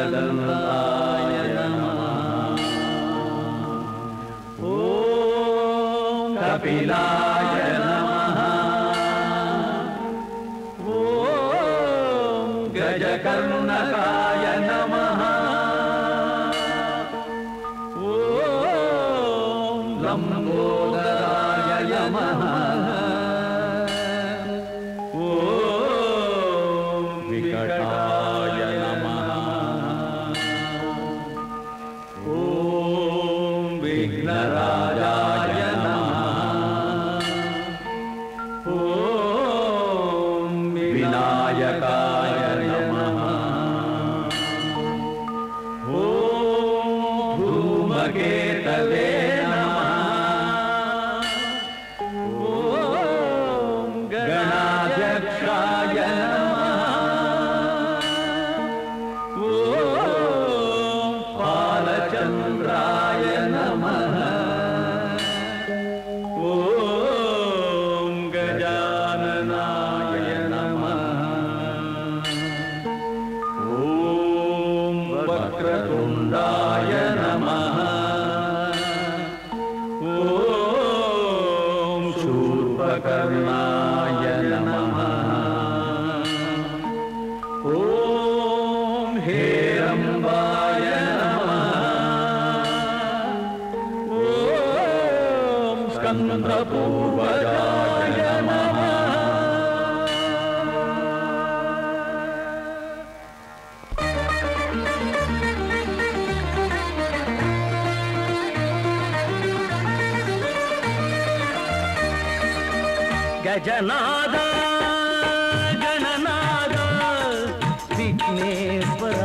एकदन्ताय नमः ॐ कपिलाय नमः ॐ गजकर्णकाय नमः ॐ लम्बोदराय नमः ॐ विकटाय नमः ॐ विघ्नराजाय नमः ॐ विनायकाय नमः ॐ धूमकेतवे नमः ॐ गणाध्यक्षाय नमः ॐ बालचन्द्राय नमः ॐ गजाननाय नमः ॐ वक्रतुण्डाय नमः ॐ शूर्पकर्णाय नमः ॐ हेरम्बाय नमः ॐ स्कन्दपूर्वजाय नमः ಗಜನಾದ ಗಣನಾದ ವಿಘ್ನೇಶ್ವರ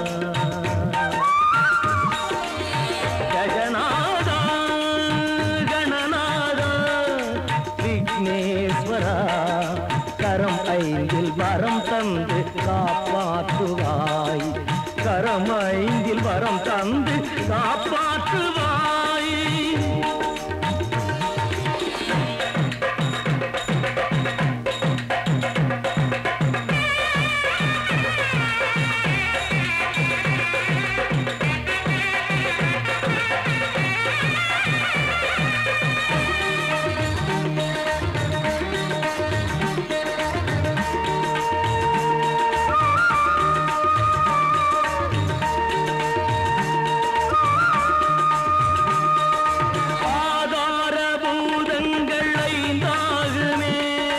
ಗಜನಾದ ಗಣನಾದ விக்னேஸ்வர கரம் ஐந்தில் வரம் தந்து காப்பாற்றுவாய் கரம் ஐந்தில் வரம் தந்து காப்பாற்றுவாய் ஆதார பூதங்கள் ஐந்தாகுமே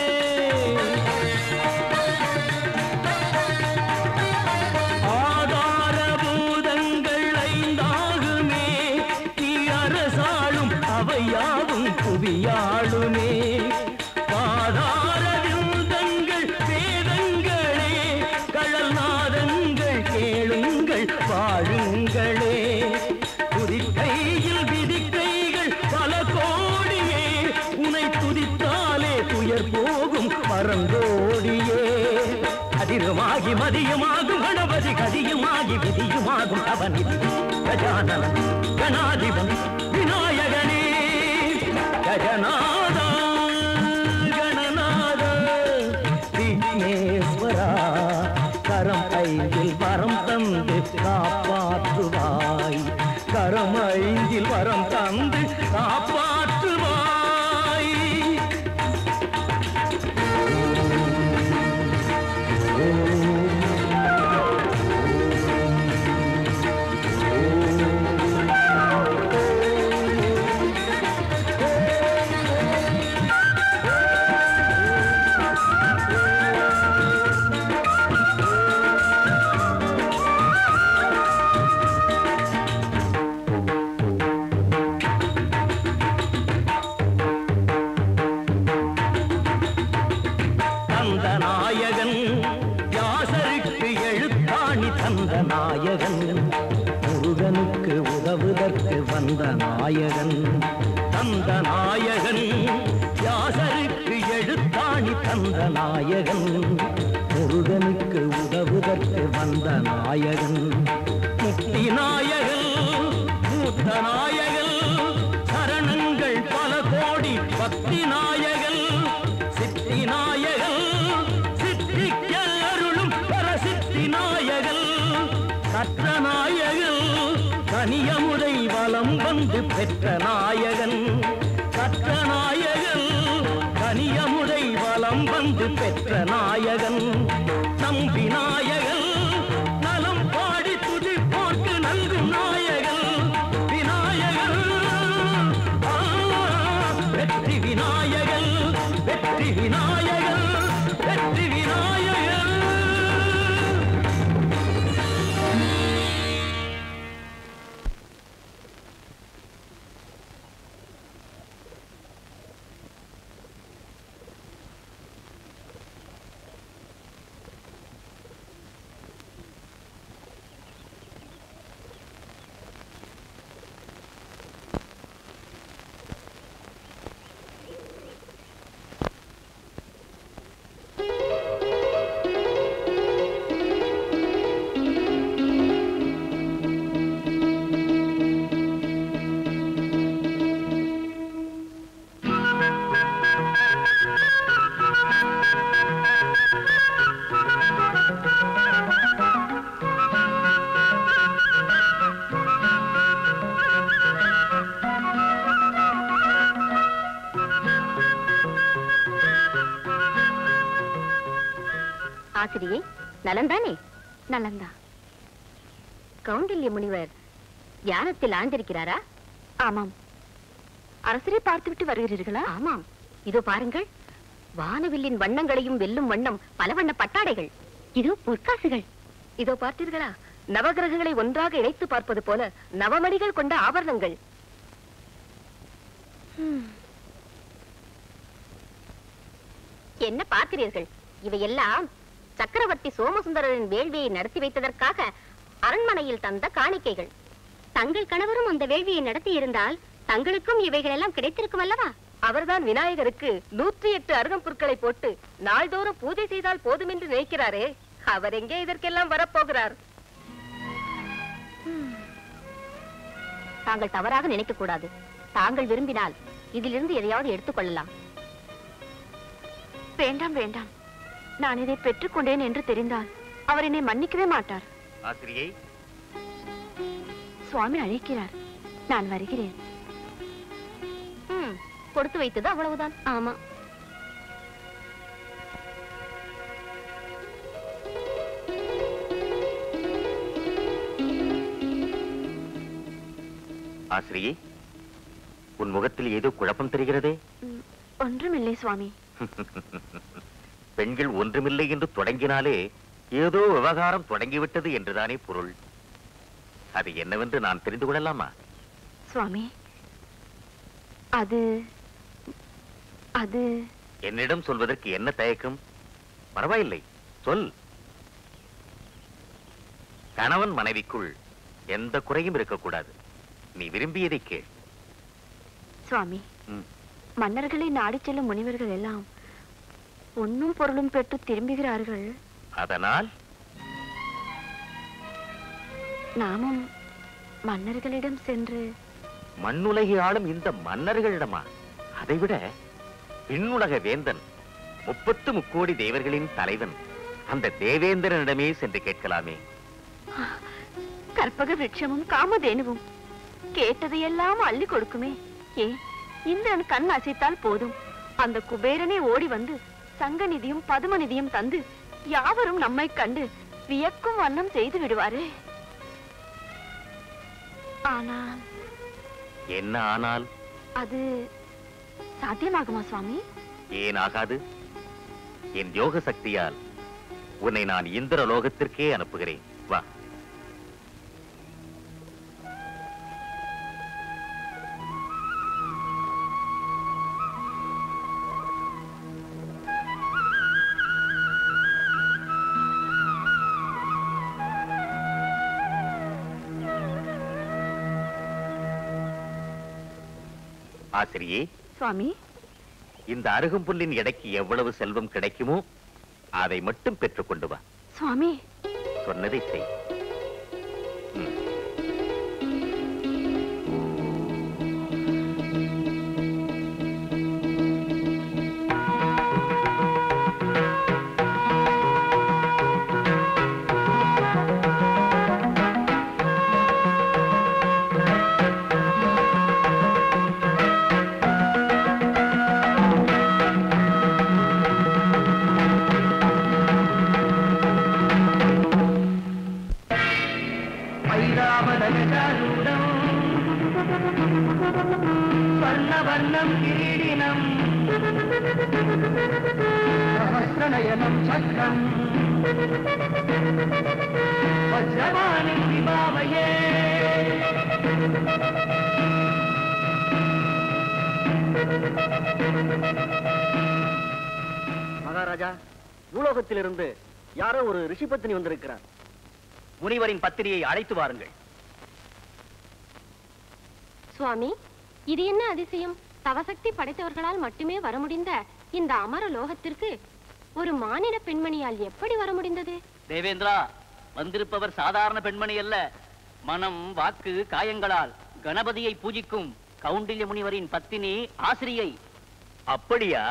ஆதார பூதங்கள் ஐந்தாகுமே நீ அரசாளும் அவையாவும் புவியாளுமே பாதார விருந்தங்கள் வேதங்களே கழல் நாதங்கள் கேளுங்கள் வாழுங்களே துதிக்கையில் விதிக்கைகள் பல கோடியே உனை துதித்தாலே துயர் போகும் பரந்தோடியே அதிரமாகி மதியமாகும் கணபதி கதியுமாகி விதியுமாகும் அவனிதி கஜானன கணாதிபன் விநாயகனே கஜநாதா கணநாத விக்னேஸ்வரா கரம் ஐந்தில் வரம் தந்து காப்பாற்றுவாய் கரம் ஐந்தில் வரம் தந்து காப்பாற்றுவாய் தந்த நாயகன் யாசருக்கு எழுத்தாணி தந்த நாயகன் முருகனுக்கு உதவுதற்கு வந்த நாயகன் தந்த நாயகன் யாசருக்கு எழுத்தாணி தந்த நாயகன் முருகனுக்கு உதவுதற்கு வந்த நாயகன் முக்தி நாயகன் மூத்த நாயகன் சரணங்கள் பல கோடி பக்தி நாயகன் சித்தி நாயகன் சித்திக்க அருளும் பரசித்தி நாயகன் கற்ற கனியமுதை வலம் வந்து பெற்ற நாயகன் கற்ற நாயகன் கனியமுதை வலம் வந்து பெற்ற நாயகன் நம் விநாயகன் நலம் பாடி துதிப்போர்க்கு நல்கும் நாயகன் விநாயகன் ஆ, வெற்றி விநாயகன் வெற்றி விநாயகன் வெற்றி விநாயகன் ஆசிரியை நலந்தானே நலந்தா கௌண்டில்ய முனிவர் தியானத்தில் ஆழ்ந்திருக்கிறாரா ஆமாம் அரசரை பார்த்துவிட்டு வருகிறீர்களா ஆமாம் இதோ பாருங்கள் வானவில்லின் வண்ணங்களையும் வெல்லும் வண்ணம் பல வண்ண பட்டாடைகள் இதோ பொற்காசுகள் இதோ பார்த்தீர்களா நவகிரகங்களை ஒன்றாக இணைத்து பார்ப்பது போல நவமணிகள் கொண்ட ஆபரணங்கள் ஹம். என்ன பார்க்கிறீர்கள் இவையெல்லாம் சக்கரவர்த்தி சோமசுந்தரரின் வேள்வியை நடத்தி வைத்ததற்காக அரண்மனையில் தந்த காணிக்கைகள் தங்கள் கணவரும் அந்த வேள்வியை நடத்தி இருந்தால் தங்களுக்கும் இவைகள் எல்லாம் கிடைத்திருக்கும் அல்லவா அவர்தான் விநாயகருக்கு நூற்றி எட்டு அருகம்புற்களை போட்டு நாள்தோறும் பூஜை செய்தால் போதும் என்று நினைக்கிறாரே அவர் எங்கே இதற்கெல்லாம் வரப்போகிறார் ஹம். தாங்கள் தவறாக நினைக்க கூடாது தாங்கள் விரும்பினால் இதிலிருந்து எதையாவது எடுத்துக்கொள்ளலாம் வேண்டாம் வேண்டாம் நான் இதை பெற்றுக்கொண்டேன் என்று தெரிந்தால் அவர் என்னை மன்னிக்கவே மாட்டார் ஆசிரியை சுவாமி அழைக்கிறார் நான் வருகிறேன் கொடுத்து வைத்தது அவ்வளவுதான் ஆமா ஆசிரியை உன் முகத்தில் ஏதோ குழப்பம் தெரிகிறதே ம், ஒன்றுமில்லை சுவாமி பெண்கள் ஒன்றுமில்லை என்று தொடங்கினாலே ஏதோ விவகாரம் தொடங்கிவிட்டது என்றுதானே பொருள் அது என்னவென்று நான் தெரிந்து கொள்ளலாமா சுவாமி அது அது என்னிடம் சொல்வதற்கு என்ன தயக்கம் பரவாயில்லை சொல் கணவன் மனைவிக்குள் எந்த குறையும் இருக்கக்கூடாது நீ விரும்பியதை கேள் சுவாமி ம். மன்னர்களை நாடிச் செல்லும் முனிவர்கள் எல்லாம் பொன்னும் பொருளும் பெற்று திரும்புகிறார்கள் அதனால் நாமும் மன்னர்களிடம் சென்று மண்ணுலகை ஆளும் இந்த மன்னர்களிடமா அதைவிட விண்ணுலக வேந்தன் முப்பத்து முக்கோடி தேவர்களின் தலைவன் அந்த தேவேந்திரனிடமே சென்று கேட்கலாமே கற்பக விருட்சமும் காமதேனுவும் கேட்டதையெல்லாம் அள்ளி கொடுக்குமே ஏ இந்திரன் கண் அசைத்தால் போதும் அந்த குபேரனே ஓடி வந்து சங்க நிதியும் பதும நிதியும் தந்து யாவரும் நம்மை கண்டு வியக்கும் வண்ணம் செய்து விடுவாரே ஆனால் என்ன ஆனால் அது சாத்தியமாகுமா சுவாமி ஏன் ஆகாது என் யோக சக்தியால் உன்னை நான் இந்திர லோகத்திற்கே அனுப்புகிறேன் வா ஆசிரியே சுவாமி இந்த அருகம்புல்லின் எடைக்கு எவ்வளவு செல்வம் கிடைக்குமோ அதை மட்டும் பெற்றுக் கொண்டு வா சுவாமி சொன்னதை செய் ம். வர்ணம் கிரீடினம் சஹஸ்ரநயனம் சக்கரம் வஜ்ரவாணி விபாவையே மகாராஜா பூலோகத்திலிருந்து யாரோ ஒரு ரிஷி பத்தினி வந்திருக்கிறார் முனிவரின் பத்திரியை அழைத்து வாருங்கள் சுவாமி இது என்ன அதிசயம் தவசக்தி படைத்தவர்களால் மட்டுமே வர முடிந்த இந்த அமர லோகத்திற்கு ஒரு மானிட பெண்மணியால் எப்படி வர முடிந்தது தேவேந்திரா வந்திருப்பவர் சாதாரண பெண்மணி அல்ல மனம் வாக்கு காயங்களால் கணபதியை பூஜிக்கும் கவுண்டில்ய முனிவரின் பத்தினி ஆசிரியை அப்படியா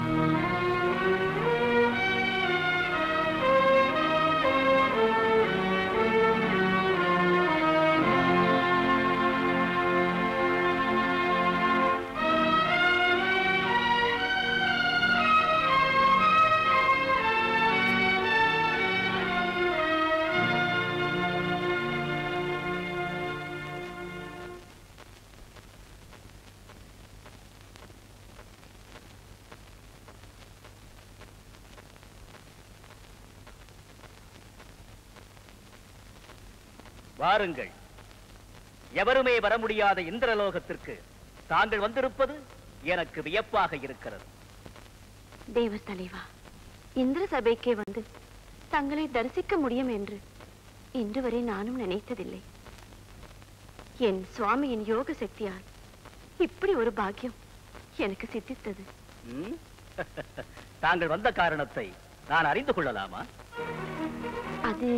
வாருங்கள் எவருமே வர முடியாத இந்திரலோகத்திற்கு தாங்கள் வந்திருப்பது எனக்கு வியப்பாக இருக்கிறது தேவ தலைவா இந்திர சபைக்கே வந்து தங்களை தரிசிக்க முடியும் என்று இன்று வரை நானும் நினைத்ததில்லை என் சுவாமியின் யோக சக்தியால் இப்படி ஒரு பாக்கியம் எனக்கு சித்தித்தது ம்? தாங்கள் வந்த காரணத்தை நான் அறிந்து கொள்ளலாமா அது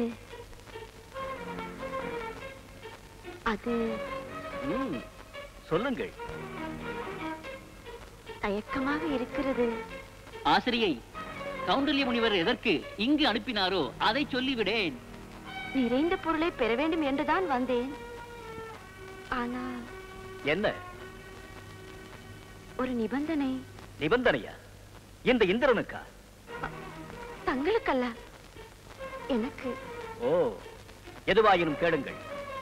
அது ம், சொல்லுங்கள் தயக்கமாக இருக்கிறது ஆசிரியை கவுண்டல்ய முனிவர் எதற்கு இங்கு அனுப்பினாரோ அதை சொல்லிவிடேன் நிறைந்த பொருளை பெற வேண்டும் என்றுதான் வந்தேன் ஆனால் என்ன ஒரு நிபந்தனை நிபந்தனையா இந்த இந்திரனுக்கா தங்களுக்கல்ல எனக்கு ஓ எதுவாயினும் கேளுங்கள்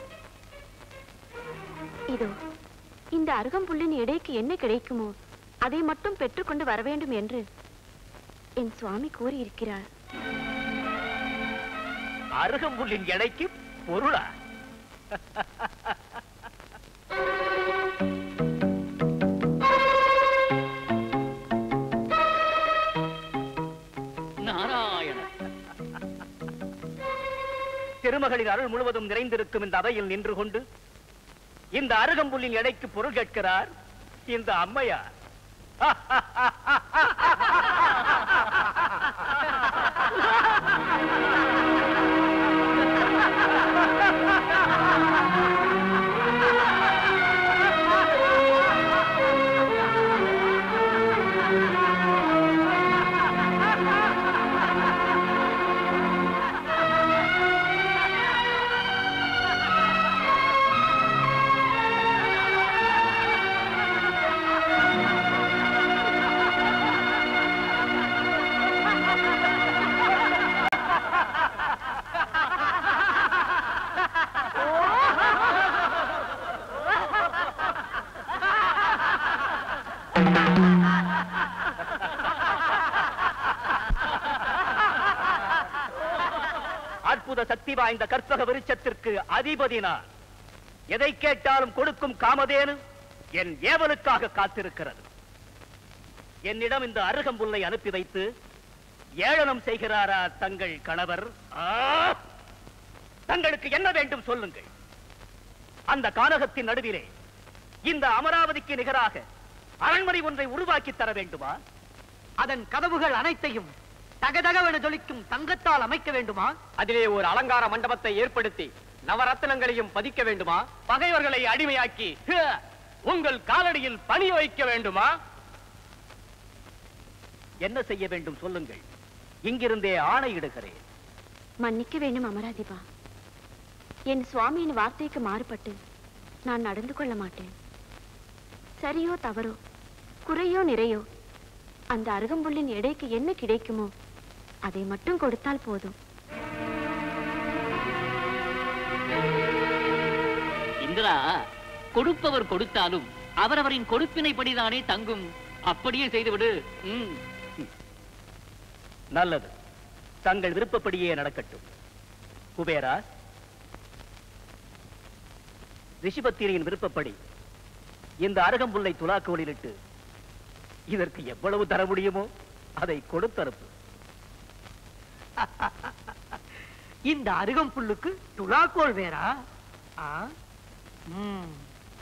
இதோ இந்த அருகம்புல்லின் எடைக்கு என்ன கிடைக்குமோ அதை மட்டும் பெற்றுக்கொண்டு வர வேண்டும் என்று என் சுவாமி கூறியிருக்கிறார் அருகம்புல்லின் எடைக்கு பொருளா நாராயண திருமகளின் அருள் முழுவதும் நிறைந்திருக்கும் இந்த அவையில் நின்று கொண்டு இந்த அருகம்புல்லின் எடைக்கு பொருள் கேட்கிறார் இந்த அம்மையார் அற்புத சக்தி வாய்ந்த கற்பக விருட்சத்திற்கு அதிபதி நான் எதை கேட்டாலும் கொடுக்கும் காமதேனு என் ஏவலுக்காக காத்திருக்கிறது என்னிடம் இந்த அருகம்புல்லை அனுப்பி வைத்து ஏளனம் செய்கிறாரா தங்கள் கணவர் ஆ! தங்களுக்கு என்ன வேண்டும் சொல்லுங்கள் அந்த கானகத்தின் நடுவிலே இந்த அமராவதிக்கு நிகராக அரண்மனை ஒன்றை உருவாக்கி தர வேண்டுமா அதன் கதவுகள் அனைத்தையும் தகதகவென ஜொலிக்கும் தங்கத்தால் அமைக்க வேண்டுமா அதிலே ஒரு அலங்கார மண்டபத்தை ஏற்படுத்தி நவரத்தினங்களையும் பதிக்க வேண்டுமா பகைவர்களை அடிமையாக்கி ஹ, உங்கள் காலடியில் பணி வைக்க வேண்டுமா என்ன செய்ய வேண்டும் சொல்லுங்கள் இங்கிருந்தே ஆணையிடுகிறேன் மன்னிக்க வேண்டும் அமராதிபா என் சுவாமியின் வார்த்தைக்கு மாறுபட்டு நான் நடந்து கொள்ள மாட்டேன் சரியோ தவறோ குறையோ நிறையோ அந்த அருகம்புல்லின் எடைக்கு என்ன கிடைக்குமோ அதை மட்டும் கொடுத்தால் போதும் இந்திரா கொடுப்பவர் கொடுத்தாலும் அவரவரின் கொடுப்பினைப்படிதானே தங்கும் அப்படியே செய்துவிடு ம். நல்லது தங்கள் விருப்பப்படியே நடக்கட்டும் குபேரா ரிஷிபத்திரியின் விருப்பப்படி இந்த அருகம்புல்லை துலாக்கோலிலிட்டு இதற்கு எவ்வளவு தர முடியுமோ அதை கொடுத்தனுப்பு இந்த அருகம்புல்லுக்கு துலாக்கோல் வேறா ஆ? ம்.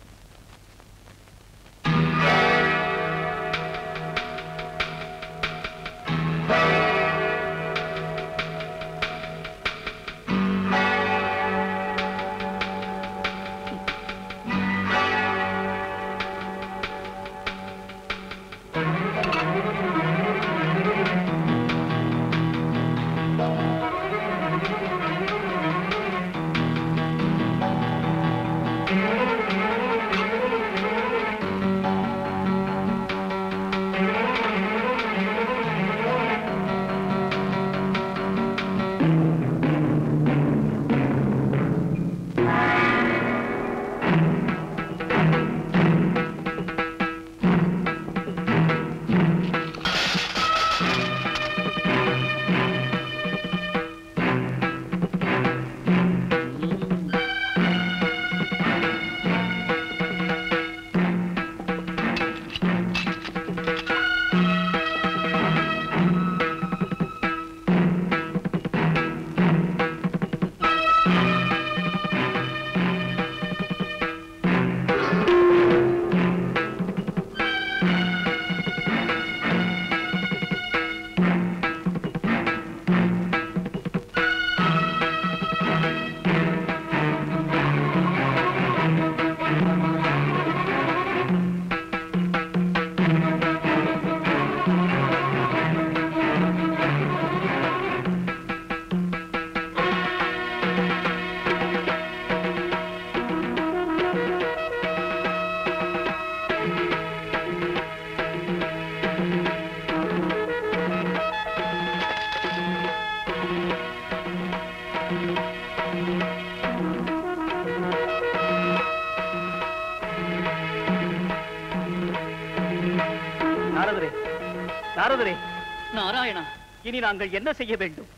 நாரதரே நாரதரே நாராயணா இனி நாங்கள் என்ன செய்ய வேண்டும்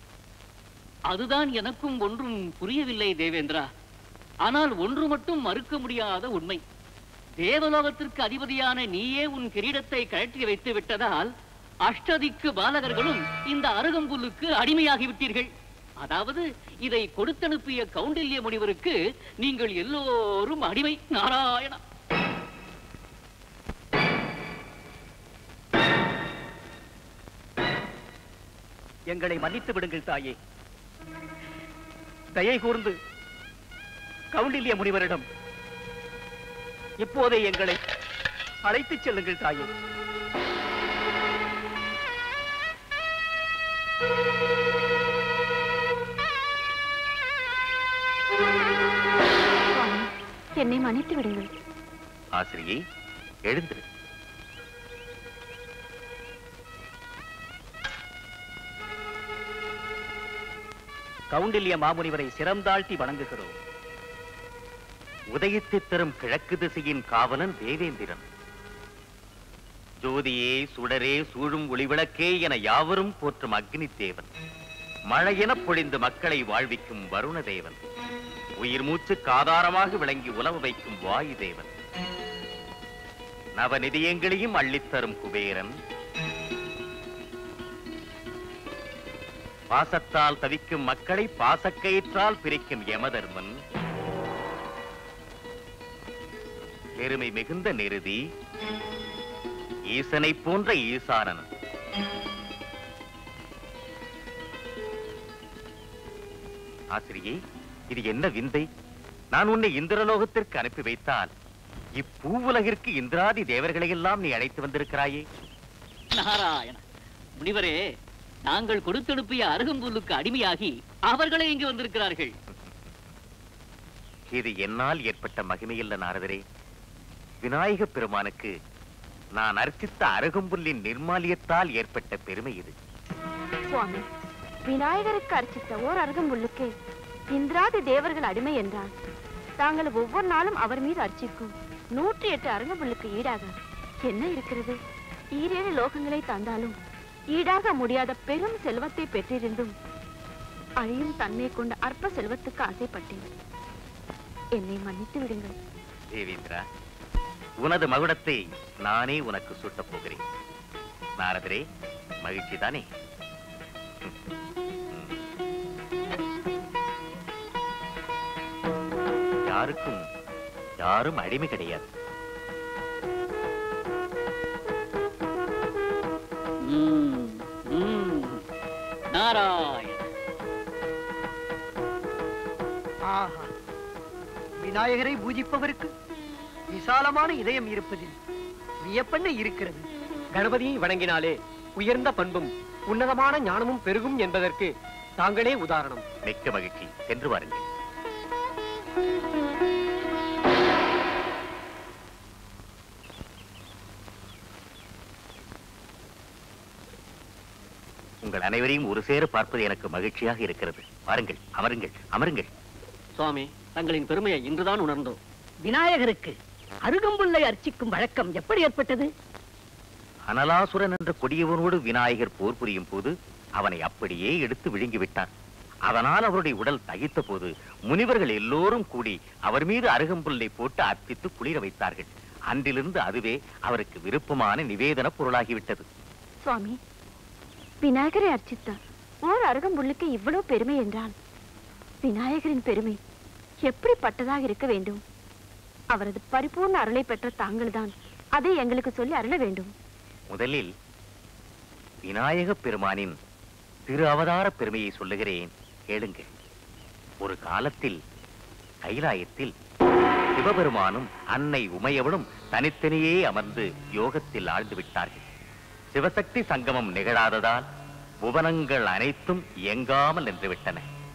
அதுதான் எனக்கும் ஒன்றும் புரியவில்லை தேவேந்திரா ஆனால் ஒன்று மட்டும் மறுக்க முடியாத உண்மை தேவலோகத்திற்கு அதிபதியான நீயே உன் கிரீடத்தை கழற்றி வைத்து விட்டதால் அஷ்டதிக்கு பாலகர்களும் இந்த அருகம்புல்லுக்கு அடிமையாகி விட்டீர்கள் அதாவது இதை கொடுத்தனுப்பிய கௌண்டில்ய முனிவருக்கு நீங்கள் எல்லோரும் அடிமை நாராயணா எங்களை மன்னித்து விடுங்கள் தாயே தயை கூர்ந்து கவுண்டில்ய முனிவரிடம் இப்போதே எங்களை அழைத்துச் செல்லுங்கள் தாயே சுவாமி என்னை மன்னித்து விடுங்கள் ஆசிரியை எழுந்திரு கவுண்டில்ய மாமுனிவரை சிரம்தாழ்த்தி வணங்குகிறோம் உதயத்தைத் தரும் கிழக்கு திசையின் காவலன் தேவேந்திரன் ஜோதியே சுடரே சூழும் ஒளிவிளக்கே என யாவரும் போற்றும் அக்னி தேவன் மழையெனப் பொழிந்து மக்களை வாழ்விக்கும் வருண தேவன் உயிர் மூச்சுக்கு ஆதாரமாக விளங்கி உலவ வைக்கும் வாயு தேவன் நவநிதியங்களையும் அள்ளித்தரும் குபேரன் பாசத்தால் தவிக்கும் மக்களை பாசக்கயிற்றால் பிரிக்கும் யமதர்மன் பெருமை மிகுந்த நிருதி ஈசனை போன்ற ஈசானன் ஆசிரியை இது என்ன விந்தை நான் உன்னை இந்திரலோகத்திற்கு அனுப்பி வைத்தால் இப்பூவுலகிற்கு இந்திராதி தேவர்களை எல்லாம் நீ அழைத்து வந்திருக்கிறாயே நாராயண முனிவரே நாங்கள் கொடுத்தெடுப்பிய அருகம்புல்லுக்கு அடிமையாகி அவர்களே இங்கு வந்திருக்கிறார்கள் இது என்னால் ஏற்பட்ட மகிமையல்ல நாரதரே விநாயக பெருமானுக்கு நான் அர்ச்சித்த அருகம்புல்லின் நிர்மாலியத்தால் ஏற்பட்ட பெருமை இது சுவாமி விநாயகருக்கு அர்ச்சித்த ஓர் அருகம்புல்லுக்கு இந்திராதி தேவர்கள் அடிமை என்றால் தாங்கள் ஒவ்வொரு நாளும் அவர் மீது அர்ச்சிக்கும் நூற்றி எட்டு அரங்கபுல்லுக்கு ஈடாக என்ன இருக்கிறது ஈரேழு லோகங்களை தந்தாலும் ஈடாக முடியாத பெரும் செல்வத்தை பெற்றிருந்தும் அழியும் தன்மை கொண்ட அற்ப செல்வத்துக்கு ஆசைப்பட்டேன் என்னை மன்னித்து விடுங்கள் தேவேந்திரா உனது மகுடத்தை நானே உனக்கு சூட்டப் போகிறேன் நாரதரே மகிழ்ச்சி தானே யாருக்கும் யாரும் அடிமை கிடையாது ம், ம். நாராயண ஆஹா விநாயகரை பூஜிப்பவருக்கு விசாலமான இதயம் இருப்பதில் வியப்பென்ன இருக்கிறது கணபதியை வணங்கினாலே உயர்ந்த பண்பும் உன்னதமான ஞானமும் பெருகும் என்பதற்கு தாங்களே உதாரணம் மிக்க மகிழ்ச்சி சென்று வாருங்கள் உங்கள் அனைவரையும் ஒரு சேர பார்ப்பது எனக்கு மகிழ்ச்சியாக இருக்கிறது வாருங்கள் அமருங்கள் அமருங்கள் சுவாமி தங்களின் பெருமையை இன்றுதான் உணர்ந்தோம் விநாயகருக்கு அருகம்புல்லை அர்ச்சிக்கும் வழக்கம் எப்படி ஏற்பட்டது அனலாசுரன் என்ற கொடியவனோடு விநாயகர் போர் புரியும் போது அவனை அப்படியே எடுத்து விழுங்கிவிட்டார் அதனால் அவருடைய உடல் தகித்த போது முனிவர்கள் எல்லோரும் கூடி அவர் மீது அருகம்புல்லை போட்டு அர்ப்பித்து குளிர வைத்தார்கள் அன்றிலிருந்து அதுவே அவருக்கு விருப்பமான நிவேதன பொருளாகிவிட்டது சுவாமி விநாயகரை அர்ச்சித்தார் ஓர் அருகம்புல்லுக்கு இவ்வளவு பெருமை என்றால் விநாயகரின் பெருமை எப்படிப்பட்டதாக இருக்க வேண்டும் அவரது பரிபூர்ண அருளை பெற்ற தாங்கள்தான் அதை எங்களுக்கு சொல்லி அருள வேண்டும் முதலில் விநாயகப் பெருமானின் திரு அவதார பெருமையை சொல்லுகிறேன் கேளுங்க ஒரு காலத்தில் கைலாயத்தில் சிவபெருமானும் அன்னை உமையவளும் தனித்தனியே அமர்ந்து யோகத்தில் ஆழ்ந்து விட்டார்கள் சிவசக்தி சங்கமம் நிகழாததால் புவனங்கள் அனைத்தும் இயங்காமல் நின்றுவிட்டன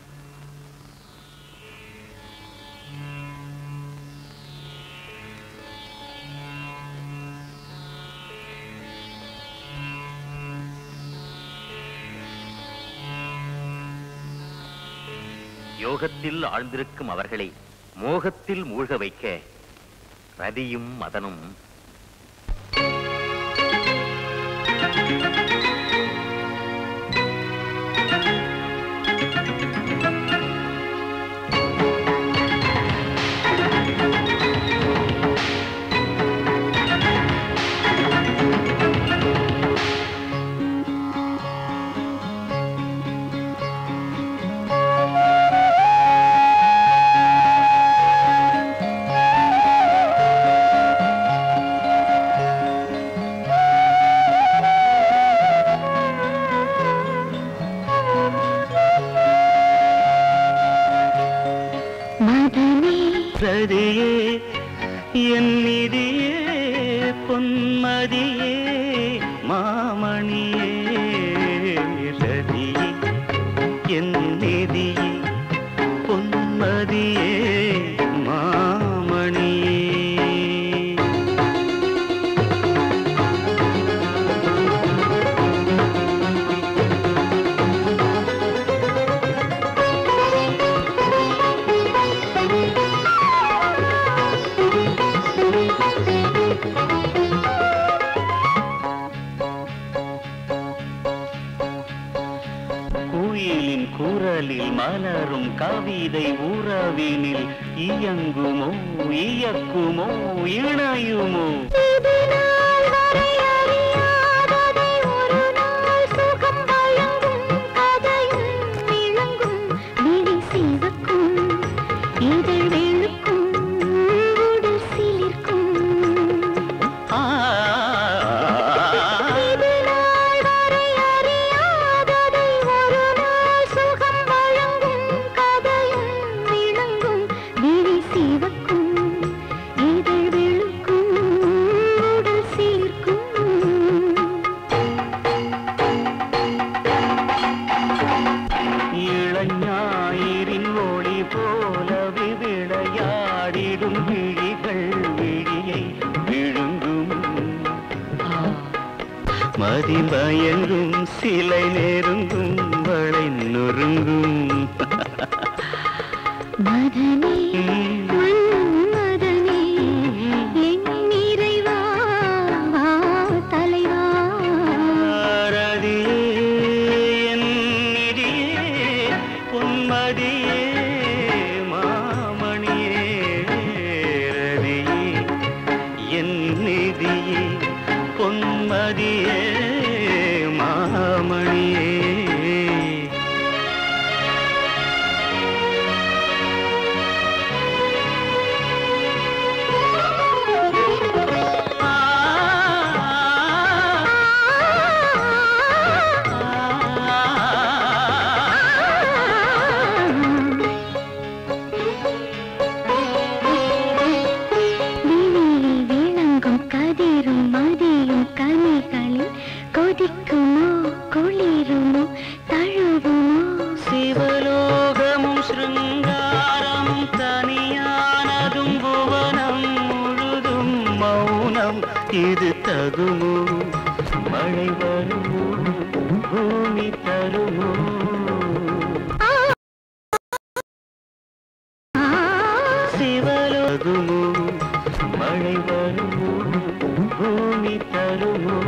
யோகத்தில் ஆழ்ந்திருக்கும் அவர்களை மோகத்தில் மூழ்க வைக்க ரதியும் மதனும் சதியே என் நிதியே பொன்மதியே மாமணியே சதியே என் நிதியே பொன்மதியே மாமணியே குயிலின் குரலில் மலரும் கவிதை உறவினில் இயங்குமோ இயக்குமோ இணையுமோ ஆ இளஞாயிரின் ஒளி போலவே விளையாடிடும் விழிகள் விழியை விழுங்கும் மதிமயங்கும் சிலை நெருங்கும் வளை நொறுங்கும் மதனே மன்மதனே பொன்மதியே மாமணியே ரதியே என் நிதியே பொன்மதியே மாமணியே விழியில் விளங்கும் கதிரும் மதியும் கனிகளில் கொதிக்குமோ குளிருமோ தழுவுமோ சிவலோகமும் சிருங்காரமும் தனியானதும் புவனம் முழுதும் மௌனம் இது தகுமோ மழை வருமோ பூமி தருமோ சிவலோகமோ மழை வருமோ பூமி தருமோ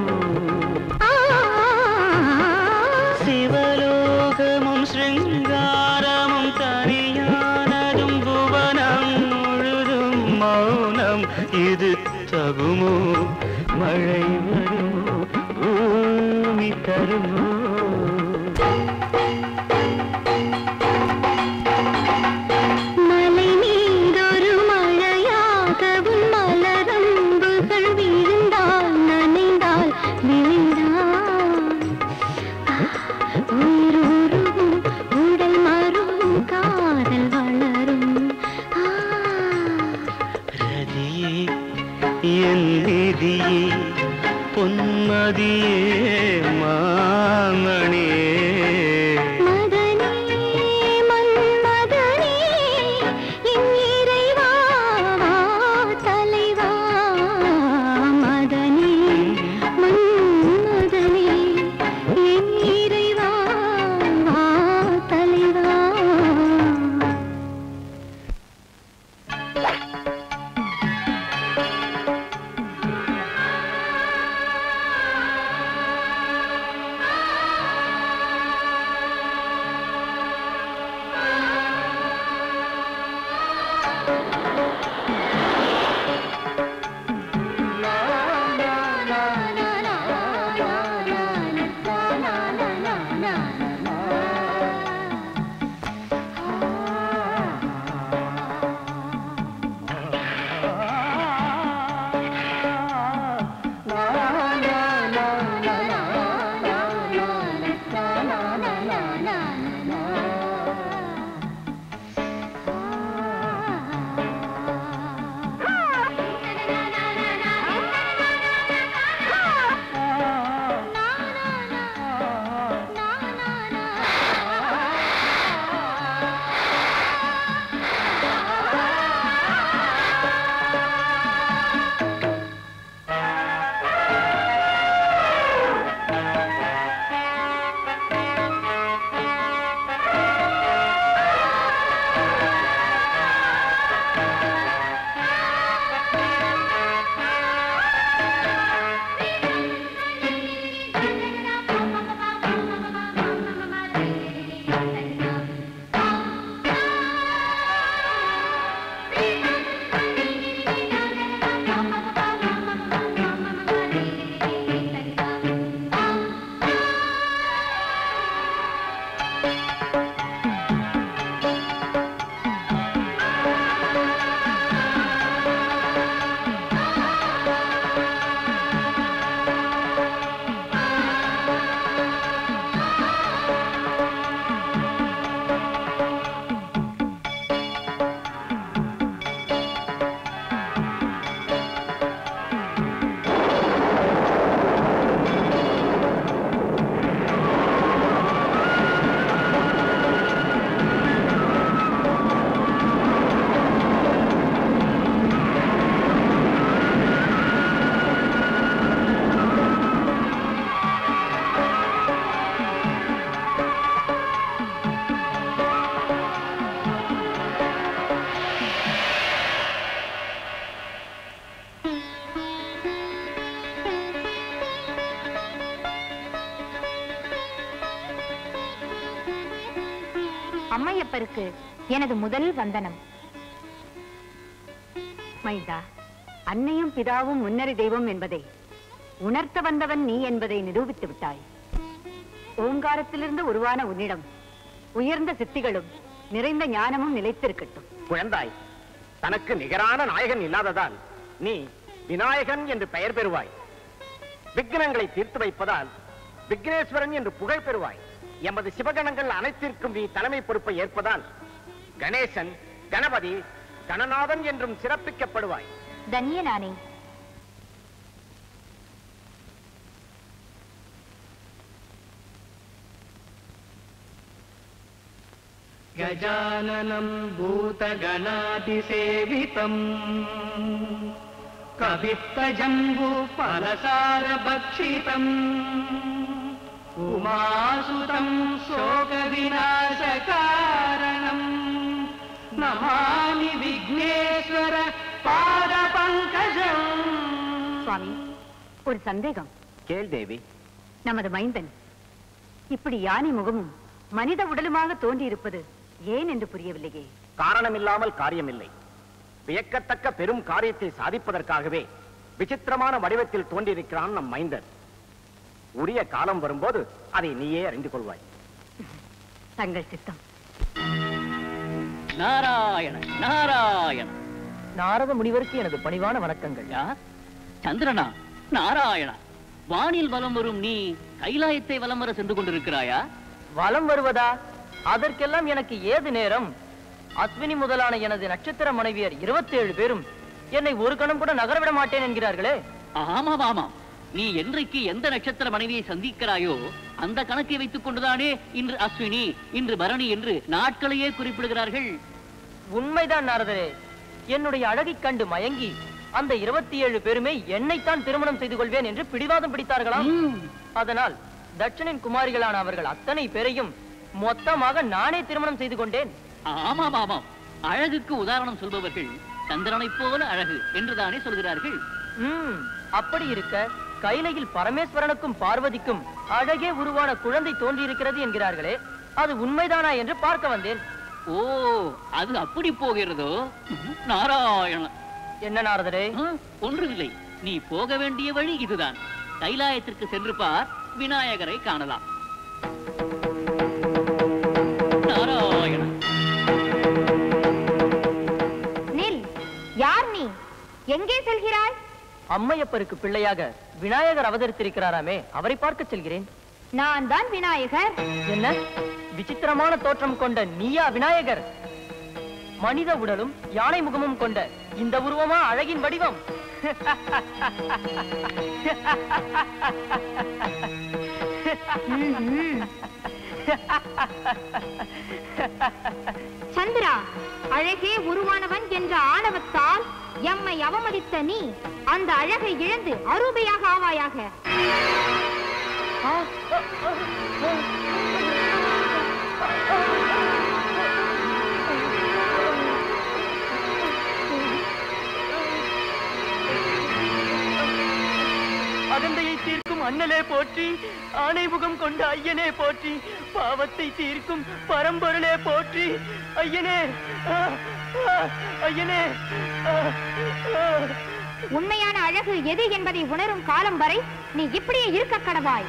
சிவலோகமும் சிருங்காரமும் தனியானதும் புவனம் முழுதும் மௌனம் இது தகுமோ மழை வருமோ பூமி தருமோ மலை மீதொரு மழையாகவும் மலரம்புகள் விழுந்தால் நனைந்தால் விழுந்தால் உயிர் உருகும் உடல் மருவும் காதல் வளரும் ஆ ரதியே என் நிதியே பொன்மதியே மாமணியே அம்மையப்பருக்கு எனது முதல் வந்தனம் மைந்தா அன்னையும் பிதாவும் முன்னறி தெய்வம் என்பதை உணர்த்த வந்தவன் நீ என்பதை நிரூபித்து விட்டாய் ஓங்காரத்திலிருந்து உருவான உன்னிடம் உயர்ந்த சித்திகளும் நிறைந்த ஞானமும் நிலைத்திருக்கட்டும் குழந்தாய் தனக்கு நிகரான நாயகன் இல்லாததால் நீ விநாயகன் என்று பெயர் பெறுவாய் விக்னங்களை தீர்த்து வைப்பதால் விக்னேஸ்வரன் என்று புகழ் பெறுவாய் எமது சிவகணங்கள் அனைத்திற்கும் நீ தலைமை பொறுப்பை ஏற்பதால் கணேசன் கணபதி கணநாதன் என்றும் சிறப்பிக்கப்படுவாய் தன்ய நானே गजाननम् भूतगणातिसेवितम् कवित्तजम्बूफलसारभक्षितम् उमासुतम् शोकविनाशकारणम् नमामि विघ्नेश्वर पादपङ्कजम् சுவாமி ஒரு சந்தேகம் கேள் தேவி நமது மைந்தன் இப்படி யானை முகமும் மனித உடலுமாக தோன்றியிருப்பது ஏன் என்று புரியவில்லையே காரணமில்லாமல் காரியமில்லை வியக்கத்தக்க பெரும் காரியத்தை சாதிப்பதற்காகவே விசித்திரமான வடிவத்தில் தோன்றியிருக்கிறான் நம் மைந்தன் உரிய காலம் வரும்போது அதை நீயே அறிந்து கொள்வாய் தங்கள் சித்தம் நாராயண நாராயண நாரத முனிவருக்கு எனது பணிவான வணக்கங்கள் யார் சந்திரனா நாராயணா வானில் வலம் வரும் நீ கைலாயத்தை வலம் வர சென்று கொண்டிருக்கிறாயா வலம் வருவதா அதற்கெல்லாம் எனக்கு ஏது நேரம் அஸ்வினி முதலான எனது நட்சத்திர மனைவியர் 27 பேரும் என்னை ஒரு கணம் கூட நகரவிட மாட்டேன் என்கிறார்களே ஆமாம் ஆமாம் நீ என்றைக்கு எந்த நட்சத்திர மனைவியை சந்திக்கிறாயோ அந்த கணக்கை வைத்துக் கொண்டுதானே இன்று அஸ்வினி இன்று பரணி என்று நாட்களையே குறிப்பிடுகிறார்கள் உண்மைதான் நாரதரே என்னுடைய அழகைக் கண்டு மயங்கி அந்த 27 பேருமே என்னைத்தான் திருமணம் செய்து கொள்வேன் என்று பிடிவாதம் பிடித்தார்களாம் அதனால் தட்சனின் குமாரிகளான அவர்கள் அத்தனை பேரையும் மொத்தமாக நானே திருமணம் செய்து கொண்டேன் ஆமாம் ஆமாம் அழகுக்கு உதாரணம் சொல்பவர்கள் சந்திரனைப் போல அழகு என்றுதானே சொல்கிறார்கள் ம் அப்படி இருக்க கைலையில் பரமேஸ்வரனுக்கும் பார்வதிக்கும் அழகே உருவான குழந்தை தோன்றியிருக்கிறது என்கிறார்களே அது உண்மைதானா என்று பார்க்க வந்தேன் ஓ அது அப்படி போகிறதோ நாராயண என்ன நாரதரே ஆ, ஒன்றுமில்லை நீ போக வேண்டிய வழி இதுதான் கைலாயத்திற்கு சென்று பார் விநாயகரை காணலாம் நாராயண நில் யார் நீ எங்கே செல்கிறாய் அம்மையப்பருக்கு பிள்ளையாக விநாயகர் அவதரித்திருக்கிறாராமே அவரை பார்க்க செல்கிறேன் நான் தான் விநாயகர் என்ன விசித்திரமான தோற்றம் கொண்ட நீயா விநாயகர் மனித உடலும் யானை முகமும் கொண்ட இந்த உருவமா அழகின் வடிவம் ம்ஹும். சந்திரா அழகே உருவானவன் என்ற ஆணவத்தால் எம்மை அவமதித்த நீ அந்த அழகை இழந்து அரூபையாக ஆவாயாக அகந்தையை தீர்க்கும் அண்ணலே போற்றி ஆணை முகம் கொண்ட ஐயனே போற்றி பாவத்தை தீர்க்கும் பரம்பொருளே போற்றி ஐயனே ஆ, ஆ, ஐயனே ஆ, ஆ. உண்மையான அழகு எது என்பதை உணரும் காலம் வரை நீ இப்படியே இருக்க கடவாய்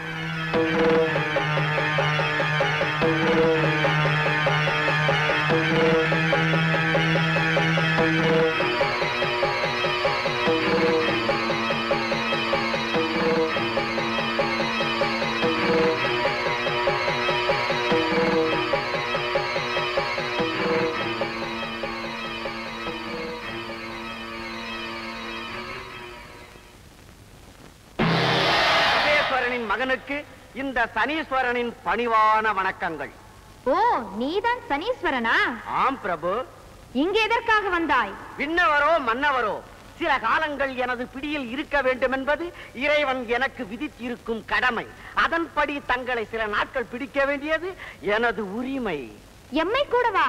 சனீஸ்வரனின் மகனுக்கு இந்த சனீஸ்வரனின் பணிவான வணக்கங்கள் ஓ நீதான் சனீஸ்வரனா ஆம் பிரபு இங்கு எதற்காக வந்தாய் விண்ணவரோ மன்னவரோ சில காலங்கள் எனது பிடியில் இருக்க வேண்டும் என்பது இறைவன் எனக்கு விதித்திருக்கும் கடமை அதன்படி தங்களை சில நாட்கள் பிடிக்க வேண்டியது எனது உரிமை எம்மை கூடவா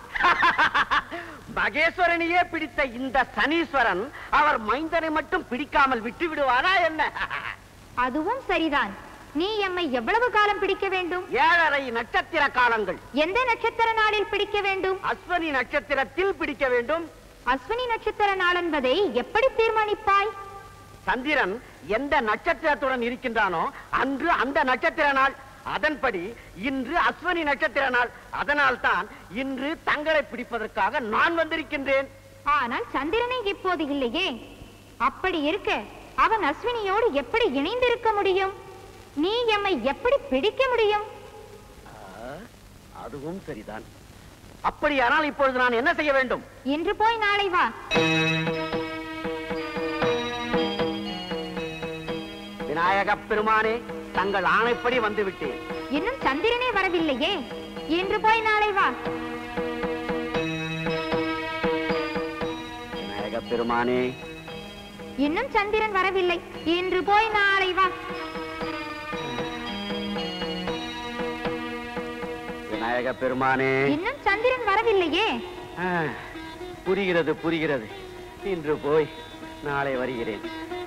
மகேஸ்வரனையே பிடித்த இந்த சனீஸ்வரன் அவர் மைந்தனை மட்டும் பிடிக்காமல் விட்டு விடுவாரா என்ன அதுவும் சரிதான் நீ எம்மை எவ்வளவு காலம் பிடிக்க வேண்டும் ஏழரை நட்சத்திர காலங்கள் எந்த நட்சத்திர நாளில் பிடிக்க வேண்டும் அஸ்வனி நட்சத்திரத்தில் பிடிக்க வேண்டும் அஸ்வினி நட்சத்திர நாள் என்பதை எப்படி தீர்மானிப்பாய் சந்திரன் எந்த நட்சத்திரத்துடன் இருக்கின்றானோ அன்று அந்த நட்சத்திர நாள் அதன்படி இன்று அஸ்வனி நட்சத்திர நாள் அதனால் தான் இன்று தங்களை பிடிப்பதற்காக நான் வந்திருக்கின்றேன் ஆனால் சந்திரனை இப்போது இல்லையே அப்படி இருக்க அவன் அஸ்வினியோடு எப்படி இணைந்திருக்க முடியும் நீ எம்மை எப்படி பிடிக்க முடியும் அதுவும் சரிதான் அப்படியானால் இப்பொழுது நான் என்ன செய்ய வேண்டும் இன்று போய் நாளை வா விநாயக பெருமானே தங்கள் ஆணைப்படி வந்து விட்டேன் இன்னும் சந்திரனே வரவில்லையே இன்று போய் நாளை வா விநாயக பெருமானே இன்னும் சந்திரன் வரவில்லை இன்று போய் நாளை வா விநாயக பெருமானே இன்னும் சந்திரன் வரவில்லையே ஆ, புரிகிறது புரிகிறது இன்று போய் நாளை வருகிறேன்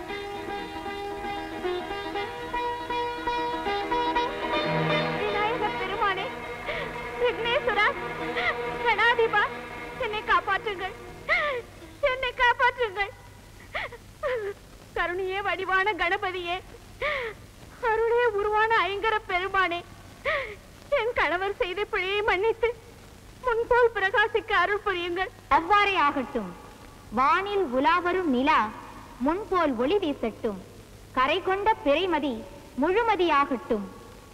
விநாயகர் பெருமானே விக்னேஸ்வரா கணாதிபா என்னை காப்பாற்றுங்கள் என்னை காப்பாற்றுங்கள் கருணையே வடிவான கணபதியே அருளே உருவான ஐங்கர பெருமானே என் கணவர் செய்த பிழையை மன்னித்து முன்போல் பிரகாசிக்க அருள் புரியுங்கள் அவ்வாறே ஆகட்டும் வானில் உலாவரும் நிலா முன்போல் ஒளி வீசட்டும் கரை கொண்ட பிறைமதி முழுமதியாகட்டும்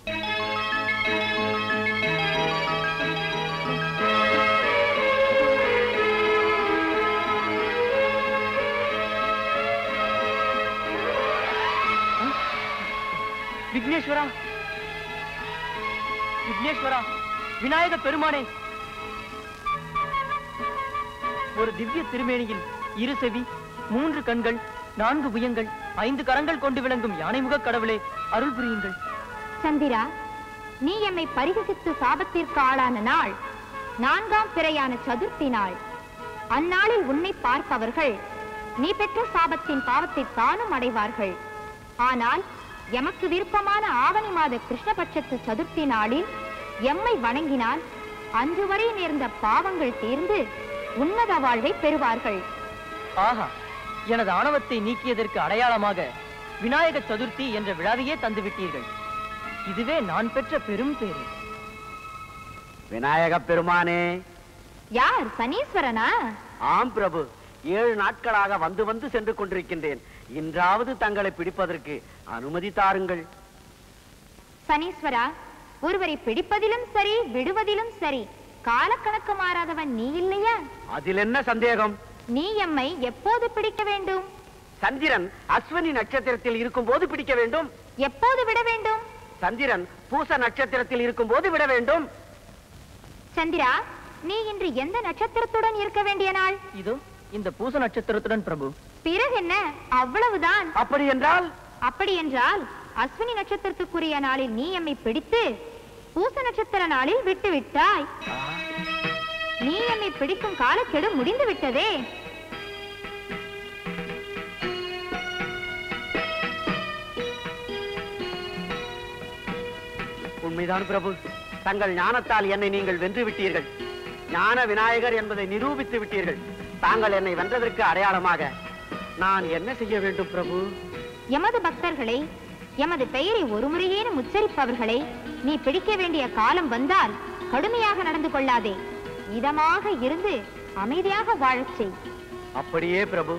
விக்னேஸ்வரா விக்னேஸ்வரா விநாயக பெருமானே ஒரு திவ்ய திருமேனியில் இரு செவி மூன்று கண்கள் நான்கு புயங்கள் ஐந்து கரங்கள் கொண்டு விளங்கும் யானைமுகக் கடவுளே அருள் புரியுங்கள் சந்திரா நீ எம்மை பரிகசித்து சாபத்திற்கு ஆளான நாள் நான்காம் பிறையான சதுர்த்தி நாள் அந்நாளில் உன்னை பார்ப்பவர்கள் நீ பெற்ற சாபத்தின் பாவத்தை தானும் அடைவார்கள் ஆனால் எமக்கு விருப்பமான ஆவணி மாத கிருஷ்ணபட்சத்து சதுர்த்தி நாளில் எம்மை வணங்கினால் அன்று வரை நேர்ந்த பாவங்கள் தீர்ந்து உன்னத வாழ்வை பெறுவார்கள் ஆஹா எனது ஆணவத்தை நீக்கியதற்கு அடையாளமாக விநாயக சதுர்த்தி என்ற விழாவையே தந்து விட்டீர்கள் இதுவே நான் பெற்ற பெரும் பேரு விநாயக பெருமானே யார் சனீஸ்வரனா ஆம் பிரபு ஏழு நாட்களாக வந்து வந்து சென்று கொண்டிருக்கின்றேன் இன்றாவது தங்களை பிடிப்பதற்கு அனுமதி தாருங்கள் சனீஸ்வரா ஒருவரை பிடிப்பதிலும் சரி விடுவதிலும் சரி காலக்கணக்கு மாறாதவன் நீ இல்லையா அதில் என்ன சந்தேகம் நீ எம்மை எப்போது பிடிக்க வேண்டும் சந்திரன் அஸ்வினி நட்சத்திரத்தில் இருக்கும் போது பிடிக்க வேண்டும் எப்போது விட வேண்டும் சந்திரன் பூச நட்சத்திரத்தில் இருக்கும் போது விட வேண்டும் சந்திரா நீ இன்று எந்த நட்சத்திரத்துடன் இருக்க வேண்டிய நாள் இதோ இந்த பூச நட்சத்திரத்துடன் பிரபு பிறகு என்ன அவ்வளவுதான் அப்படி என்றால் அப்படி என்றால் அஸ்வினி நட்சத்திரத்துக்குரிய நாளில் நீ எம்மை பிடித்து பூச நட்சத்திர நாளில் விட்டு விட்டாய் நீ எம்மை பிடிக்கும் காலக்கெடு முடிந்து விட்டதே உண்மைதான் பிரபு தங்கள் ஞானத்தால் என்னை நீங்கள் வென்று விட்டீர்கள் ஞான விநாயகர் என்பதை நிரூபித்து விட்டீர்கள் தாங்கள் என்னை வென்றதற்கு அடையாளமாக நான் என்ன செய்ய வேண்டும் பிரபு எமது பக்தர்களை எமது பெயரை ஒருமுறையேனும் உச்சரிப்பவர்களை நீ பிடிக்க வேண்டிய காலம் வந்தால் கடுமையாக நடந்து கொள்ளாதே இதமாக இருந்து அமைதியாக வாழச் செய் அப்படியே பிரபு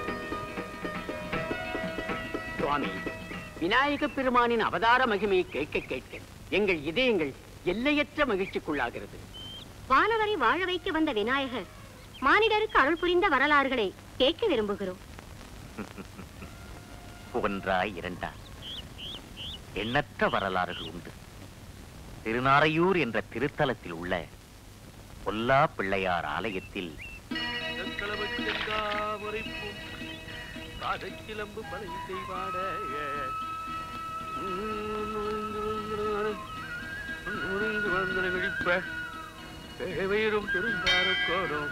சுவாமி விநாயக பெருமானின் அவதார மகிமையை கேட்க கேட்க எங்கள் இதயங்கள் எல்லையற்ற மகிழ்ச்சிக்குள்ளாகிறது வானவரை வாழ வைக்க வந்த விநாயகர் மானிடருக்கு அருள் புரிந்த வரலாறுகளை கேட்க விரும்புகிறோம் ஒன்றா இரண்டா எண்ணற்ற வரலாறுகள் உண்டு திருநாரையூர் என்ற திருத்தலத்தில் உள்ள பொல்லா பிள்ளையார் ஆலயத்தில் சிலம்பு பலை செய்வாட விழிப்ப தேவையும் பெருந்தாருக்கோடும்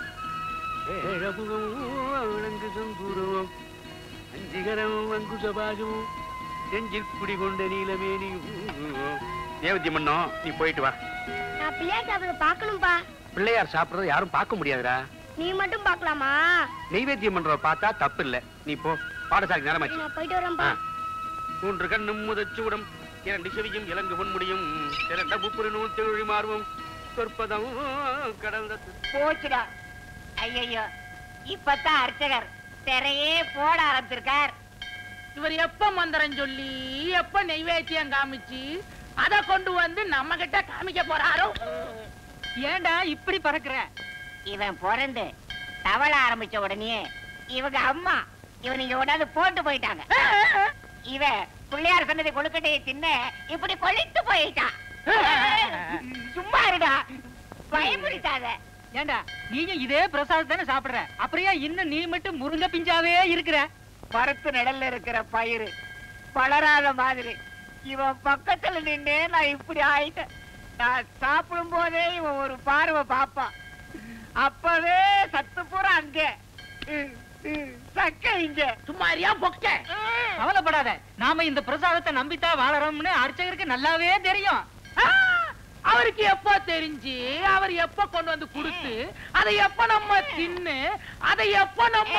ஏழமுகம் விளங்கு சம்பூரமும் அஞ்சிகரமும் அங்குசபாகமும் நெஞ்சில் குடிகொண்ட நீலமேனியும் தேவதி மன்னம் நீ போயிட்டு வா நான் பிள்ளையார் சாப்பிட பார்க்கணும்பா பிள்ளையார் சாப்பிடுறத யாரும் பார்க்க முடியாதுடா நீ மட்டும் பார்க்கலாமா நெய்வேத்தியம் பண்றத பார்த்தா தப்பு இல்ல நீ போ பாடசாலைக்கு நேரமாச்சு நான் போயிட்டு வரேன்பா மூன்று கண்ணும் முதச்சூடம் இரண்டு செவியும் இலங்கு பொன்முடியும் இரண்ட முப்புரி நூல் தெழி மார்பும் சொற்பதம் கடந்த போச்சுடா ஐயோ இப்பதான் அர்ச்சகர் திரையே போட ஆரம்பிச்சிருக்கார் இவர் எப்ப மந்திரம் சொல்லி எப்ப நெய்வேத்தியம் காமிச்சு அத கொண்டு வந்து நம்ம கிட்ட காமிக்க போறாரோ ஏன்டா இப்படி பறக்குற இவன் பிறந்து தவள ஆரம்பிச்ச உடனே இவங்க அம்மா இவன் இங்க உடனே போட்டு போயிட்டாங்க இவன் பிள்ளையார் சொன்னதை கொழுக்கட்டையை தின்ன இப்படி கொளித்து போயிட்டான் சும்மா இருடா பயமுடித்தாத ஏன்டா நீயும் இதே பிரசாதம் தானே சாப்பிடுற அப்படியே இன்னும் நீ மட்டும் முருங்க பிஞ்சாவே இருக்கிற மரத்து நிழல்ல இருக்கிற பயிறு வளராத மாதிரி இவன் பக்கத்துல நின்னே நான் இப்படி ஆயிட்டேன் நான் சாப்பிடும் போதே இவன் ஒரு பார்வை பாப்பான் அப்பவே சத்து பூரா அங்க உம், உம், சக்க இங்க சும்மாரியா பொக்க கவலைப்படாத நாம இந்த பிரசாதத்தை நம்பித்தான் வாழறோம்னு அர்ச்சகருக்கு நல்லாவே தெரியும் ஆ, அவருக்கு எப்ப தெரிஞ்சு அவர் எப்ப கொண்டு வந்து கொடுத்து அதை எப்ப நம்ம தின்னு அதை எப்ப நம்ம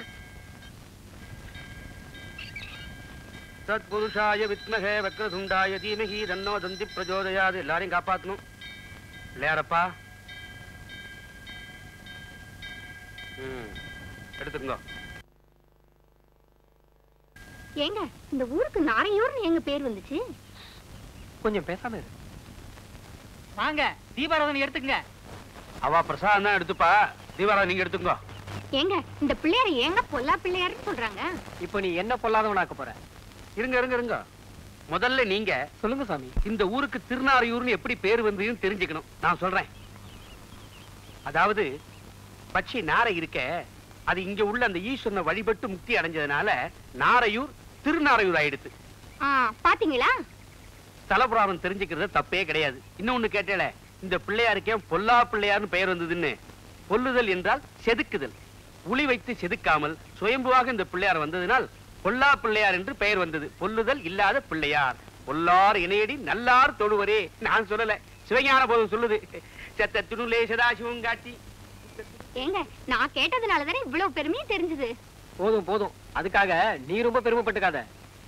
தத்புருஷாய வித்மகே வக்ரதுண்டாய தீமகி தன்னோ தந்தி பிரஜோதயாது எல்லாரையும் காப்பாத்தணும் இல்லையாரப்பா ம், எடுத்துக்கோ ஏங்க இந்த ஊருக்கு நாரையூர்னு எங்க பேர் வந்துச்சு கொஞ்சம் பேசாம இரு வாங்க தீபாராதனை எடுத்துக்கங்க அவ பிரசாதம் தான் எடுத்துப்பா தீபாரா நீங்க எடுத்துக்கோ ஏங்க இந்த பிள்ளையார ஏங்க பொல்லா பிள்ளையாருன்னு சொல்றாங்க இப்போ நீ என்ன பொல்லாதவனாக்க போற இருங்க இருங்க இருங்க முதல்ல நீங்க சொல்லுங்க சாமி இந்த ஊருக்கு திருநாரையூர்னு எப்படி பேர் வந்ததுன்னு தெரிஞ்சுக்கணும் நான் சொல்றேன் அதாவது பட்சி நாரை இருக்க அது இங்க உள்ள அந்த ஈஸ்வரனை வழிபட்டு முக்தி அடைஞ்சதுனால நாரையூர் திருநாரையூர் ஆயிடுத்து ஆ பாத்தீங்களா தலபுராணம் தெரிஞ்சுக்கிறது தப்பே கிடையாது இன்னொன்னு கேட்டேல இந்த பிள்ளையாருக்கே பொல்லா பிள்ளையார்னு பெயர் வந்ததுன்னு பொல்லுதல் என்றால் செதுக்குதல் உளி வைத்து செதுக்காமல் சுயம்புவாக இந்த பிள்ளையார் வந்ததினால் பொல்லா பிள்ளையார் என்று பெயர் வந்தது பொல்லுதல் இல்லாத பிள்ளையார் பொல்லார் இணையடி நல்லார் தொழுவரே நான் சொல்லல சிவஞான போதும் சொல்லுது செத்த துணுலே சதாசிவம் காட்டி ஏங்க நான் கேட்டதுனால தானே இவ்வளவு பெருமையும் தெரிஞ்சது போதும் போதும் அதுக்காக நீ ரொம்ப பெருமைப்பட்டுக்காத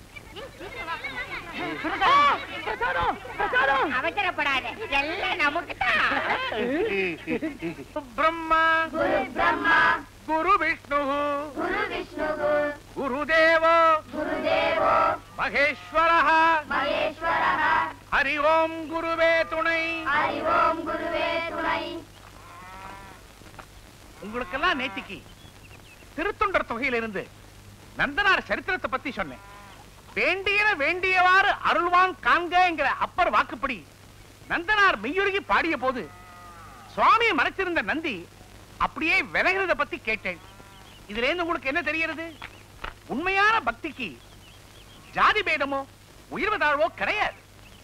அவசரப்படாத எல்லாம் நமக்கு தான் பிரம்மா குரு விஷ்ணு குருதேவோ மகேஸ்வர ஹரி ஓம் குருவே துணை உங்களுக்கெல்லாம் நேத்திக்கு திருத்தொண்டர் தொகையிலிருந்து நந்தனார் சரித்திரத்தை பத்தி சொன்னேன் வேண்டியன வேண்டியவாறு அருள்வான் காண்க என்கிற அப்பர் வாக்குப்படி நந்தனார் மெய்யுருகி பாடிய போது சுவாமியை மறைச்சிருந்த நந்தி அப்படியே விலகிறத பத்தி கேட்டேன் இதுல இருந்து உங்களுக்கு என்ன தெரிகிறது உண்மையான பக்திக்கு ஜாதி பேதமோ உயர்வு தாழ்வோ கிடையாது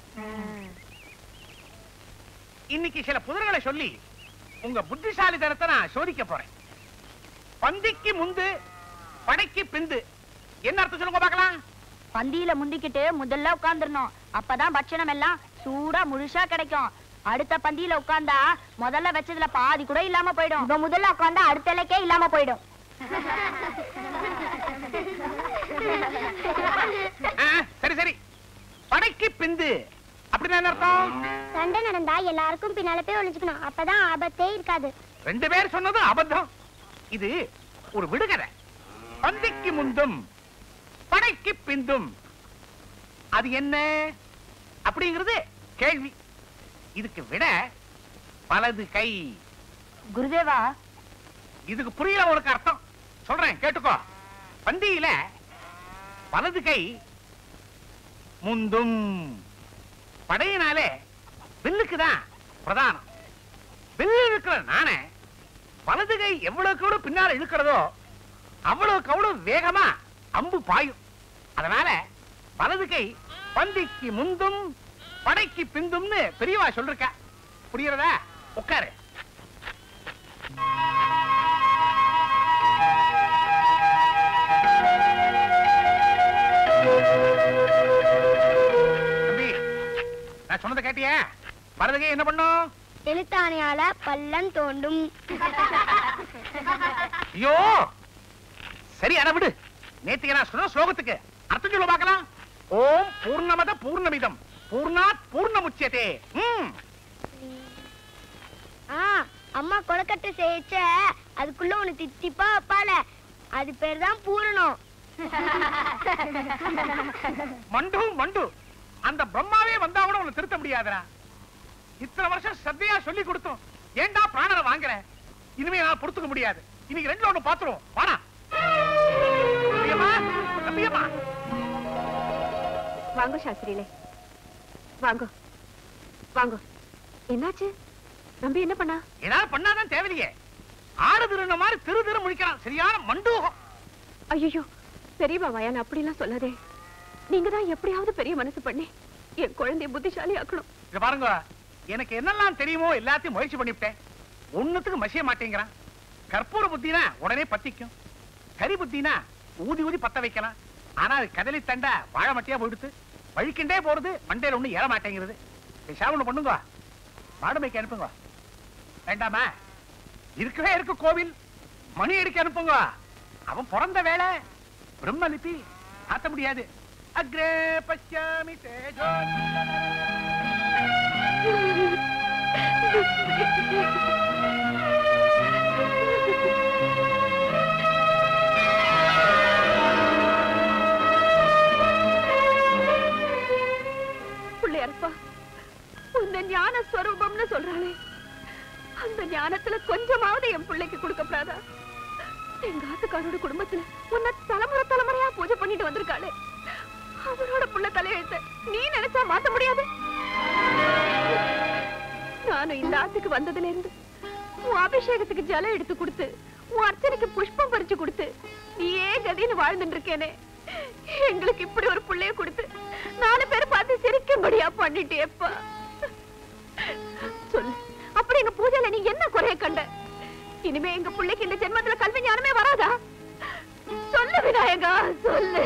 இன்னைக்கு சில புதர்களை சொல்லி உங்க புத்திசாலித்தனத்தை நான் சோதிக்க போறேன் பந்திக்கு முந்து படைக்கு பிந்து என்ன அர்த்தம் சொல்லுங்க பார்க்கலாம் பந்தியில முந்திக்கிட்டு முதல்ல உட்கார்ந்துடணும் அப்பதான் பட்சணம் எல்லாம் சூடா முழுசா கிடைக்கும் அடுத்த பந்தியில உட்கார்ந்தா முதல்ல வச்சதுல பாதி கூட இல்லாம போயிடும் இப்ப முதல்ல உட்கார்ந்தா அடுத்த இலைக்கே இல்லாம போயிடும் ஆ, சரி சரி படைக்கு பிந்து அப்படின்னா என்ன அர்த்தம் சண்டை நடந்தா எல்லாருக்கும் பின்னால போய் ஒளிஞ்சுக்கணும் அப்பதான் ஆபத்தே இருக்காது ரெண்டு பேர் சொன்னது அபத்தம் இது ஒரு விடுகதை பந்திக்கு முந்தும் படைக்கு பிந்தும் அது என்ன அப்படிங்கிறது கேள்வி இதுக்கு விட வலது கை குருதேவா இதுக்கு புரியல உனக்கு அர்த்தம் சொல்றேன் கேட்டுக்கோ பந்தியில வலது கை முந்தும் படையினாலே வில்லுக்கு தான் பிரதானம் வில்லு இருக்கிற நானே வலது கை எவ்வளவுக்கு எவ்வளவு பின்னால இழுக்கிறதோ அவ்வளவுக்கு அவ்வளவு வேகமா அம்பு பாயும் அதனால வலது கை பந்திக்கு முந்தும் படைக்கு பிந்தும்னு பெரியவா சொல்லிருக்க புரியுறதா உட்காரு அழுகை என்ன பண்ணும் எழுத்தாணையால பள்ளம் தோண்டும் ஐயோ சரி அட விடு நேத்துக்கு நான் சொன்ன ஸ்லோகத்துக்கு அர்த்தம் சொல்ல பார்க்கலாம் ஓம் பூர்ணமத பூர்ணமிதம் பூர்ணாத் பூர்ணமுச்சியதே ம் ஆ அம்மா கொலக்கட்டை செய்யச்ச அதுக்குள்ள ஒண்ணு தித்திப்பா வைப்பால அது பேர் தான் பூரணம் மண்டு மண்டு அந்த பிரம்மாவே வந்தா கூட உன்னை திருத்த முடியாதுடா இத்தனை வருஷம் சத்தையா சொல்லி கொடுத்தோம் ஏன்டா பிராணனை வாங்குற இனிமே நான் பொறுத்துக்க முடியாது இன்னைக்கு ரெண்டுல ஒண்ணு பாத்துருவோம் வாடா தம்பியம்மா, தம்பியம்மா. வாங்க சாஸ்திரியிலே வாங்க வாங்க என்னாச்சு நம்பி என்ன பண்ணா ஏதாவது பண்ணாதான் தேவையில்லையே ஆடு திருந்த மாதிரி திரு திரு முழிக்கிறான் சரியான மண்டூகம் ஐயோ பெரியவா வயான் அப்படிலாம் சொல்லாதே நீங்க தான் எப்படியாவது பெரிய மனசு பண்ணி என் குழந்தைய புத்திசாலி ஆக்கணும் இங்க பாருங்க எனக்கு என்னெல்லாம் தெரியுமோ எல்லாத்தையும் முயற்சி பண்ணிவிட்டேன் ஒண்ணுத்துக்கு மசிய மாட்டேங்கிறான் கற்பூர புத்தினா உடனே பத்திக்கும் கரி புத்தினா ஊதி ஊதி பத்த வைக்கலாம் ஆனா அது கதலி தண்டா வாழை மட்டியா போயிடுத்து வழிக்கிண்டே போறது மண்டையில ஒண்ணு ஏற மாட்டேங்கிறது பேசாம ஒண்ணு பண்ணுங்க மாடுமைக்கு அனுப்புங்க வேண்டாமா இருக்கவே இருக்கு கோவில் மணி அடிக்க அனுப்புங்க அவன் பிறந்த வேலை பிரம்மலிபி ஆத்த முடியாது அக்ரே பச்சாமி தேஜோ பிள்ளையாரப்பா உந்த ஞான ஸ்வரூபம்னு சொல்றாளே அந்த ஞானத்துல கொஞ்சமாவது என் பிள்ளைக்கு கொடுக்கப்படாதா எங்க ஆத்துக்காரோட குடும்பத்துல உன்னை தலைமுறை தலைமுறையா பூஜை பண்ணிட்டு வந்திருக்காளே அவரோட புள்ள தலையெழுத்த நீ நினைச்சா மாத்த முடியாது நானும் இந்த ஆத்துக்கு வந்ததுல இருந்து உன் அபிஷேகத்துக்கு ஜலம் எடுத்து கொடுத்து உன் அர்ச்சனைக்கு புஷ்பம் பறிச்சு கொடுத்து நீயே கதின்னு வாழ்ந்துட்டு இருக்கேனே எங்களுக்கு இப்படி ஒரு புள்ளைய கொடுத்து நாலு பேர் பார்த்து சிரிக்கும்படியா பண்ணிட்டேப்பா சொல்லு அப்படி எங்க பூஜையில நீ என்ன குறைய கண்ட இனிமே எங்க பிள்ளைக்கு இந்த ஜென்மத்துல கல்வி ஞானமே வராதா சொல்லு விநாயகா சொல்லு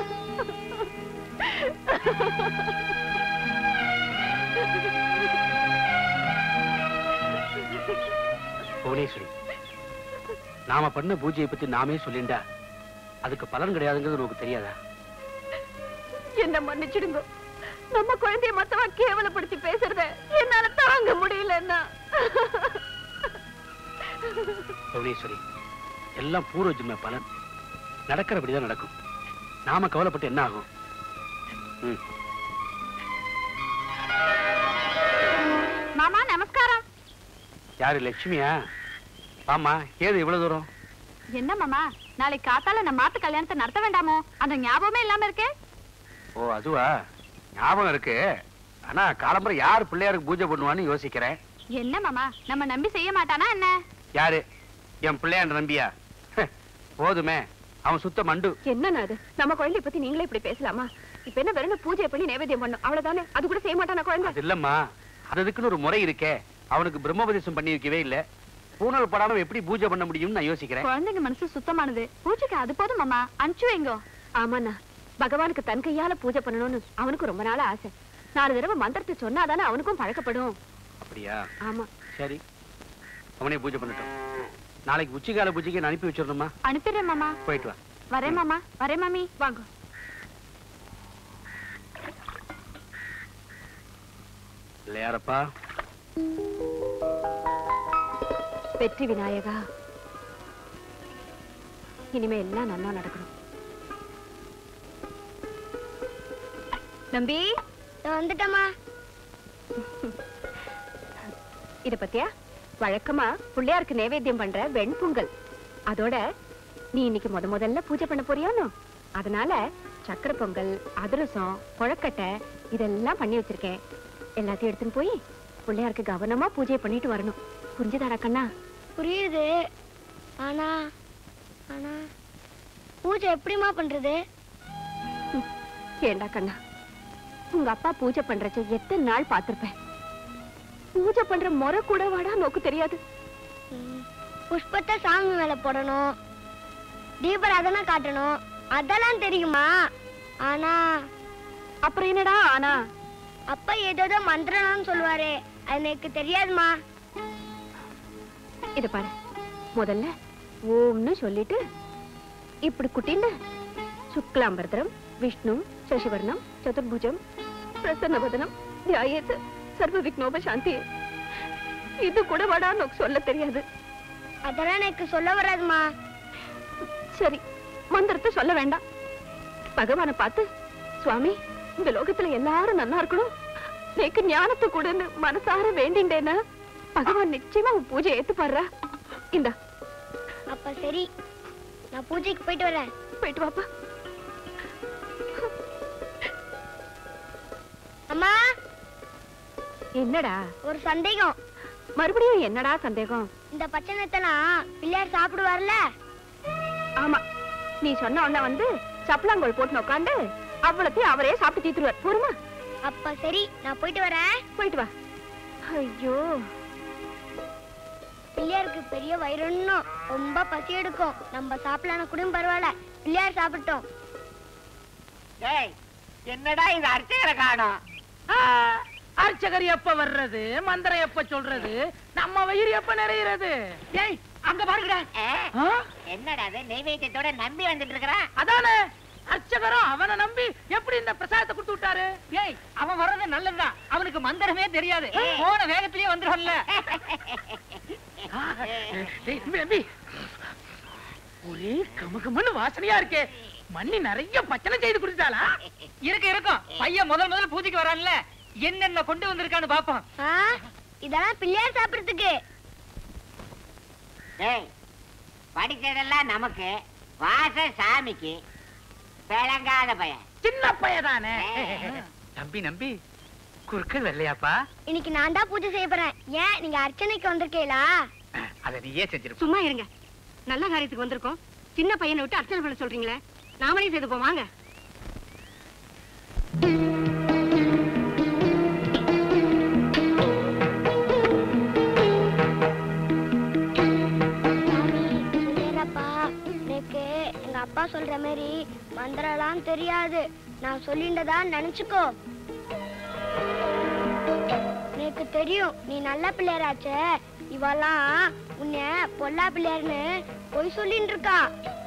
புவனேஸ்வரி நாம பண்ண பூஜையை பத்தி நாமே சொல்லிண்டா அதுக்கு பலன் கிடையாதுங்கிறது உனக்கு தெரியாதா என்ன மன்னிச்சிடுங்க நம்ம குழந்தைய மத்தவன் கேவலப்படுத்தி பேசுறத என்னால தாங்க முடியலன்னா புவனேஸ்வரி எல்லாம் பூர்வ ஜென்ம பலன் நடக்கிறபடிதான் நடக்கும் நாம கவலைப்பட்டு என்ன ஆகும் ம் மாமா நமஸ்காரம் யாரு லட்சுமியா ஆமா ஏது இவ்வளவு தூரம் என்ன மாமா நாளைக்கு காத்தால நம்ம மாத்து கல்யாணத்தை நடத்த வேண்டாமோ அந்த ஞாபகமே இல்லாம இருக்கே ஓ அதுவா ஞாபகம் இருக்கு ஆனா காலம்பரை யார் பிள்ளையாருக்கு பூஜை பண்ணுவான்னு யோசிக்கிறேன் என்ன மாமா நம்ம நம்பி செய்ய மாட்டானா என்ன யாரு என் பிள்ளையாண்ட நம்பியா போதுமே அவன் சுத்த மண்டு என்னண்ணா அது நம்ம குழந்தைய பத்தி நீங்களே இப்படி பேசலாமா இப்ப என்ன வெறும் பூஜை பண்ணி நைவேத்தியம் பண்ணும் அவ்வளவுதானே அது கூட செய்ய மாட்டானா குழந்தை அது இல்லம்மா அது அதுக்குன்னு ஒரு முறை இருக்கே அவனுக்கு பிரம்மோபதேசம் பண்ணி வைக்கவே இல்ல பூனல் படாம எப்படி பூஜை பண்ண முடியும்னு நான் யோசிக்கிறேன் குழந்தைங்க மனசு சுத்தமானது பூஜைக்கு அது போதும் மாமா அனுப்பிச்சு வைங்கோ ஆமாண்ணா பகவானுக்கு தன் கையால பூஜை பண்ணணும்னு அவனுக்கு ரொம்ப நாள் ஆசை நாலு தடவை மந்திரத்தை சொன்னாதானே அவனுக்கும் பழக்கப்படும் அப்படியா ஆமா சரி அவனே பூஜை பண்ணட்டும் நாளைக்கு உச்சிகால பூஜைக்கு நான் அனுப்பி வச்சிடணுமா அனுப்பிடுறேன் மாமா போயிட்டு வா வரேன் மாமா வரேன் மாமி வாங்க இல்லையாரப்பா வெற்றி விநாயகா இனிமே எல்லாம் நல்லா நடக்கணும் நம்பி நான் வந்துட்டேம்மா இத பத்தியா வழக்கமா பிள்ளையாருக்கு நைவேத்தியம் பண்ற வெண்பொங்கல் அதோட நீ இன்னைக்கு முத முதல்ல பூஜை பண்ண போறியானோ அதனால சக்கரை பொங்கல் அதிரசம் கொழக்கட்டை இதெல்லாம் பண்ணி வச்சிருக்கேன் எல்லாத்தையும் எடுத்துன்னு போய் பிள்ளையாருக்கு கவனமா பூஜை பண்ணிட்டு வரணும் புரிஞ்சுதாடா கண்ணா புரியுது ஆனா ஆனா பூஜை எப்படிம்மா பண்றது ஏண்டா கண்ணா உங்க அப்பா பூஜை பண்றச்ச எத்தனை நாள் பார்த்திருப்பேன் பூஜை பண்ற முறை கூட வாடா நோக்கு தெரியாது ம், புஷ்பத்தை சாமி மேல போடணும் தீபராதனை காட்டணும் அதெல்லாம் தெரியுமா ஆனா அப்புறம் என்னடா ஆனா அப்பா ஏதோ மந்திரம்னு சொல்லுவாரே அது எனக்கு தெரியாதுமா இத பாரு முதல்ல ஓம்னு சொல்லிட்டு இப்படி குட்டிண்டு சுக்லாம்பரதரம் விஷ்ணு சசிவர்ணம் சதுர்புஜம் பிரசன்னவதனம் தியாயத்து சர்வ விக்னோப சாந்தி இது கூட வடா உனக்கு சொல்ல தெரியாது அதெல்லாம் எனக்கு சொல்ல வராதுமா சரி மந்திரத்தை சொல்ல வேண்டாம் பகவானை பார்த்து சுவாமி இந்த லோகத்துல எல்லாரும் நல்லா இருக்கணும் எனக்கு ஞானத்தை கொடுன்னு மனசார வேண்டிண்டேன்னா பகவான் நிச்சயமா உன் பூஜை ஏத்துப்பாடுறா இந்தா அப்ப சரி நான் பூஜைக்கு போயிட்டு வரேன் போயிட்டு வாப்பா அம்மா என்னடா ஒரு சந்தேகம் மறுபடியும் என்னடா சந்தேகம் இந்த பச்சனத்தெல்லாம் பிள்ளையார் சாப்பிடுவார்ல ஆமா நீ சொன்ன உடனே வந்து சப்பலாங்கோல் போட்டு உட்காந்து அவ்வளத்தையும் அவரே சாப்பிட்டு தீத்துருவார் போருமா அப்ப சரி நான் போயிட்டு வரேன் போயிட்டு வா ஐயோ பிள்ளையாருக்கு பெரிய வயிறுன்னும் ரொம்ப பசி எடுக்கும் நம்ம சாப்பிடலாம் கூட பரவாயில்ல பிள்ளையார் சாப்பிட்டோம் டேய் என்னடா இது அர்ச்சகரை காணோம் அர்ச்சகர் எப்ப வர்றது மந்திரம் எப்ப சொல்றது நம்ம வயிறு எப்ப நிறையிறது டேய் அங்க பாருங்கடா ஆ? என்னடா அது நெய்வேத்தியத்தோட நம்பி வந்துட்டு இருக்கிறான் அதானே அர்ச்சகரும் அவனை நம்பி எப்படி இந்த பிரசாதத்தை கொடுத்து விட்டாரு ஏய் அவன் வர்றது நல்லதுதான் அவனுக்கு மந்திரமே தெரியாது போன வேகத்திலேயே வந்துடும்ல டேய், தம்பி, தம்பி. ஒரே கமகமன்னு வாசனையா இருக்கே மண்ணி நிறைய பச்சனை செய்து குடிச்சாளா இருக்கு இருக்கும் பையன் முதல் முதல்ல பூஜைக்கு வரான்ல என்னென்ன கொண்டு வந்திருக்கான்னு பாப்போம் ஆ, இதெல்லாம் பிள்ளையார் சாப்பிடுறதுக்கு டேய் படிச்சதெல்லாம் நமக்கு வாச சாமிக்கு விளங்காத பையன் சின்ன பையதானே நம்பி நம்பி குறுக்கு வெள்ளையாப்பா இன்னைக்கு நான் தான் பூஜை செய்ய போறேன் ஏன் நீங்க அர்ச்சனைக்கு வந்திருக்கீங்களா அதை நீயே செஞ்சிருப்ப சும்மா இருங்க நல்ல காரியத்துக்கு வந்திருக்கோம் சின்ன பையனை விட்டு அர்ச்சனை பண்ண சொல்றீங்களே நாமளே செய்து போவாங்க பிள்ளையாரப்பா எனக்கு எங்க அப்பா சொல்ற மாதிரி மந்திரம்லாம் தெரியாது நான் சொல்லிண்டதா நினைச்சுக்கோ எனக்கு தெரியும் நீ நல்ல பிள்ளையராச்சே இவெல்லாம் உன்னை பொல்லா பிள்ளையார்னு பொய் சொல்லிட்டு இருக்கா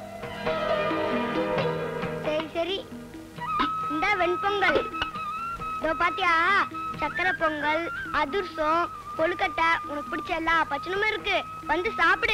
சரி சரி இந்த வெண்பொங்கல் இதோ பாத்தியா சக்கரை பொங்கல் அதிர்சம் கொழுக்கட்டை உனக்கு பிடிச்ச எல்லா பச்சனமும் இருக்கு வந்து சாப்பிடு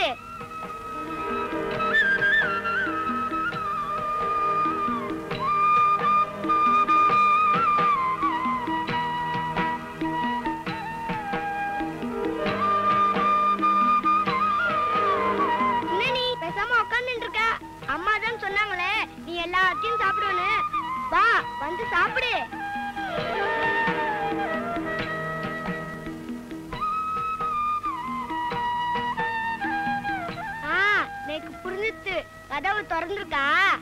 என்ன நீ பேசாம உட்கார்ந்துட்டு இருக்க அம்மா தான் சொன்னாங்களே நீ எல்லாத்தையும் சாப்பிடுன்னு வா வந்து சாப்பிடு ஆ எனக்கு புரிஞ்சுச்சு கதவு திறந்துருக்கா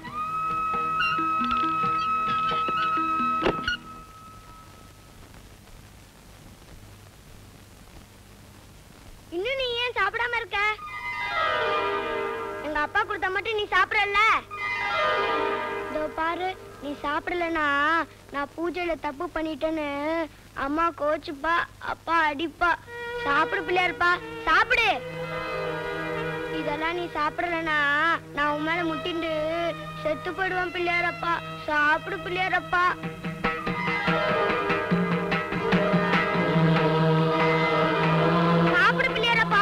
இன்னும் நீ ஏன் சாப்பிடாம இருக்க எங்க அப்பா கொடுத்தா மட்டும் நீ சாப்பிடல இதோ பாரு நீ சாப்பிடலனா நான் பூஜையில தப்பு பண்ணிட்டேன்னு அம்மா கோச்சுப்பா அப்பா அடிப்பா சாப்பிடு பிள்ளையாருப்பா சாப்பிடு இதெல்லாம் நீ சாப்பிடலனா நான் உன் மேல முட்டிண்டு செத்து போயிடுவேன் பிள்ளையாரப்பா சாப்பிடு பிள்ளையாரப்பா சாப்பிடு பிள்ளையாரப்பா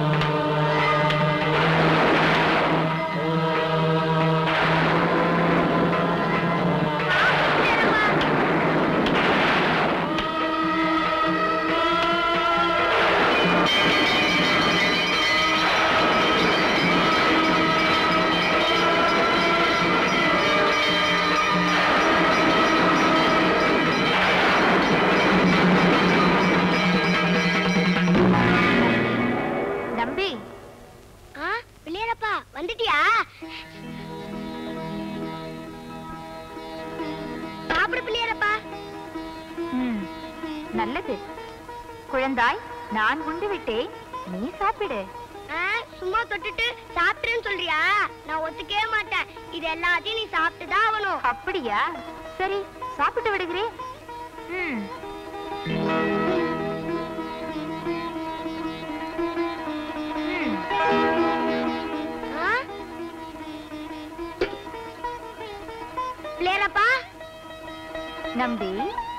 நம்பி ஆ பிள்ளையாரப்பா வந்துட்டியா சாப்பிடு பிள்ளையாரப்பா ம், நல்லது குழந்தாய் நான் உண்டு விட்டேன் நீ சாப்பிடு ஆ, சும்மா தொட்டுட்டு சாப்பிட்டுன்னு சொல்றியா நான் ஒத்துக்கவே மாட்டேன் இது எல்லாத்தையும் நீ சாப்பிட்டு தான் ஆகணும் அப்படியா சரி சாப்பிட்டு விடுகிறேன் ம் நம்பி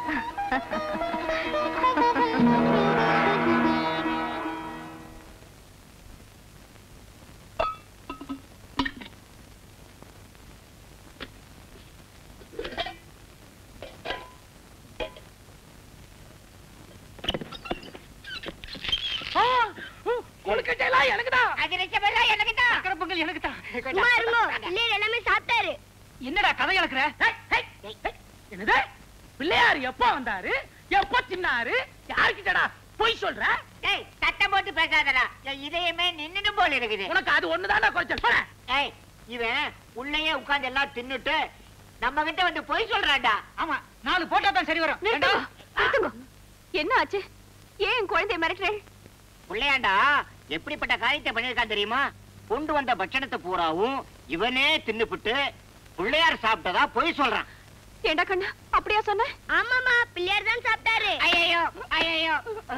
கொழுக்கட்டையெல்லாம் எனக்குதான் அதிரசம் எல்லாம் எனக்கு தான் சக்கரை பொங்கல் எனக்கு தான் சும்மா இருங்கோ பிள்ளைகள் எல்லாமே சாப்பிட்டாரு என்னடா கதை இழக்கிற என்னது பிள்ளையார் எப்போ வந்தாரு எப்போ தின்னாரு யாருக்கிட்டடா பொய் சொல்ற ஏய் சத்தம் போட்டு பேசாதடா என் இதயமே நின்னுட்டு போல இருக்குது உனக்கு அது ஒண்ணுதான்டா குறைச்சல் போடா. ஏய் இவன் உள்ளேயே உட்கார்ந்து எல்லாம் தின்னுட்டு நம்ம கிட்ட வந்து பொய் சொல்றான்டா ஆமா நாலு போட்டா தான் சரி வரும் நிறுத்துங்க, ஏண்டா? நிறுத்துங்க. என்ன ஆச்சு ஏன் என் குழந்தைய மிரட்டுறேன் பிள்ளையாண்டா எப்படிப்பட்ட காரியத்தை பண்ணிருக்கான் தெரியுமா கொண்டு வந்த பட்சணத்தை பூராவும் இவனே தின்னுபிட்டு பிள்ளையார் சாப்பிட்டதா பொய் சொல்றான் ஏண்டா கண்ணா அப்படியா சொன்ன ஆமாமா பிள்ளையார் தான் சாப்பிட்டாரு ஐயோ ஐயோ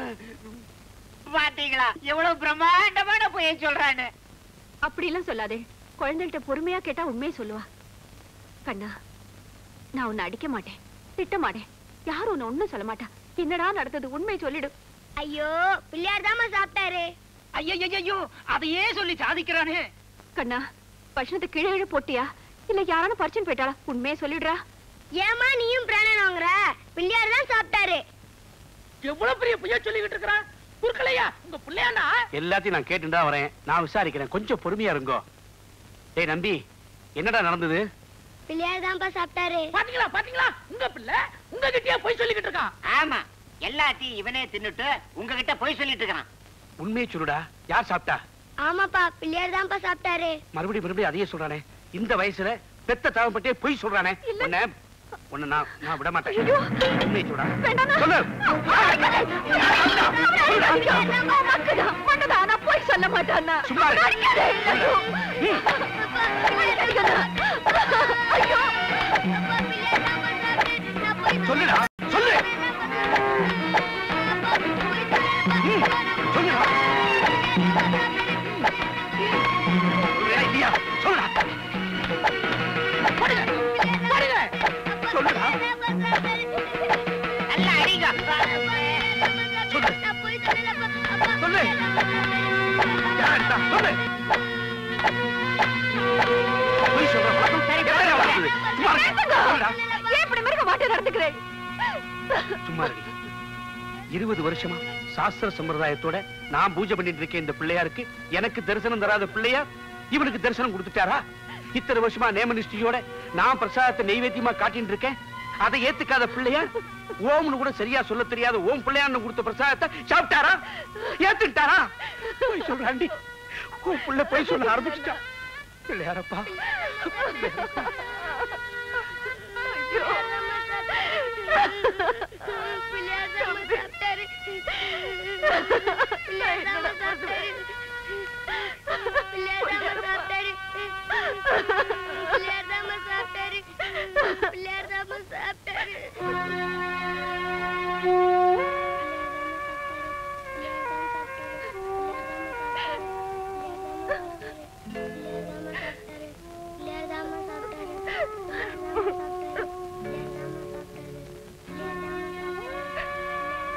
பாத்தீங்களா எவ்வளவு பிரம்மாண்டமான பொய்யை சொல்றான்னு அப்படி எல்லாம் சொல்லாதே குழந்தைகிட்ட பொறுமையா கேட்டா உண்மையை சொல்லுவா கண்ணா நான் உன்னை அடிக்க மாட்டேன் திட்ட மாட்டேன் யாரும் உன்னை ஒண்ணும் சொல்ல மாட்டா என்னடா நடந்தது உண்மையை சொல்லிடு ஐயோ பிள்ளையார் தாம்மா சாப்பிட்டாரு ஐயையையோ அதையே சொல்லி சாதிக்கிறானே கண்ணா பட்சணத்தை கீழே கீழே போட்டியா இல்ல யாரான பறிச்சுன்னு போயிட்டாளா உண்மையை சொல்லிடுறா ஏமா நீயும் பிராணன் வாங்குற பிள்ளையார் தான் சாப்பிட்டாரு எவ்வளவு பெரிய பொய்யா சொல்லிக்கிட்டு இருக்கிறான் குறுக்கலையா உங்க பிள்ளையாண்டா எல்லாத்தையும் நான் கேட்டுட்டு தான் வரேன் நான் விசாரிக்கிறேன் கொஞ்சம் பொறுமையா இருங்கோ டேய் நம்பி என்னடா நடந்தது பிள்ளையார் தான்ப்பா சாப்பிட்டாரு பாத்தீங்களா பாத்தீங்களா உங்க பிள்ளை உங்க கிட்டயே பொய் சொல்லிக்கிட்டு இருக்கான் ஆமா எல்லாத்தையும் இவனே தின்னுட்டு உங்ககிட்ட பொய் சொல்லிட்டு இருக்கிறான் உண்மையை சொல்லுடா யார் சாப்பிட்டா ஆமாப்பா பிள்ளையார் தான்ப்பா சாப்பிட்டாரு மறுபடியும் மறுபடியும் அதையே சொல்றானே இந்த வயசுல பெத்த தாவப்பட்டே பொய் சொல்றானே உன்னை உன்னை நான் நான் விட மாட்டேன் உண்மையை சொல்றா சொல்லு போய் சொல்ல மாட்டானா சும்மா இரு. சொல்லுடா சொல்லு ம், சொல்லுடா ஒருவேளை இல்லையா சொல்லுடா சொல்லுடா நல்ல அடிங்க சொல்லு சொல்லு யார்டா சொல்லு பொய் சொல்ற பழக்கம் எத்தனை வளர்ந்தது? சும்மா இரு. சொல்லுடா ஏன் இப்படி மிருக மாட்டே நடந்துக்கிறேன் சும்மா இருடி. இருபது வருஷமா சாஸ்திர சம்பிரதாயத்தோட நான் பூஜை பண்ணிட்டு இருக்கேன் இந்த பிள்ளையாருக்கு எனக்கு தரிசனம் தராத பிள்ளையார் இவனுக்கு தரிசனம் கொடுத்துட்டாரா இத்தனை வருஷமா நேமனிஷ்டியோட நான் பிரசாதத்தை நெய்வேத்தியமா காட்டிட்டு இருக்கேன் அதை ஏத்துக்காத பிள்ளையார் ஓம்னு கூட சரியா சொல்ல தெரியாத ஓம் பிள்ளையார்னு கொடுத்த பிரசாதத்தை சாப்பிட்டாரா ஏத்துட்டாரா போய் சொல்றாண்டி உன் பிள்ளை போய் சொல்ல ஆரம்பிச்சுட்டா பிள்ளையாரப்பா பிள்ளையார் தாம்மா சாப்பிட்டாரு பிள்ளையார் தாம்மா சாப்பிட்டாரு பிள்ளையார் தாம்மா சாப்பிட்டாரு பிள்ளையார் தாம்மா சாப்பிட்டாரு பிள்ளையார் தாம்மா சாப்பிட்டாரு பிள்ளையார் தாம்மா சாப்பிட்டாரு பிள்ளையார் தாம்மா சாப்பிட்டாரு பிள்ளையார் தாம்மா சாப்பிட்டாரு பிள்ளையார் தாம்மா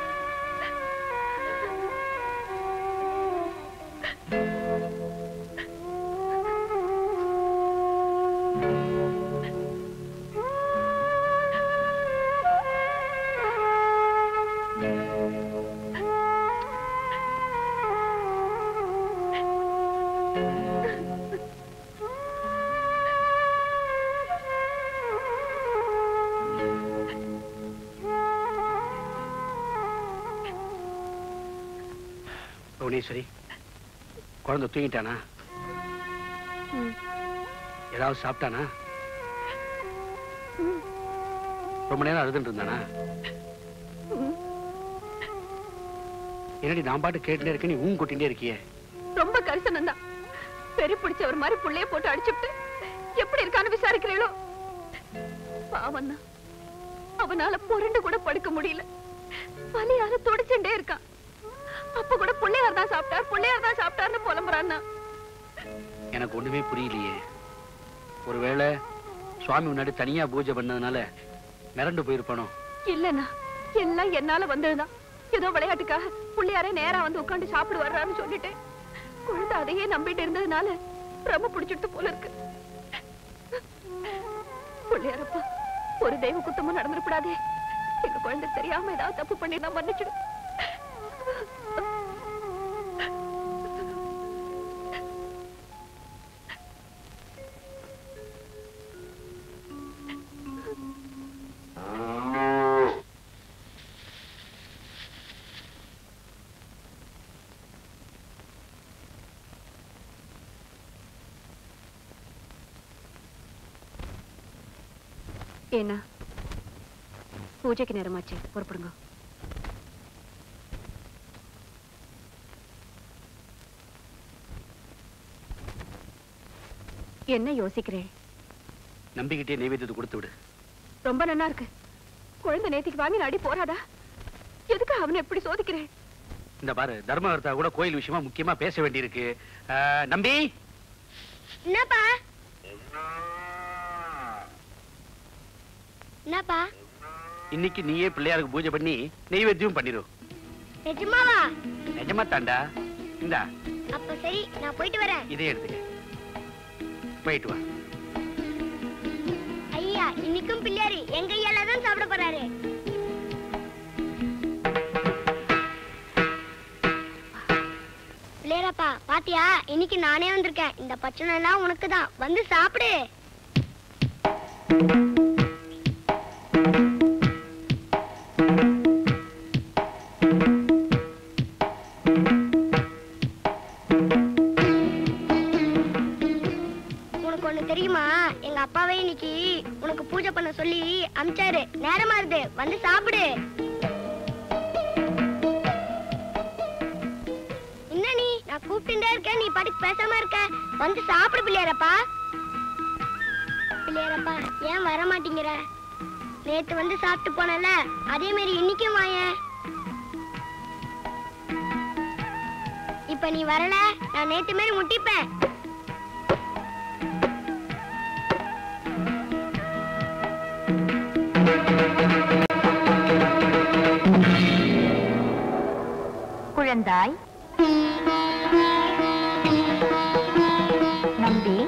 புவனேஸ்வரி குழந்தை தூங்கிட்டானா ஏதாவது சாப்பிட்டானா ரொம்ப நேரம் அழுதுட்டு இருந்தானா என்னடி நான் பாட்டு கேட்டுட்டே இருக்க நீ ஊன் கொட்டிட்டே இருக்கியே ரொம்ப கரிசனம் தான் பெரிய பிடிச்சவர் மாதிரி புள்ளைய போட்டு அடிச்சுட்டு எப்படி இருக்கான்னு விசாரிக்கிறீங்களோ பாவம் தான் அவனால புரண்டு கூட படுக்க முடியல வலியால துடிச்சுட்டே இருக்கான் அப்ப கூட பிள்ளையார் தான் சாப்பிட்டார் பிள்ளையார் தான் சாப்பிட்டார்னு புலம்புறான்னா எனக்கு ஒண்ணுமே புரியலையே ஒருவேளை சுவாமி முன்னாடி தனியா பூஜை பண்ணதுனால மிரண்டு போயிருப்பானோ இல்லண்ணா எல்லாம் என்னால வந்ததுதான் ஏதோ விளையாட்டுக்காக பிள்ளையாரே நேரா வந்து உட்காந்து சாப்பிடு வர்றான்னு சொல்லிட்டேன் குழந்தை அதையே நம்பிட்டு இருந்ததுனால ரொம்ப பிடிச்சிட்டு போல இருக்கு பிள்ளையாரப்பா ஒரு தெய்வ குத்தமும் நடந்துடக்கூடாதே எங்க குழந்தை தெரியாம ஏதாவது தப்பு பண்ணி நான் மன்னிச்சிடு ஏன்னா பூஜைக்கு நேரமாச்சு புறப்படுங்க என்ன யோசிக்கிறேன் நம்பிக்கிட்டே நைவேத்தியத்தை கொடுத்து விடு ரொம்ப நல்லா இருக்கு குழந்தை நேத்திக்கு வாங்கி அடி போறாதா எதுக்கு அவனை எப்படி சோதிக்கிறேன் இந்த பாரு தர்மகர்த்தா கூட கோயில் விஷயமா முக்கியமா பேச வேண்டியிருக்கு ஆஹ், நம்பி என்னப்பா என்னப்பா இன்னைக்கு நீயே பிள்ளையாருக்கு பூஜை பண்ணி நெய்வேத்தியம் பண்ணிரு நிஜமாவா நிஜமா தாண்டா இந்தா அப்ப சரி நான் போயிட்டு வரேன் இதே எடுத்துக்க போயிட்டு வா ஐயா இன்னைக்கும் பிள்ளையாரு எங்க ஐயால தான் சாப்பிட போறாரு பிள்ளையாரப்பா பாத்தியா இன்னைக்கு நானே வந்திருக்கேன் இந்த பச்சனை எல்லாம் உனக்கு தான் வந்து சாப்பிடு உனக்கு ஒண்ணு தெரியுமா எங்க அப்பாவே இன்னைக்கு உனக்கு பூஜை பண்ண சொல்லி அமிச்சாரு நேரமா இருது வந்து சாப்பிடு என்ன நீ நான் கூப்பிட்டுட்டே இருக்கேன் நீ பாட்டுக்கு பேசாம இருக்க வந்து சாப்பிடு பிள்ளையாரப்பா பிள்ளையாரப்பா ஏன் வர மாட்டேங்கிற நேத்து வந்து சாப்பிட்டு போனல அதே மாதிரி இன்னைக்கும் வாயேன் இப்ப நீ வரல நான் நேத்து மாதிரி முட்டிப்பேன் குழந்தாய் நம்பி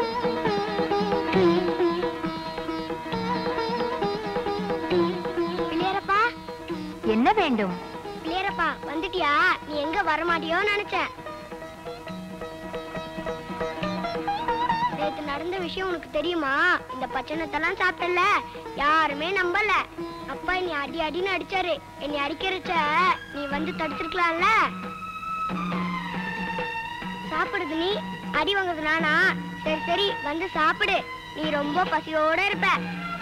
பிள்ளையாரப்பா என்ன வேண்டும் பிள்ளையாரப்பா வந்துட்டியா நீ எங்க வர மாட்டியோ நினைச்சேன் நேத்து நடந்த விஷயம் உனக்கு தெரியுமா இந்த பச்சனத்தெல்லாம் சாப்பிட்டல யாருமே நம்பல அப்பா என்னை அடி அடின்னு அடிச்சாரு என்னை அடிக்கிறச்ச நீ வந்து தடுத்திருக்கலாம்ல சாப்பிடுது நீ அடி வாங்குறது நானா சரி சரி வந்து சாப்பிடு நீ ரொம்ப பசியோட இருப்ப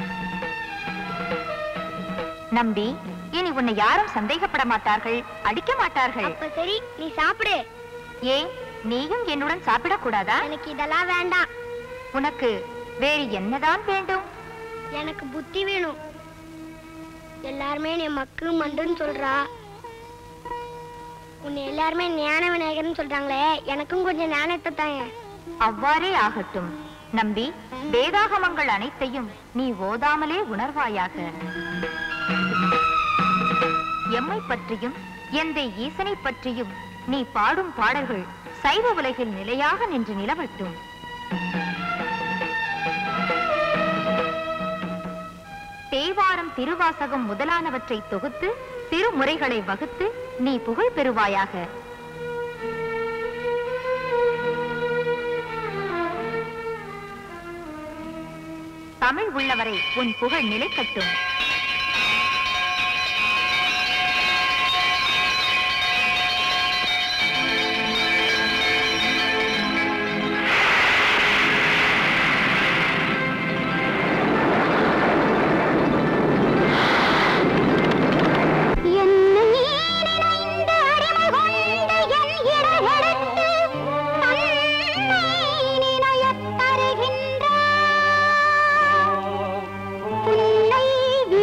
நம்பி இனி உன்னை யாரும் சந்தேகப்பட மாட்டார்கள் அடிக்க மாட்டார்கள் அப்ப சரி நீ சாப்பிடு ஏன் நீயும் என்னுடன் சாப்பிடக் கூடாதா எனக்கு இதெல்லாம் வேண்டாம் உனக்கு வேறு என்னதான் வேண்டும் எனக்கு புத்தி வேணும் எல்லாருமே நீ மக்கு மண்டுன்னு சொல்றா உன்னை எல்லாருமே ஞான விநாயகர்னு சொல்றாங்களே எனக்கும் கொஞ்சம் ஞானத்தை தாங்க அவ்வாறே ஆகட்டும் நம்பி வேதாகமங்கள் அனைத்தையும் நீ ஓதாமலே உணர்வாயாக எம்மை பற்றியும் எந்தை ஈசனை பற்றியும் நீ பாடும் பாடல்கள் சைவ உலகில் நிலையாக நின்று நிலவட்டும் தேவாரம் திருவாசகம் முதலானவற்றை தொகுத்து திருமுறைகளை வகுத்து நீ புகழ் பெறுவாயாக தமிழ் உள்ளவரை உன் புகழ் நிலைக்கட்டும் உன்னை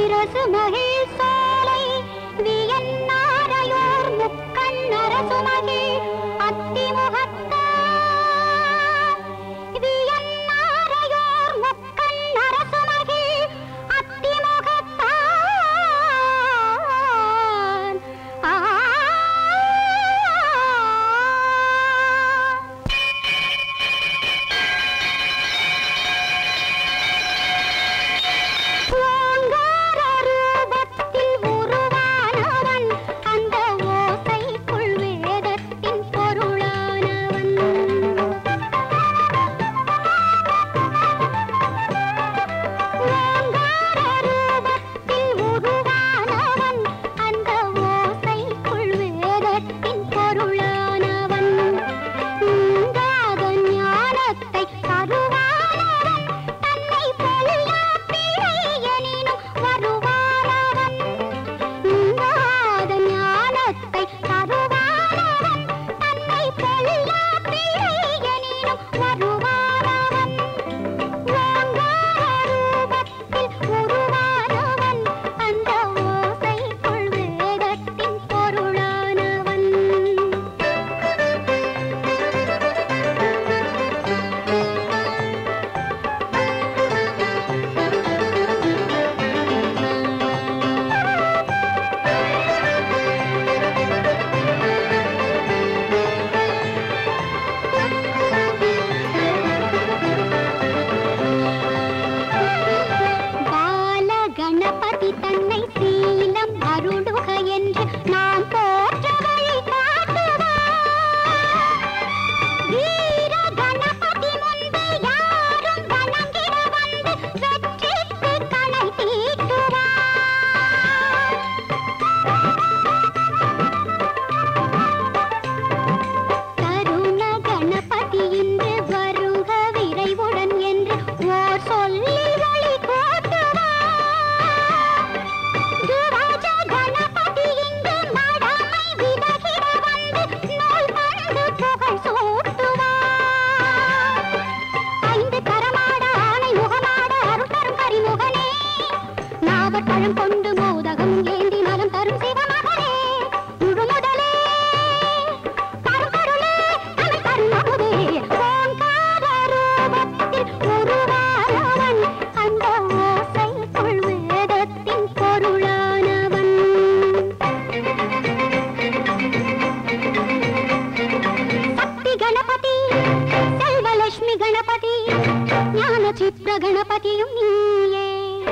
ലക്ഷ്മി ഗണപതി ജ്ഞാനചിത്ര ഗണപതിയും നീയേ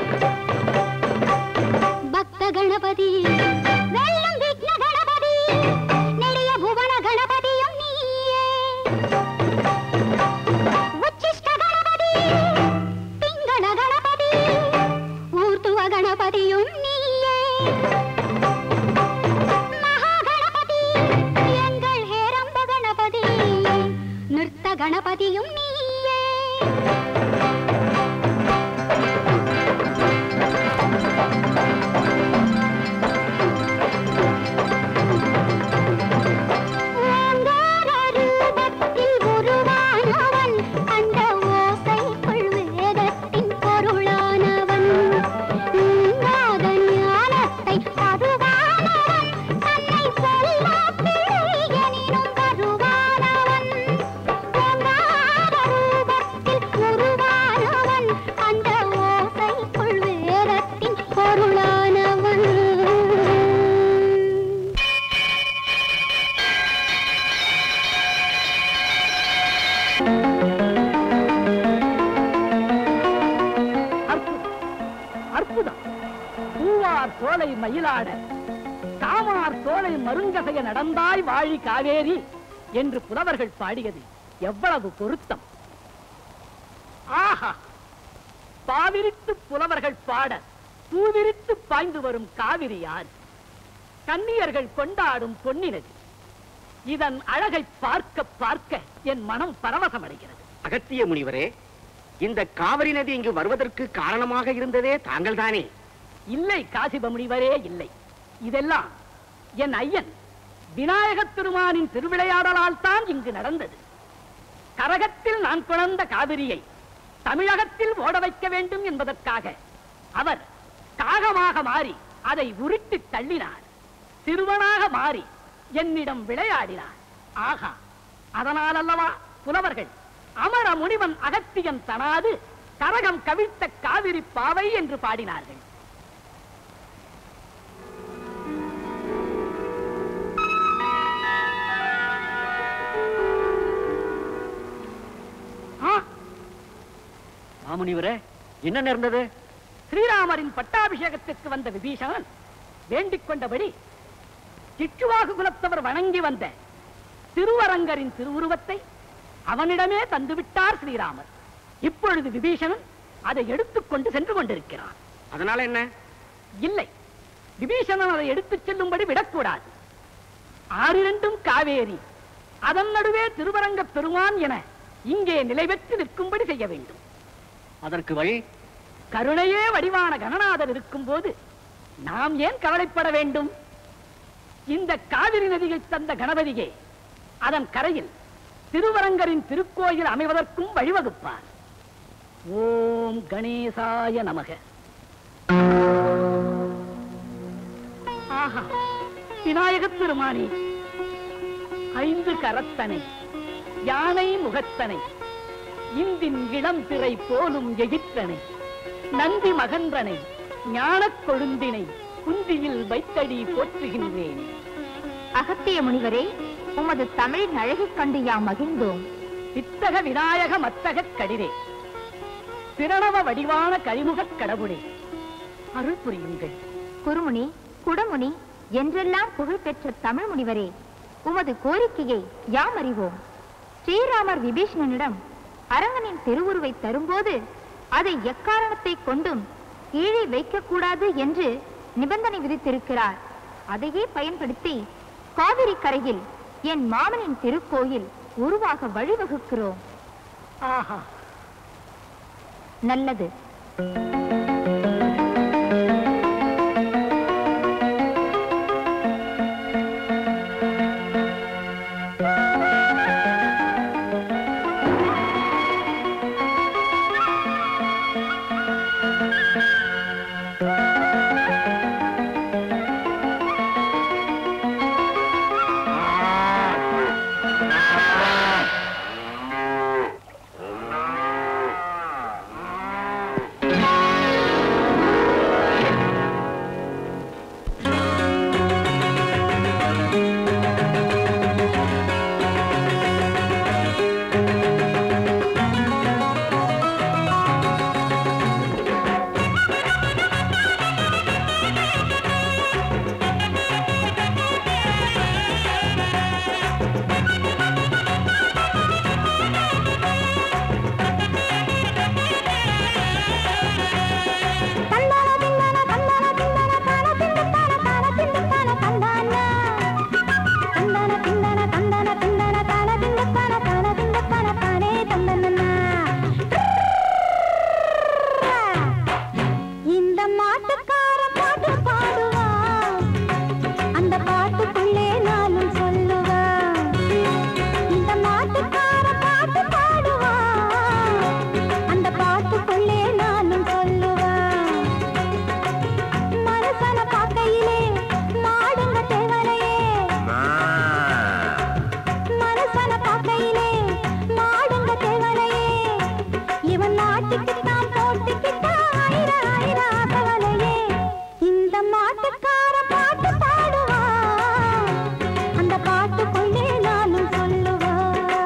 ഭക്ത ഗണപതി വെള്ളം വിഘ്ന ഗണപതി നെടിയ ഭുവന ഗണപതിയും നീയേ ഉച്ഛിഷ്ട ഗണപതി പിങ്കള ഗണപതി ഊർത്തുവ ഗണപതിയും നീയേ മഹാഗണപതി എങ്കൾ ഹേരമ്പ ഗണപതി നൃത്ത ഗണപതിയും നീയേ ஓங்கார ரூபத்தில் உருவானவன் அந்த ஓசைக்குள் வேதத்தின் பொருளானவன் நீங்காத ஞானத்தை அதுவானவன் தன்னை சொல்லா பிழை எனினும் கருவானவன் ஓங்கார ரூபத்தில் உருவானவன் அந்த ஓசைக்குள் வேதத்தின் பொருளானவன் அற்புதம் அற்புதம் பூவார் சோலை மயிலாட காமார் சோலை மருங்கசைய நடந்தாய் வாழி காவேரி என்று புலவர்கள் பாடியது எவ்வளவு பொருத்தம் ஆஹா பாவிரித்து புலவர்கள் பாட பூவிரித்து பாய்ந்து வரும் காவிரி யார் கன்னியர்கள் கொண்டாடும் பொன்னினது இதன் அழகை பார்க்க பார்க்க என் மனம் பரவசமடைகிறது அகத்திய முனிவரே இந்த காவிரி நதி இங்கு வருவதற்கு காரணமாக இருந்ததே தாங்கள் தானே இல்லை காசிப முனிவரே இல்லை இதெல்லாம் என் ஐயன் விநாயகத் திருமானின் திருவிளையாடலால் தான் இங்கு நடந்தது கரகத்தில் நான் குழந்த காவிரியை தமிழகத்தில் ஓட வைக்க வேண்டும் என்பதற்காக அவர் காகமாக மாறி அதை உருட்டி தள்ளினார் சிறுவனாக மாறி என்னிடம் விளையாடினார் ஆகா அதனால் அல்லவா புலவர்கள் அமர முனிவன் அகத்தியன் தனாது கரகம் கவிழ்த்த காவிரி பாவை என்று பாடினார்கள் ஆ, மாமுனிவரே என்ன நேர்ந்தது ஸ்ரீராமரின் பட்டாபிஷேகத்திற்கு வந்த விபீஷணன் வேண்டிக் கொண்டபடி சிற்றுவாகு குலத்தவர் வணங்கி வந்த திருவரங்கரின் திருவுருவத்தை அவனிடமே தந்துவிட்டார் ஸ்ரீராமர் இப்பொழுது விபீஷணன் அதை எடுத்துக்கொண்டு சென்று கொண்டிருக்கிறான் அதனால என்ன இல்லை விபீஷணன் அதை எடுத்துச் செல்லும்படி விடக்கூடாது ஆறிரண்டும் காவேரி அதன் நடுவே திருவரங்க பெருமான் என இங்கே நிலை பெற்று நிற்கும்படி செய்ய வேண்டும் அதற்கு வழி கருணையே வடிவான கணநாதர் இருக்கும்போது நாம் ஏன் கவலைப்பட வேண்டும் இந்த காவிரி நதியை தந்த கணபதியே அதன் கரையில் திருவரங்கரின் திருக்கோயில் அமைவதற்கும் வழிவகுப்பார் ஓம் கணேசாய நமக ஆஹா விநாயகப் பெருமானே ஐந்து கரத்தனை யானை முகத்தனை இந்தின் இளம் திரை போலும் எகிற்றனை நந்தி மகன்றனை ஞானக் கொழுந்தினை குந்தியில் வைத்தடி போற்றுகின்றேன் அகத்திய முனிவரே உமது தமிழின் அழகைக் கண்டு யாம் மகிழ்ந்தோம் வித்தக விநாயக மத்தக கடிரே பிரணவ வடிவான கரிமுகக் கடவுளே அருள் புரியுங்கள் குருமுனி குடமுனி என்றெல்லாம் புகழ் பெற்ற தமிழ் முனிவரே உமது கோரிக்கையை யாம் அறிவோம் ஸ்ரீராமர் விபீஷணனிடம் அரங்கனின் திருவுருவை தரும்போது அதை எக்காரணத்தை கொண்டும் கீழே வைக்கக்கூடாது என்று நிபந்தனை விதித்திருக்கிறார் அதையே பயன்படுத்தி காவிரி கரையில் என் மாமனின் திருக்கோயில் உருவாக வழிவகுக்கிறோம் ஆஹா நல்லது ஆ மாட்டுக்குத்தான் போட்டுக்கிட்டா ஆயிர ஆயிர ஆசவலையே இந்த மாட்டுக்கார பாட்டு பாடுவா அந்த பாட்டுக்குள்ளே நானும் சொல்லுவா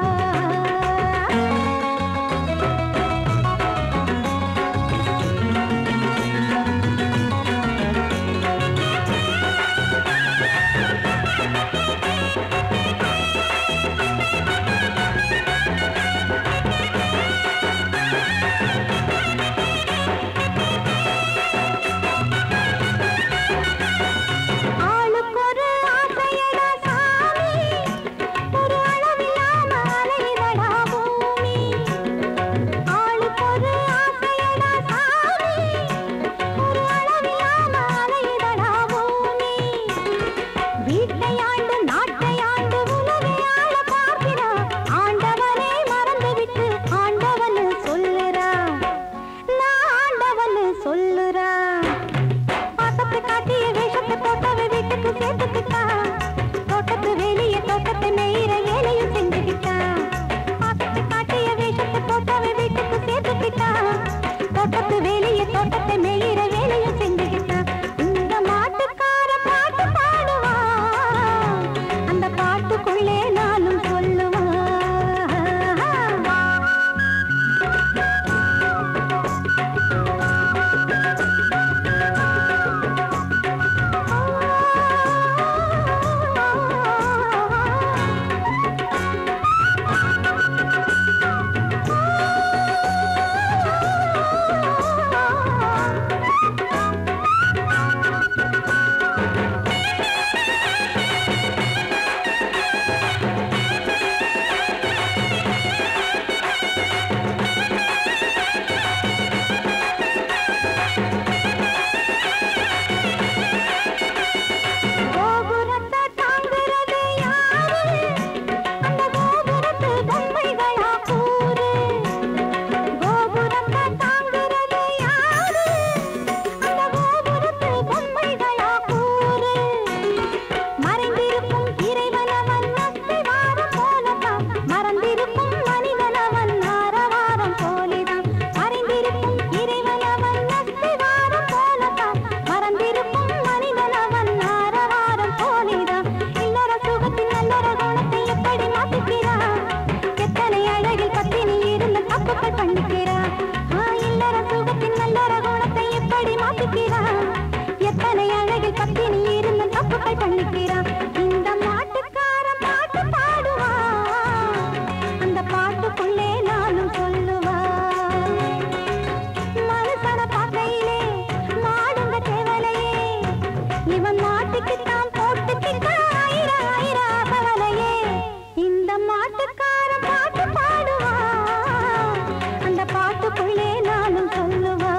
ஆளுக்கு ஒரு ஆசையடா சாமி ஒரு அளவில்லாம அலைவடா பூமி ஆளுக்கு ஒரு ஆசையடா சாமி ஒரு அளவில்லாம அலைவடா பூமி வீட்டை ஆண்டு நாட்டை ஆண்டு உலகை ஆள பார்க்கிறான் ஆண்டவனே மறந்துவிட்டு ஆண்டவன் சொல்லுறான் நான் ஆண்டவன் சொல்லுறான் பாசத்தை காட்டிய வேஷத்தை போட்டவ வீட்டுக்கு சேர்த்துக்கிட்டான் தோட்டத்து வெளியே தோட்டத்தை நெய்கிற வேலையும் செஞ்சுக்கிட்டான் பாசத்தை காட்டிய வேஷத்தை போட்டவ வீட்டுக்கு சேர்த்துக்கிட்டான் தோட்டத்து வெளியே தோட்டத்தை நெய்கிற வேலையும் செஞ்சுக்கிட்டான் இந்த மாட்டுக்கார பாட்டு பாடுவான் அந்த பாட்டுக்குள்ளே நானும் சொல்லுவான் கோபுரத்தை தாங்குறது யாரு அந்த கோபுரத்து பொம்மைகளா கூறு கோபுரத்தை தாங்குறது யாரு அந்த கோபுரத்து பொம்மைகளா கூறு மறைந்திருக்கும் இறைவனவன் அஸ்திவாரம் போலதான் மறந்திருக்கும் மனிதனவன் ஆரவாரம் போலிதான் மறைந்திருக்கும் இறைவனவன் அஸ்திவாரம் போலதான் மறந்திருக்கும் மனிதனவன் ஆரவாரம் போலிதான் இல்லற சுகத்தின் நல்லற குணத்தை எப்படி மாத்துகிறான் எத்தனை அழகில் பத்தினி இருந்து தப்புக்கள் பண்ணிக்கிறான் ஆ, இல்லற சுகத்தின் நல்லற குணத்தை எப்படி மாத்துகிறான் எத்தனை அழகில் பத்தினி இருந்து தப்புக்கள் பண்ணிக்கிறான் இந்த மாட்டுக்காரன் பாட்டு பாடுவான் அந்த பாட்டுக்குள்ளே நானும் சொல்லுவான் மனுஷன பார்க்கையிலே மாடுங்க தேவலையே இவன் மாட்டுக்குத்தான் போட்டுக்கிட்டான் ஆயிர ஆயிர ஆசவலையே இந்த மாட்டுக்காரன் பாட்டு பாடுவான் அந்த பாட்டுக்குள்ளே நானும் சொல்லுவான்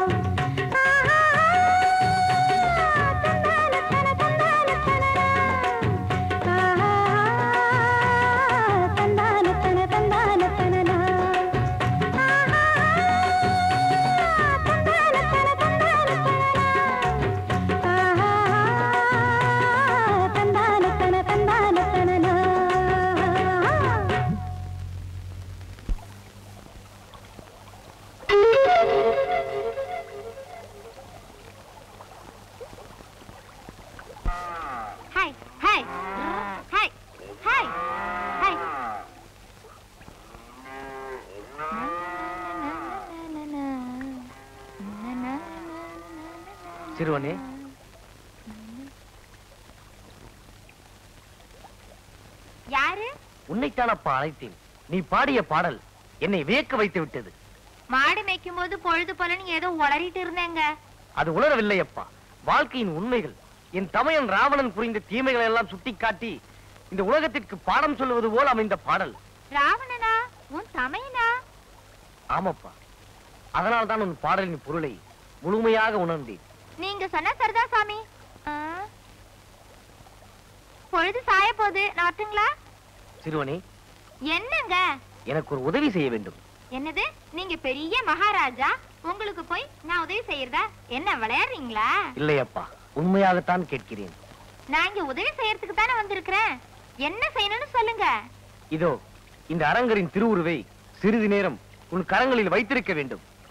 தந்தான தன தந்தான தனனா தந்தான தன தந்தான தனனா hi hi hi hi hi சிறுவனே யாரு உன்னைத்தானப்பா அழைத்தேன் நீ பாடிய பாடல் என்னை வியக்க வைத்து விட்டது மாடு மேய்க்கும் போது பொழுது போலன்னு ஏதோ உளறிட்டு இருந்தேங்க அது உணரவில்லை அப்பா வாழ்க்கையின் உண்மைகள் என் தமையன் ராவணன் புரிந்த தீமைகளை எல்லாம் சுட்டிக்காட்டி இந்த உலகத்திற்கு பாடம் சொல்லுவது போல் அமைந்த பாடல் ராவணனா உன் தமையனா ஆமாப்பா அதனால் தான் உன் பாடலின் பொருளை முழுமையாக உணர்ந்தேன் நீங்க சொன்ன சரிதான் சாமி ஆ. பொழுது சாய போகுது நான் வரட்டுங்களா சிறுவனே என்னங்க எனக்கு ஒரு உதவி செய்ய வேண்டும் என்னது நீங்க பெரிய மகாராஜா உங்களுக்கு போய் நான் உதவி செய்யறதா என்ன விளையாடுறீங்களா இல்லையப்பா உண்மையாகத்தான் கேட்கிறேன் நான் இங்க உதவி செய்யறதுக்கு தானே வந்திருக்கிறேன் என்ன செய்யணும்னு சொல்லுங்க இதோ இந்த அரங்கரின் திருவுருவை சிறிது நேரம் உன் கரங்களில் வைத்திருக்க வேண்டும்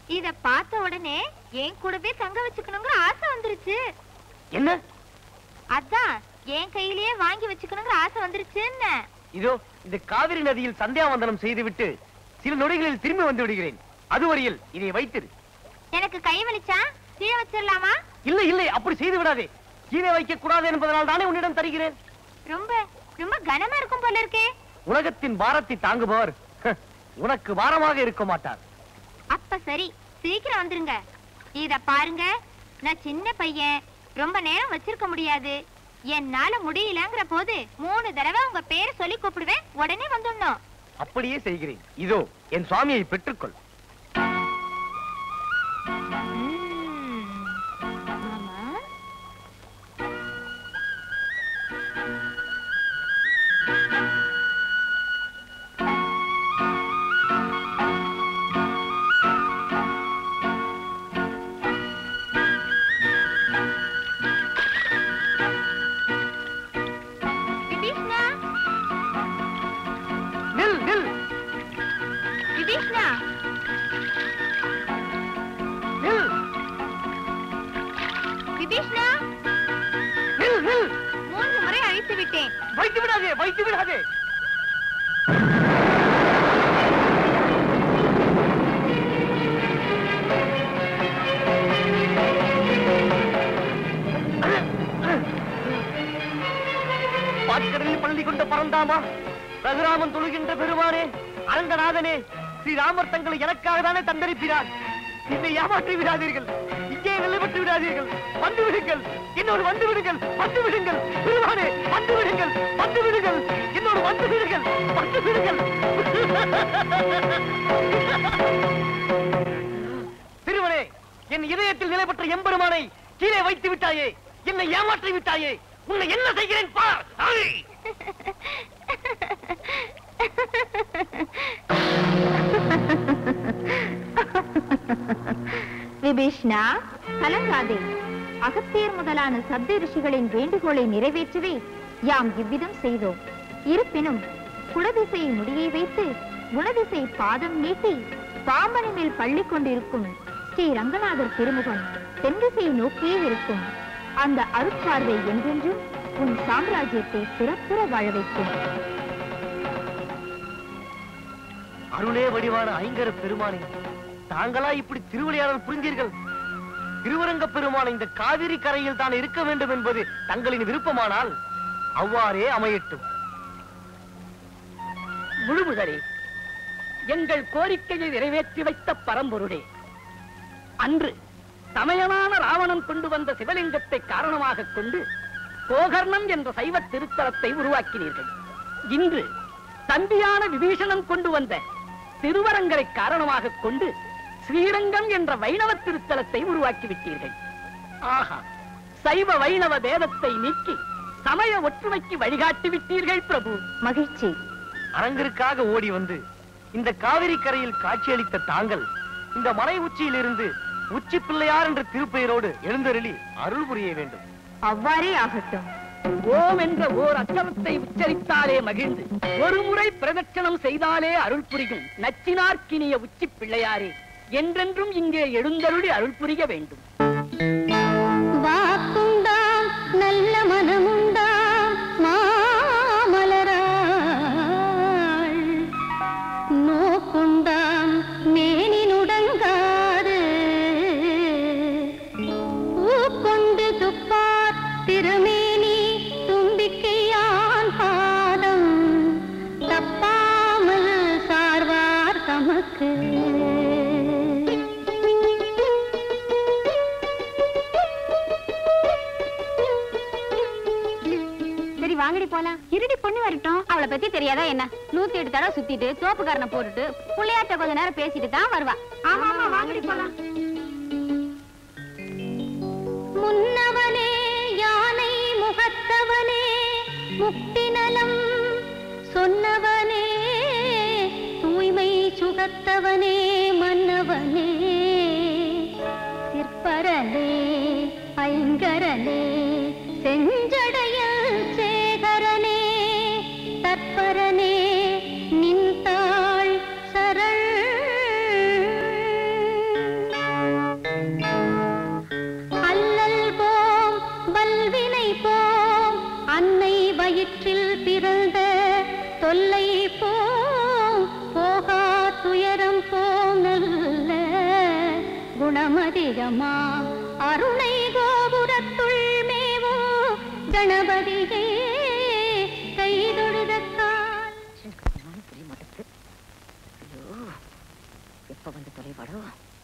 இத பார்த்த உடனே என் கூடவே தங்க வச்சுக்கணுங்கிற ஆசை வந்துருச்சு என்ன அதான் என் கையிலேயே வாங்கி வச்சுக்கணுங்கிற ஆசை வந்துருச்சுன்னு இதோ இந்த காவிரி நதியில் சந்தியாவந்தனம் செய்துவிட்டு சில நொடிகளில் திரும்பி வந்து விடுகிறேன் அதுவரையில் இதை வைத்திரு எனக்கு கை வலிச்சா கீழே வச்சிடலாமா இல்லை இல்லை அப்படி செய்து விடாதே கீழே வைக்க கூடாது என்பதனால் தானே உன்னிடம் தருகிறேன் ரொம்ப ரொம்ப கனமா இருக்கும் போல இருக்கே உலகத்தின் பாரத்தை தாங்குபவர் ஹ, உனக்கு பாரமாக இருக்க மாட்டார் அப்ப சரி சீக்கிரம் வந்துருங்க இத பாருங்க நான் சின்ன பையன் ரொம்ப நேரம் வச்சிருக்க முடியாது என்னால முடியலங்கிற போது மூணு தடவை உங்க பேரை சொல்லி கூப்பிடுவேன் உடனே வந்துடணும் அப்படியே செய்கிறேன் இதோ என் சுவாமியை பெற்றுக்கொள் விபீஷ்ணா நில் நில் விபீஷ்ணா நில் விபீஷ்ணா நில் நில் மூன்று முறை அழைத்து விட்டேன் வைத்து விடாதே வைத்து விடாதே பாட்கடலில் பள்ளி கொண்ட பரந்தாமா ரகுராமன் தொழுகின்ற பெருமானே அரங்கநாதனே ஸ்ரீராமர் தங்களை எனக்காக தானே தந்தரிப்பினார் என்னை ஏமாற்றி விடாதீர்கள் இங்கே நிலைப்பட்டு விடாதீர்கள் வந்து விடுங்கள் என்னோடு வந்து விடுங்கள் வந்து விடுங்கள் பெருமானே வந்து விடுங்கள் வந்து விடுங்கள் என்னோடு வந்து விடுங்கள் வந்து விடுங்கள் திருவனே என் இதயத்தில் நிலை பெற்ற எம்பெருமானை கீழே வைத்து விட்டாயே என்னை ஏமாற்றி விட்டாயே உன்னை என்ன செய்கிறேன் பார் ஐ! விபீஷ்ணா கலங்காதே அகத்தியர் முதலான சப்த ரிஷிகளின் வேண்டுகோளை நிறைவேற்றவே யாம் இவ்விதம் செய்தோம் இருப்பினும் குடதிசை முடியை வைத்து குணதிசை பாதம் நீட்டி பாம்பனை மேல் பள்ளி கொண்டிருக்கும் ஸ்ரீ ரங்கநாதர் திருமுகம் தென்திசை நோக்கியே இருக்கும் அந்த அருட்பார்வை என்றென்றும் உன் சாம்ராஜ்யத்தை சிறப்புற வாழ வைக்கும் அருளே வடிவான ஐங்கர பெருமானே தாங்களா இப்படி திருவிளையாடல் புரிந்தீர்கள் திருவரங்க பெருமான் இந்த காவிரி கரையில் தான் இருக்க வேண்டும் என்பது தங்களின் விருப்பமானால் அவ்வாறே அமையட்டும் முழுமுதலே எங்கள் கோரிக்கையை நிறைவேற்றி வைத்த பரம்பொருளே அன்று சமயமான ராவணன் கொண்டு வந்த சிவலிங்கத்தை காரணமாக கொண்டு கோகர்ணம் என்ற சைவ திருத்தலத்தை உருவாக்கினீர்கள் இன்று தம்பியான விபீஷணன் கொண்டு வந்த திருவரங்கரை காரணமாக கொண்டு ஸ்ரீரங்கம் என்ற வைணவ திருத்தலத்தை உருவாக்கி விட்டீர்கள் ஆஹா சைவ வைணவ வேதத்தை நீக்கி சமய ஒற்றுமைக்கு வழிகாட்டி விட்டீர்கள் பிரபு மகிழ்ச்சி அரங்கிற்காக ஓடி வந்து இந்த காவிரி கரையில் காட்சியளித்த தாங்கள் இந்த மலை உச்சியிலிருந்து உச்சி பிள்ளையார் என்ற திருப்பெயரோடு எழுந்தருளி அருள் புரிய வேண்டும் அவ்வாறே ஆகட்டும் ஓம் என்ற ஓர் அச்சரத்தை உச்சரித்தாலே மகிழ்ந்து ஒரு முறை பிரதட்சணம் செய்தாலே அருள் புரியும் நச்சினார்க்கினிய உச்சி பிள்ளையாரே என்றென்றும் இங்கே எழுந்தருளி அருள் புரிய வேண்டும் வாக்குண்டாம் நல்ல மனமுண்டாம் மாமலராள் நோக்குண்டாம் மேனி நுடங்காது ஊக்கொண்டு துப்பார் திருமேனி தும்பிக்கையான் பாதம் தப்பாமல் சார்வார் தமக்கு சரி வாங்கடி போலாம் இருடி பொண்ணு வரட்டும் அவளை பத்தி தெரியாதா என்ன நூத்தி எட்டு தடவை சுத்திட்டு தோப்புக்காரனை போட்டுட்டு புள்ளையாட்ட கொஞ்ச நேரம் பேசிட்டு தான் வருவா ஆமா ஆமா வாங்கடி போலாம் முன்னவனே யானை முகத்தவனே முக்தி நலம் சொன்னவனே தூய்மை சுகத்தவனே மன்னவனே சிற்பரனே ஐங்கரனே செஞ்சடையல் சேகரனே தற்பரனே நின்றாள் சரண் மந்திரமா அருணை கோபுரத்துள் மேவோ கணபதியே கைதொழுதக்கால் புரிய மாட்டேங்குது ஐயோ எப்ப வந்து தொலைவாடோ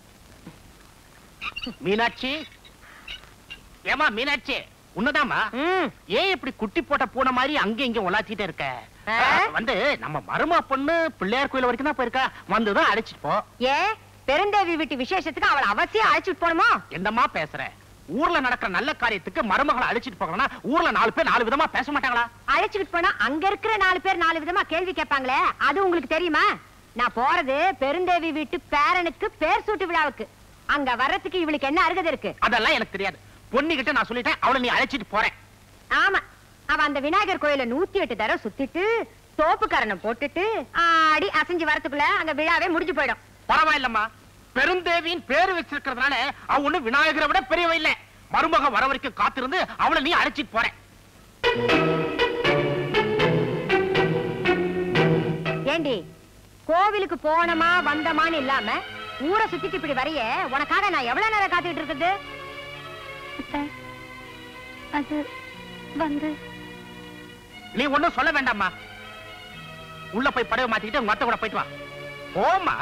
மீனாட்சி ஏமா மீனாட்சி உன்னதாமா ஏன் இப்படி குட்டி போட்ட பூனை மாதிரி அங்க இங்க உலாத்திட்டே இருக்க ஆ? வந்து நம்ம மருமா பொண்ணு பிள்ளையார் கோயில் வரைக்கும் தான் போயிருக்கா வந்துதான் அழைச்சிட்டு போ ஏ பெருந்தேவி வீட்டு விசேஷத்துக்கு அவளை அவசியம் அழைச்சிட்டு போகணுமா என்னம்மா பேசுற ஊர்ல நடக்கிற நல்ல காரியத்துக்கு மருமகளை அழைச்சிட்டு போகணும்னா ஊர்ல நாலு பேர் நாலு விதமா பேச மாட்டாங்களா அழைச்சிட்டு போனா அங்க இருக்கிற நாலு பேர் நாலு விதமா கேள்வி கேட்பாங்களே அது உங்களுக்கு தெரியுமா நான் போறது பெருந்தேவி வீட்டு பேரனுக்கு பேர் சூட்டு விழாவுக்கு அங்க வர்றதுக்கு இவளுக்கு என்ன அருகதை இருக்கு அதெல்லாம் எனக்கு தெரியாது பொண்ணுகிட்ட நான் சொல்லிட்டேன் அவளை நீ அழைச்சிட்டு போறேன் ஆமா அவ அந்த விநாயகர் கோயில நூத்தி எட்டு தடவை சுத்திட்டு தோப்பு கரணம் போட்டுட்டு ஆடி அசைஞ்சு வரதுக்குள்ள அங்க விழாவே முடிஞ்சு போயிடும் பரவாயில்லம்மா பெருந்தேவியின் பேரு வச்சிருக்கிறதுனால அவ ஒண்ணு விநாயகரை விட பெரியவ இல்ல மருமக வர வரைக்கும் காத்திருந்து அவளை நீ அழைச்சிட்டு போறேன் ஏண்டி கோவிலுக்கு போனமா வந்தமான்னு இல்லாம ஊரை சுத்திட்டு இப்படி வரைய உனக்காக நான் எவ்வளவு நேரம் காத்துக்கிட்டு இருக்குது அது வந்து நீ ஒண்ணும் சொல்ல வேண்டாம்மா உள்ள போய் படவை மாத்திக்கிட்டு உங்க அத்தை கூட போயிட்டு வா போமா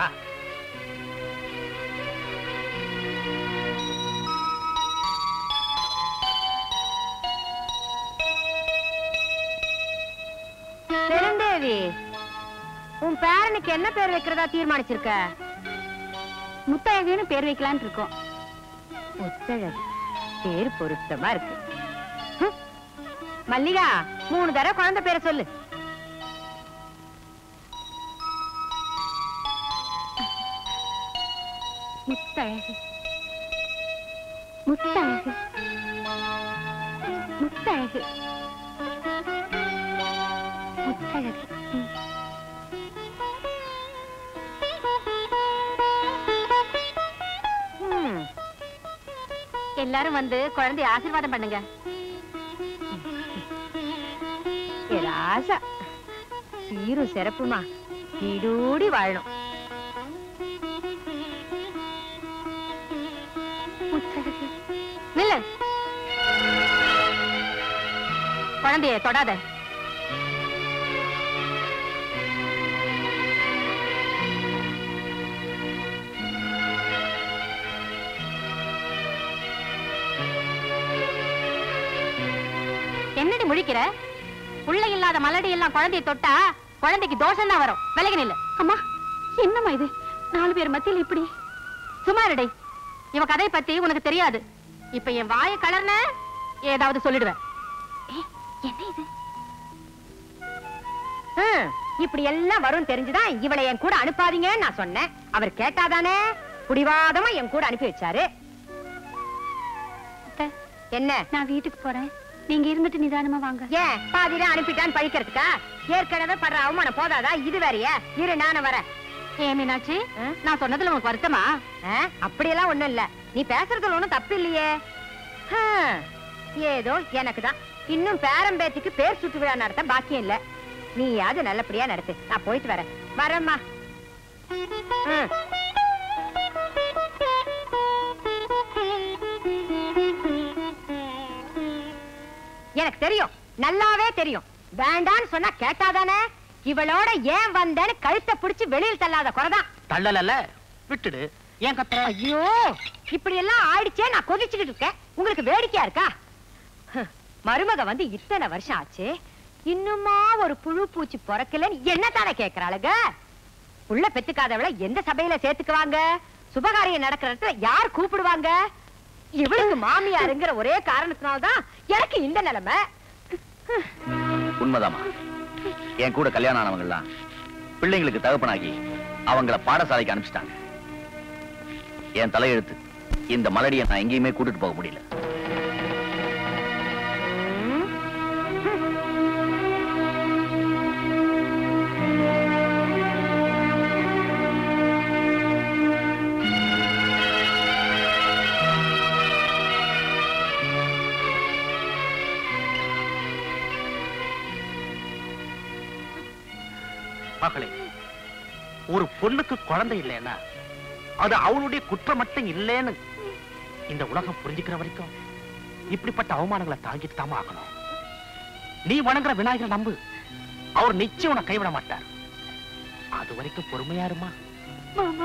பெருந்தேவி உன் பேரனுக்கு என்ன பேர் வைக்கிறதா தீர்மானிச்சிருக்க முத்தழகுன்னு பேர் வைக்கலான்னு இருக்கோம் முத்தழகு பேர் பொருத்தமா இருக்கு ஹம். மல்லிகா மூணு தடவை குழந்தை பேரை சொல்லு முத்தழகு முத்தழகு முத்தழகு முத்தழகு ம். ஹம். எல்லாரும் வந்து குழந்தைய ஆசீர்வாதம் பண்ணுங்க ஏ ராசா சீரும் சிறப்புமா நீடூடி வாழணும் முத்தழகு நில்லு குழந்தைய தொடாத என்னடி முழிக்கிற புள்ள இல்லாத மலடி எல்லாம் குழந்தைய தொட்டா குழந்தைக்கு தோஷம் தான் வரும் விலகி நில்லு அம்மா என்னம்மா இது நாலு பேர் மத்தியில் இப்படி சுமாரடை இவ கதையை பத்தி உனக்கு தெரியாது இப்ப என் வாய கலர்ன ஏதாவது சொல்லிடுவேன் என்ன இது ஹம். இப்படி எல்லாம் வரும் தெரிஞ்சுதான் இவளை என் கூட அனுப்பாதீங்கன்னு நான் சொன்னேன் அவர் கேட்டாதானே புடிவாதமா என் கூட அனுப்பி வச்சாரு என்ன நான் வீட்டுக்கு போறேன் நீங்க இருந்துட்டு நிதானமா வாங்க ஏன் பாதியில அனுப்பிட்டான்னு பழிக்கிறதுக்கா ஏற்கனவே படுற அவமானம் போதாதா இது வேறயா இரு நானும் வரேன் ஏ மீனாட்சி நான் சொன்னதுல உனக்கு வருத்தமா ஆ, அப்படியெல்லாம் ஒண்ணும் இல்ல நீ பேசுறதுல ஒண்ணும் தப்பு இல்லையே ஹம், ஏதோ எனக்கு தான் இன்னும் பேரம்பேத்திக்கு பேர் சுட்டு விழா நடத்த பாக்கியம் இல்ல நீயாவது நல்லபடியா நடத்து நான் போயிட்டு வரேன் வரேம்மா ம். எனக்கு தெரியும் நல்லாவே தெரியும் வேண்டான்னு சொன்னா கேட்டாதானே இவளோட ஏன் வந்தேன்னு கழுத்தை பிடிச்சு வெளியில் தள்ளாத குறைதான் தள்ளல விட்டுடு ஏன் கத்துற ஐயோ இப்படி எல்லாம் ஆயிடுச்சே நான் கொதிச்சுக்கிட்டு இருக்கேன் உங்களுக்கு வேடிக்கையா இருக்கா ஹ், மருமக வந்து இத்தனை வருஷம் ஆச்சு இன்னுமா ஒரு புழு பூச்சி பிறக்கலன்னு என்ன தானே கேக்குறாளுங்க புள்ள பெத்துக்காதவளை எந்த சபையில சேர்த்துக்குவாங்க சுபகாரியம் நடக்கிற இடத்துல யார் கூப்பிடுவாங்க இவளுக்கு மாமியாருங்கிற ஒரே காரணத்தினால்தான் எனக்கு இந்த நிலைமை உண்மைதாமா என் கூட கல்யாணம் ஆனவங்கலாம் பிள்ளைங்களுக்கு தகப்பனாகி அவங்கள பாடசாலைக்கு அனுப்பிச்சிட்டாங்க என் தலையெழுத்து இந்த மலடியை நான் எங்கேயுமே கூட்டிட்டு போக முடியல மகளே ஒரு பொண்ணுக்கு குழந்தை இல்லைன்னா அது அவளுடைய குற்றம் மட்டும் இல்லைன்னு இந்த உலகம் புரிஞ்சுக்கிற வரைக்கும் இப்படிப்பட்ட அவமானங்களை தாங்கிட்டு தாமா ஆகணும் நீ வணங்குற விநாயகர் நம்பு அவர் நிச்சயம் உன்னை கைவிட மாட்டார் அது வரைக்கும் பொறுமையா இருமா மாமா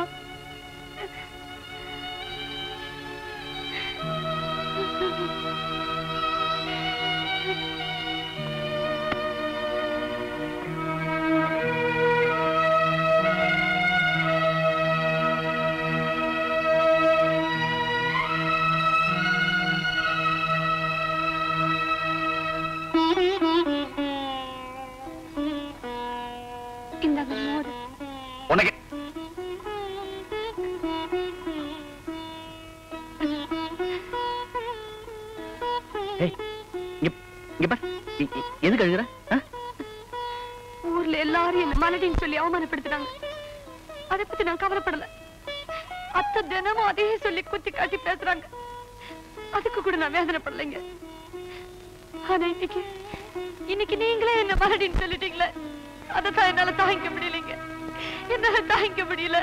இந்தாங்க மோர் உனக்கு ஏய், இங்க- இங்க பார். இ- இ- எதுக்கு அழுகுற ஆ? ஊர்ல எல்லாரும் என்ன மலடின்னு சொல்லி அவமானப்படுத்தினாங்க அதை பத்தி நான் கவலைப்படல அத்தை தினமும் அதையே சொல்லி குத்தி காட்டி பேசுறாங்க அதுக்கு கூட நான் வேதனைப்படலைங்க ஆனா இன்னைக்கு இன்னைக்கு நீங்களே என்ன மலடின்னு சொல்லிட்டீங்களே அதைத்தான் என்னால தாங்கிக்க முடியலைங்க என்னால தாங்கிக்க முடியல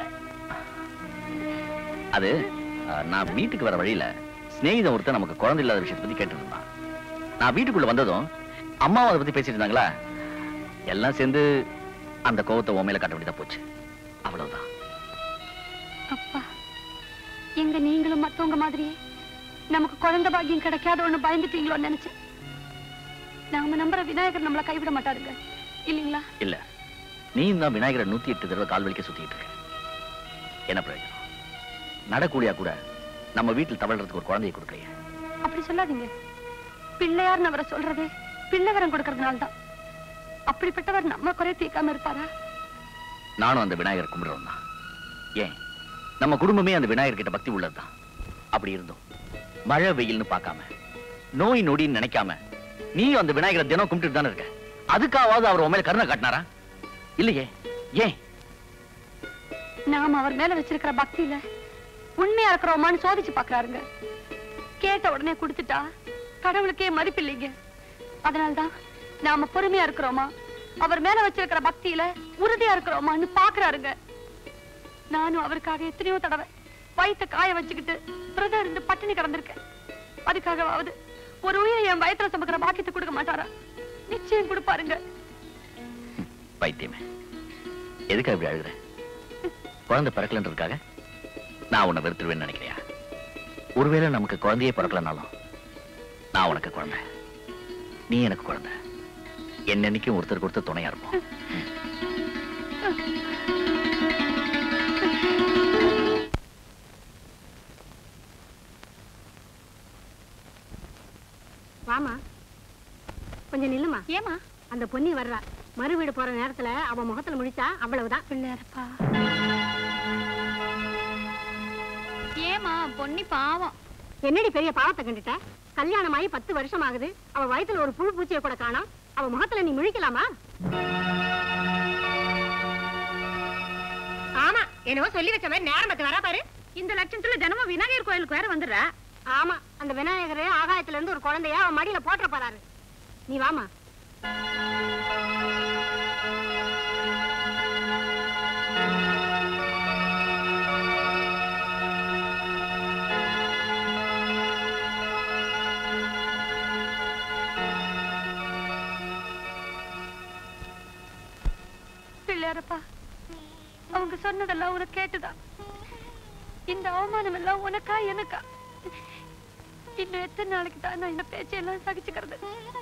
அது அஹ், நான் வீட்டுக்கு வர வழியில சிநேகிதன் ஒருத்தன் நமக்கு குழந்தை இல்லாத விஷயத்தை பத்தி கேட்டு இருந்தான் நான் வீட்டுக்குள்ள வந்ததும் அம்மாவும் அதை பத்தி பேசிட்டு இருந்தாங்களா எல்லாம் சேர்ந்து அந்த கோவத்தை உன் மேல காட்ட வேண்டியதா போச்சு அவ்வளவுதான் அப்பா எங்க நீங்களும் மத்தவங்க மாதிரியே நமக்கு குழந்தை பாக்கியம் கிடைக்காத ஒண்ணு பயந்துட்டீங்களோன்னு நினைச்சேன் நாம நம்புற விநாயகர் நம்மள கைவிட மாட்டாருங்க இல்லீங்களா இல்ல நீ தான் விநாயகரை நூத்தி எட்டு தடவை கால் வலிக்க சுத்திட்டு இருக்க என்ன பிரயோஜனம் நடக்கூடியா கூட நம்ம வீட்டில் தவழ்றதுக்கு ஒரு குழந்தையை கொடுக்கலையே அப்படி சொல்லாதீங்க பிள்ளையார்னு அவரை சொல்றதே பிள்ளை வரம் கொடுக்கறதுனால தான் அப்படிப்பட்டவர் நம்ம குறை தீர்க்காம இருப்பாரா நானும் அந்த விநாயகர் கும்பிடுறோம் தான் ஏன் நம்ம குடும்பமே அந்த விநாயகர் கிட்ட பக்தி உள்ளதுதான் அப்படி இருந்தோம் மழை வெயில்னு பார்க்காம நோய் நொடின்னு நினைக்காம நீயும் அந்த விநாயகரை தினம் கும்பிட்டு தானே இருக்க அதுக்காவது அவர் உன் மேல கருணை காட்டினாரா இல்லையே ஏன் நாம அவர் மேல வச்சிருக்கிற பக்தியில உண்மையா இருக்கிறோமான்னு சோதிச்சு பாக்குறாருங்க கேட்ட உடனே கொடுத்துட்டா கடவுளுக்கே மதிப்பு இல்லைங்க அதனால்தான் நாம பொறுமையா இருக்கிறோமா அவர் மேல வச்சிருக்கிற பக்தியில உறுதியா இருக்கிறோமான்னு பாக்குறாருங்க நானும் அவருக்காக எத்தனையோ தடவை வயித்தை காய வச்சுக்கிட்டு விரதம் இருந்து பட்டினி கிடந்திருக்கேன் அதுக்காகவாவது ஒரு உயிரை என் வயித்துல சுமக்கிற பாக்கியத்தை கொடுக்க மாட்டாரா நிச்சயம் கொடுப்பாருங்க பைத்தியமே எதுக்காக இப்படி அழுகுற குழந்தை பிறக்கலன்றதுக்காக நான் உன்னை வெறுத்துருவேன்னு நினைக்கிறியா ஒருவேளை நமக்கு குழந்தையே பிறக்கலனாலும் நான் உனக்கு குழந்தை நீ எனக்கு குழந்தை என்னன்னைக்கும் ஒருத்தருக்கு ஒருத்தர் துணையா இருப்போம் வாமா கொஞ்சம் நில்லுமா ஏமா அந்த பொன்னி வர்றா மறு வீடு போற நேரத்துல அவ முகத்துல முழிச்சா அவ்வளவுதான் பிள்ளையாரப்பா ஏமா பொன்னி பாவம் என்னடி பெரிய பாவத்தை கண்டுட்ட கல்யாணமாயி பத்து வருஷம் ஆகுது அவ வயத்துல ஒரு புழு பூச்சியை கூட காணோம் அவ முகத்துல நீ முழிக்கலாமா ஆமா என்னவோ சொல்லி வச்ச மாதிரி நேரமத்து வரா பாரு இந்த லட்சத்துல தினமும் விநாயகர் கோயிலுக்கு வேற வந்துடுறா ஆமா அந்த விநாயகர் ஆகாயத்துல இருந்து ஒரு குழந்தைய அவன் மடியில போட்டுற போறாரு நீ வாமா பிள்ளையாரப்பா அவங்க சொன்னதெல்லாம் உனக்கு கேட்டுதான் இந்த அவமானம் எல்லாம் உனக்கா எனக்கா இன்னும் எத்தனை நாளைக்கு தான் நான் இந்த பேச்சையெல்லாம் சகிச்சுக்கிறது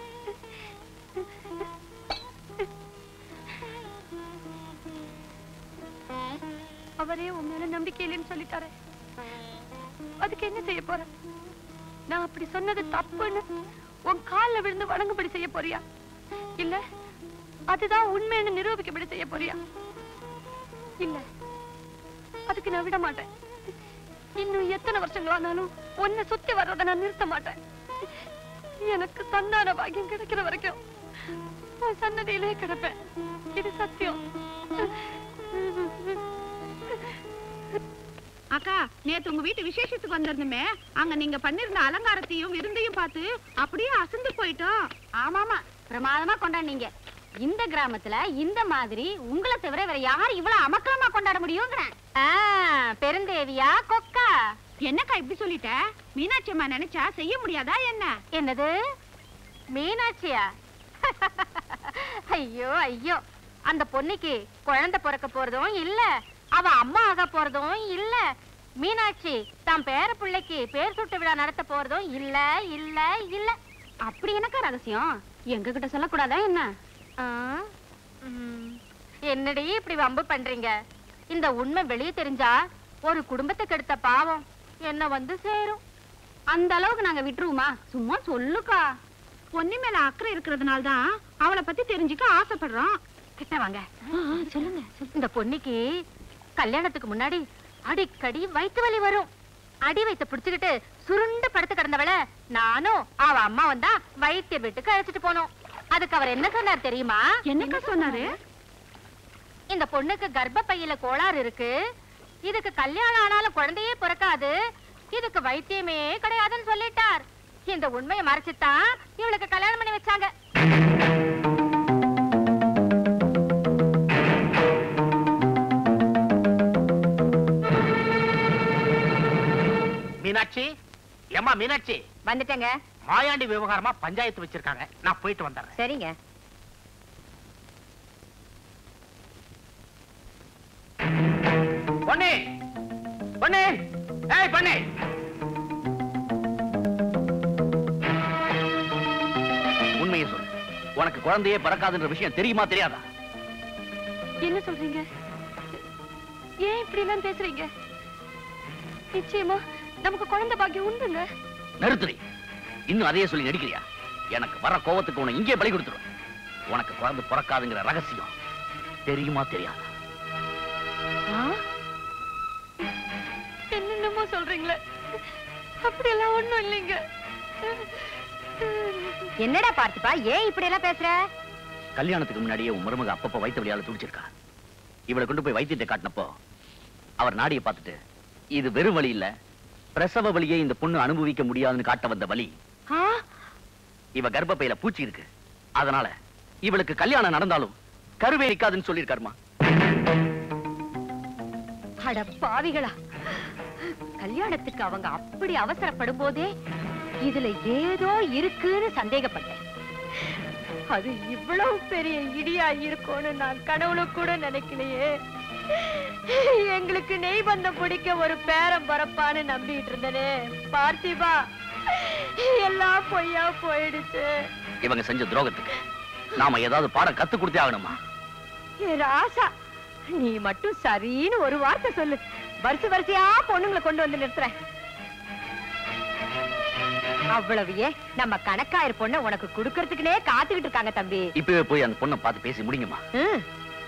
அவரே உன் மேல நம்பிக்கை இல்லைன்னு சொல்லிட்டாரு அதுக்கு என்ன செய்ய போற நான் அப்படி சொன்னது தப்புன்னு உன் கால்ல விழுந்து வணங்கும்படி செய்ய போறியா இல்ல அதுதான் உண்மைன்னு நிரூபிக்கப்படி செய்ய போறியா இல்ல அதுக்கு நான் விட மாட்டேன் இன்னும் எத்தனை வருஷங்களானாலும் உன்னை சுத்தி வர்றதை நான் நிறுத்த மாட்டேன் எனக்கு சந்தான பாக்கியம் கிடைக்கிற வரைக்கும் உன் சன்னதியிலே கிடப்பேன் இது சத்தியம் அக்கா நேத்து உங்க வீட்டு விசேஷத்துக்கு வந்திருந்தோமே அங்க நீங்க பண்ணிருந்த அலங்காரத்தையும் விருந்தையும் பார்த்து அப்படியே அசந்து போயிட்டோம் ஆமாமா பிரமாதமா கொண்டாடுனீங்க இந்த கிராமத்துல இந்த மாதிரி உங்களை தவிர வேற யார் இவ்வளவு அமக்கலமா கொண்டாட முடியுங்கிறேன் பெருந்தேவியா கொக்கா என்னக்கா இப்படி சொல்லிட்ட மீனாட்சி அம்மா நினைச்சா செய்ய முடியாதா என்ன என்னது மீனாட்சியா ஐயோ ஐயோ அந்த பொண்ணுக்கு குழந்தை பிறக்க போறதும் இல்ல அவ அம்மா ஆக போறதும் இல்ல மீனாட்சி தான் பேர பிள்ளைக்கு பேர் சுட்டு விழா நடத்த போறதும் இல்ல இல்ல இல்ல அப்படி என்னக்கா ரகசியம் எங்க கிட்ட சொல்லக்கூடாதா என்ன ஆ? ம். என்னடி இப்படி வம்பு பண்றீங்க இந்த உண்மை வெளியே தெரிஞ்சா ஒரு குடும்பத்துக்கு எடுத்த பாவம் என்ன வந்து சேரும் அந்த அளவுக்கு நாங்க விட்டுருவோமா சும்மா சொல்லுக்கா பொன்னி மேல அக்கறை இருக்கிறதுனால தான் அவளை பத்தி தெரிஞ்சுக்க ஆசைப்படுறோம் கிட்ட வாங்க சொல்லுங்க இந்த பொன்னிக்கு கல்யாணத்துக்கு முன்னாடி அடிக்கடி வயிற்று வலி வரும் அடி வயிற்ற பிடிச்சுக்கிட்டு சுருண்டு படுத்து கிடந்தவள நானும் அவ அம்மா வந்தா வைத்திய வீட்டுக்கு அழைச்சிட்டு போனோம் அதுக்கு அவர் என்ன சொன்னார் தெரியுமா என்னக்கா சொன்னாரு இந்த பொண்ணுக்கு கர்ப்பப்பையில கோளாறு இருக்கு இதுக்கு கல்யாணம் ஆனாலும் குழந்தையே பிறக்காது இதுக்கு வைத்தியமே கிடையாதுன்னு சொல்லிட்டார் இந்த உண்மையை மறைச்சுத்தான் இவளுக்கு கல்யாணம் பண்ணி வச்சாங்க மீனாட்சி ஏம்மா மீனாட்சி வந்துட்டேங்க மாயாண்டி விவகாரமா பஞ்சாயத்து வச்சிருக்காங்க நான் போயிட்டு வந்துடுறேன் சரிங்க பொண்ணு பொண்ணு ஏய் பொண்ணு உண்மையை சொல்லு உனக்கு குழந்தையே பிறக்காதுன்ற விஷயம் தெரியுமா தெரியாதா என்ன சொல்றீங்க ஏன் இப்படி எல்லாம் பேசுறீங்க நிச்சயமா நமக்கு குழந்தை பாக்கியம் உண்டுங்க நிறுத்துடி இன்னும் அதையே சொல்லி நடிக்கிறியா எனக்கு வர கோவத்துக்கு உன்னை இங்கே பலி கொடுத்துருவேன் உனக்கு குழந்தை பிறக்காதுங்கிற ரகசியம் தெரியுமா தெரியாதா என்னென்னமோ சொல்றீங்களே அப்படியெல்லாம் ஒண்ணும் இல்லைங்க என்னடா பார்த்திபா ஏன் இப்படி எல்லாம் பேசுற கல்யாணத்துக்கு முன்னாடியே உன் மருமக அப்பப்ப வயிற்று வலியால துடிச்சிருக்கா இவளை கொண்டு போய் வைத்தியத்தை காட்டினப்போ அவர் நாடியை பார்த்துட்டு இது வெறும் வலி இல்ல பிரசவ வலியை இந்த பொண்ணு அனுபவிக்க முடியாதுன்னு காட்ட வந்த வலி இவ கர்ப்பப்பையில பூச்சி இருக்கு அதனால இவளுக்கு கல்யாணம் நடந்தாலும் கருவே நிக்காதுன்னு சொல்லியிருக்காருமா அட பாவிகளா கல்யாணத்துக்கு அவங்க அப்படி அவசரப்படும் போதே இதுல ஏதோ இருக்குன்னு சந்தேகப்பட்டேன் அது இவ்வளவு பெரிய இடியா இருக்கும்னு நான் கனவுல கூட நினைக்கலையே எங்களுக்கு நெய் பந்தம் பிடிக்க ஒரு பேரம் பரப்பான்னு நம்பிட்டு இருந்தனே பார்த்திபா எல்லாம் பொய்யா போயிடுச்சு இவங்க செஞ்ச துரோகத்துக்கு நாம ஏதாவது பாடம் கத்து கொடுத்தே ஆகணுமா ஏ ராசா நீ மட்டும் சரின்னு ஒரு வார்த்தை சொல்லு வரிசை வரிசையா பொண்ணுங்களை கொண்டு வந்து நிறுத்துறேன் அவ்வளவு ஏன் நம்ம கணக்காயிரு பொண்ண உனக்கு குடுக்கறதுக்குனே காத்துக்கிட்டு இருக்காங்க தம்பி இப்பவே போய் அந்த பொண்ணை பார்த்து பேசி முடியுமா ம்.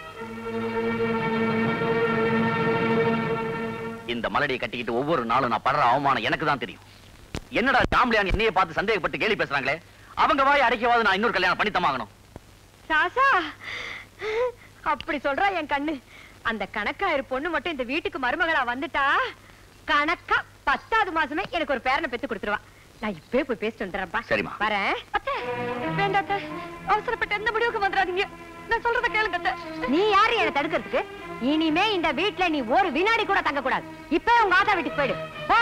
இந்த மலடியை கட்டிக்கிட்டு ஒவ்வொரு நாளும் நான் படுற அவமானம் எனக்கு தான் தெரியும் என்னடா ஜாம்பளியான் என்னைய பார்த்து சந்தேகப்பட்டு கேலி பேசுறாங்களே அவங்க வாய் அடைக்கவாது நான் இன்னொரு கல்யாணம் பண்ணித்தமாகணும் ராசா அப்படி சொல்றா என் கண்ணு அந்த கணக்காயிரு பொண்ணு மட்டும் இந்த வீட்டுக்கு மருமகளா வந்துட்டா கணக்கா பத்தாவது மாசமே எனக்கு ஒரு பேரனை பெத்து கொடுத்துருவா நான் இப்பவே போய் பேசிட்டு வந்துடுறேன்ப்பா சரிம்மா. வரேன் அத்தை வேண்டாம் அத்தை. அவசரப்பட்டு எந்த முடிவுக்கு வந்துடாதீங்க நான் சொல்றத கேளுங்க அத்தை. நீ யாரு என்ன தடுக்கிறதுக்கு இனிமே இந்த வீட்ல நீ ஒரு வினாடி கூட தங்க கூடாது இப்ப உங்க ஆத்தா வீட்டுக்கு போயிடு போ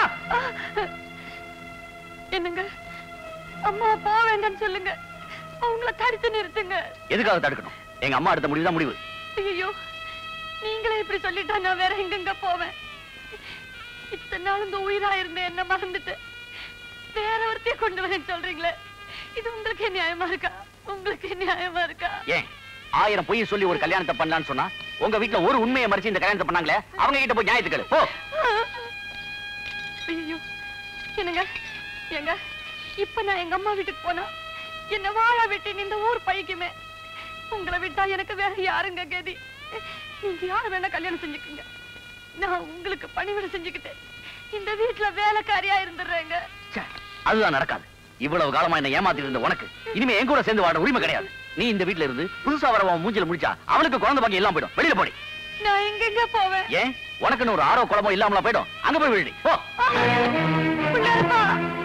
என்னங்க அம்மா போக வேண்டாம்னு சொல்லுங்க அவங்கள தடுத்து நிறுத்துங்க எதுக்காக தடுக்கணும் எங்க அம்மா எடுத்த முடிவு தான் முடிவு ஐயோ நீங்களே இப்படி சொல்லிட்டா நான் வேற எங்கெங்க போவேன் இத்தனை நாள் இந்த உயிரா இருந்த என்ன மறந்துட்டு வேற ஒருத்தைய கொண்டு வரேன்னு சொல்றீங்களே இது உங்களுக்கு நியாயமா இருக்கா உங்களுக்கு நியாயமா இருக்கா ஏன் ஆயிரம் பொய் சொல்லி ஒரு கல்யாணத்தை பண்ணலாம்னு சொன்னா உங்க வீட்டுல ஒரு உண்மையை மறைச்சு இந்த கல்யாணத்தை பண்ணாங்களே அவங்க கிட்ட போய் நியாயத்துக்கள் போ ஐயோ என்னங்க ஏங்க இப்ப நான் எங்க அம்மா வீட்டுக்கு போனா என்ன வாழ விட்டு இந்த ஊர் பைக்குமே உங்களை விட்டா எனக்கு வேற யாருங்க கதி நீங்க யார வேணா கல்யாணம் செஞ்சுக்குங்க நான் உங்களுக்கு பணிவிட செஞ்சுக்கிட்டு இந்த வீட்டுல வேலைக்காரியா இருந்துடுறேங்க அதுதான் நடக்காது இவ்வளவு காலமா என்ன ஏமாத்திட்டு இருந்த உனக்கு இனிமே என் கூட சேர்ந்து வாட உரிமை கிடையாது நீ இந்த வீட்டுல இருந்து புதுசா வரவன் மூஞ்சில முடிச்சா அவனுக்கு குழந்தை பாக்கி எல்லாம் போயிடும் வெளியில போடி நான் எங்கெங்க போவேன் ஏன் உனக்குன்னு ஒரு ஆரோ குளமோ இல்லாமல போயிடும் அங்க போய் விழுடி போ பிள்ளையப்பா.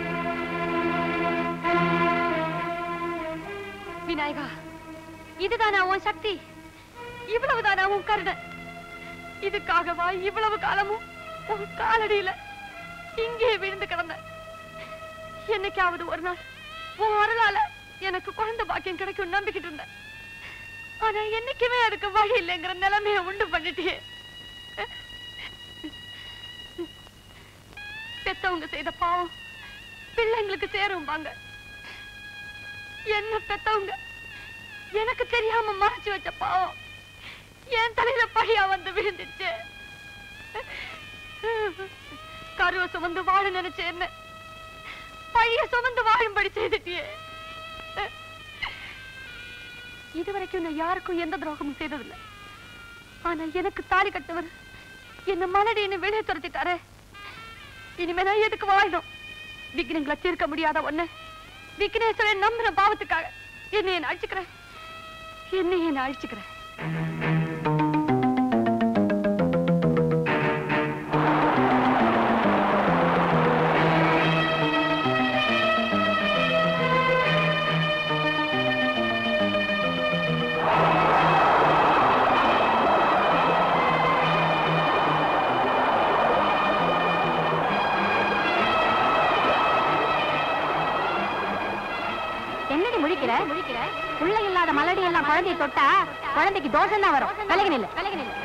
விநாயகா இதுதானா உன் சக்தி இவ்வளவுதானா உன் கருணை இதுக்காகவா இவ்வளவு காலமும் உன் காலடியில இங்கே விழுந்து கிடந்தேன் என்னைக்காவது ஒரு நாள் உன் அருளால எனக்கு குழந்தை பாக்கியம் கிடைக்கும் நம்பிக்கிட்டு இருந்தேன் ஆனா என்னைக்குமே அதுக்கு வழி இல்லைங்கிற நிலைமைய உண்டு பண்ணிட்டியே பெத்தவங்க செய்த பாவம் பிள்ளைங்களுக்கு சேரும்பாங்க என்ன பெத்தவங்க எனக்கு தெரியாம மறைச்சு வச்ச பாவம் என் தலையில பழியா வந்து விழுந்துச்சு கருவை சுமந்து வாழ நினைச்ச என்ன பழிய சுமந்து வாழும்படி செய்துட்டியே இதுவரைக்கும் நான் யாருக்கும் எந்த துரோகமும் செய்ததில்லை ஆனா எனக்கு தாலி கட்டவர் என்ன மலடின்னு வெளியே துரத்திட்டாரே இனிமே நான் எதுக்கு வாழணும் விக்னங்களை தீர்க்க முடியாத ஒண்ணு விக்னேஸ்வரன் நம்புற பாவத்துக்காக என்னை நான் அழிச்சுக்கிறேன் என்னை நான் அழிச்சுக்கிறேன் என்னடி முழிக்கிற முழிக்கிற புள்ள இல்லாத மலடி எல்லாம் குழந்தையை தொட்டா குழந்தைக்கு தோஷம் தான் வரும் விலகி நில்லு விலகி நில்லு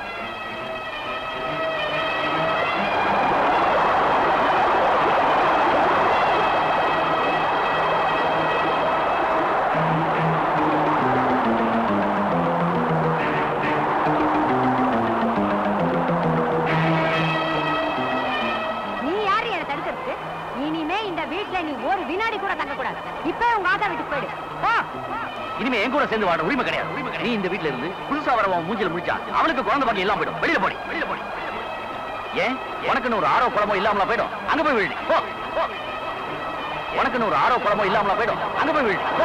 நீ யாரு என்ன தடுக்கிறதுக்கு இனிமே இந்த வீட்ல நீ ஒரு வினாடி கூட தங்க கூடாது இப்ப உங்க ஆத்தா வீட்டுக்கு போயிடு போ இனிமே என் கூட சேர்ந்து வாட உரிமை கிடையாது உரிமை கிடையாது நீ இந்த வீட்ல இருந்து புதுசா வரவன் மூஞ்சில முடிச்சா அவளுக்கு குழந்தை பாக்கி எல்லாம் போயிடும் வெளியில போடி வெளியில போடி ஏன் உனக்குன்னு ஒரு ஆரோ குளமோ இல்லாமலா போயிடும் அங்க போய் விழுடி போ போ. உனக்குன்னு ஒரு ஆரோ குளமோ இல்லாமலா போயிடும் அங்க போய் விழுடி போ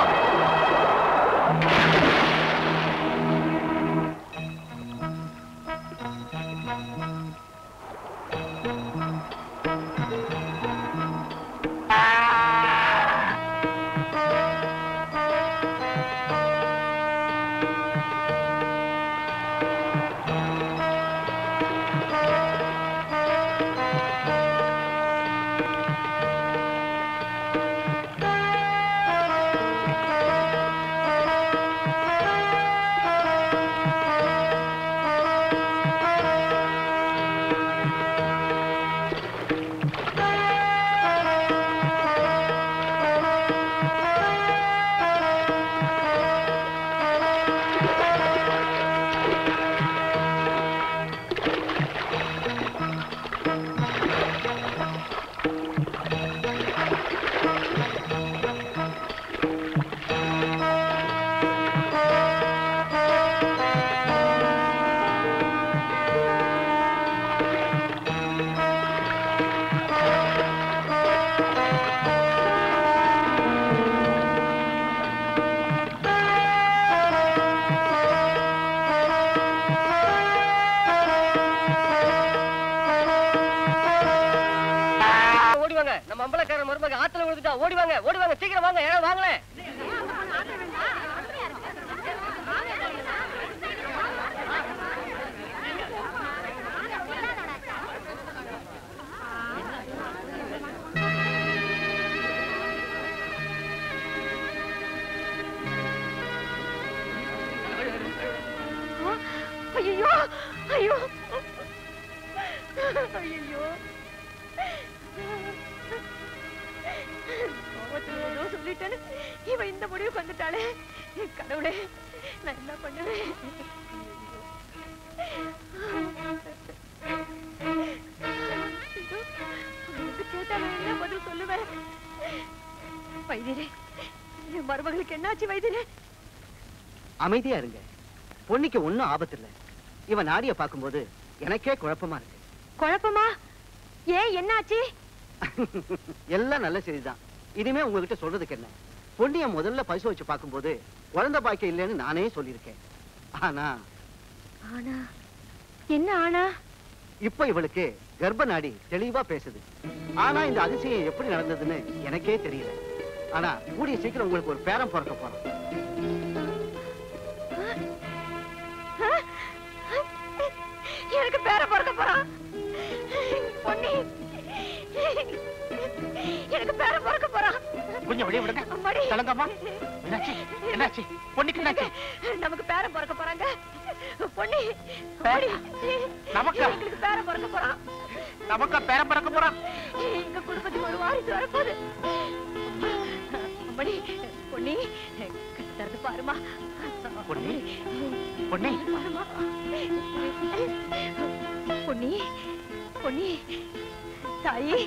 ஓடி வாங்க நம்ம அம்பலக்கார மருமக ஆத்துல விழுந்துட்டா ஓடி வாங்க ஓடி வாங்க சீக்கிரம் வாங்க யாரும் வாங்கல ஐயோ ஐயோ ஐயோ கோவத்துல ஏதோ சொல்லிட்டேன்னு இவ இந்த முடிவுக்கு வந்துட்டாளே கடவுளே நான் என்ன பண்ணுவேன் ஐயோ, அவனுக்கு கேட்டா நான் என்ன பதில் சொல்லுவேன் வைத்தியரே என் மருமகளுக்கு என்னாச்சு வைத்தியரே அமைதியா இருங்க பொண்ணுக்கு ஒண்ணும் ஆபத்து இல்ல இவன் நாடிய பார்க்கும்போது எனக்கே குழப்பமா இருக்கு குழப்பமா ஏன் என்னாச்சு எல்லாம் நல்ல செய்திதான் இனிமே உங்ககிட்ட சொல்றதுக்கு என்ன பொண்ணிய முதல்ல பரிசோதிச்சு பார்க்கும்போது குழந்தை பாக்கியம் இல்லைன்னு நானே சொல்லியிருக்கேன் ஆனா ஆனா என்ன ஆனா இப்ப இவளுக்கு கர்ப்ப நாடி தெளிவா பேசுது ஆனா இந்த அதிசயம் எப்படி நடந்ததுன்னு எனக்கே தெரியல ஆனா கூடிய சீக்கிரம் உங்களுக்கு ஒரு பேரம் பிறக்க போறோம் எனக்கு பேர பிறக்க போறான் பொன்னி எனக்கு பேர பிறக்க போறான் கொஞ்சம் வெளியே விடுங்க அம்மாடி. சொல்லுங்கம்மா என்னாச்சு என்னாச்சு பொண்ணுக்கு என்னாச்சு நமக்கு பேர பிறக்க போறாங்க பொண்ணு அம்மாடி. நமக்கா? எங்களுக்கு பேர பிறக்க போறான் நமக்கா பேரம் பறக்க போறான் எங்க குடும்பத்துக்கு ஒரு வாரிசு வரப்போகுது அம்மாடி பொண்ணி கத்துறது பாருமா பொன்னி பொன்னி பாருமா பொன்னி பொன்னி தாயி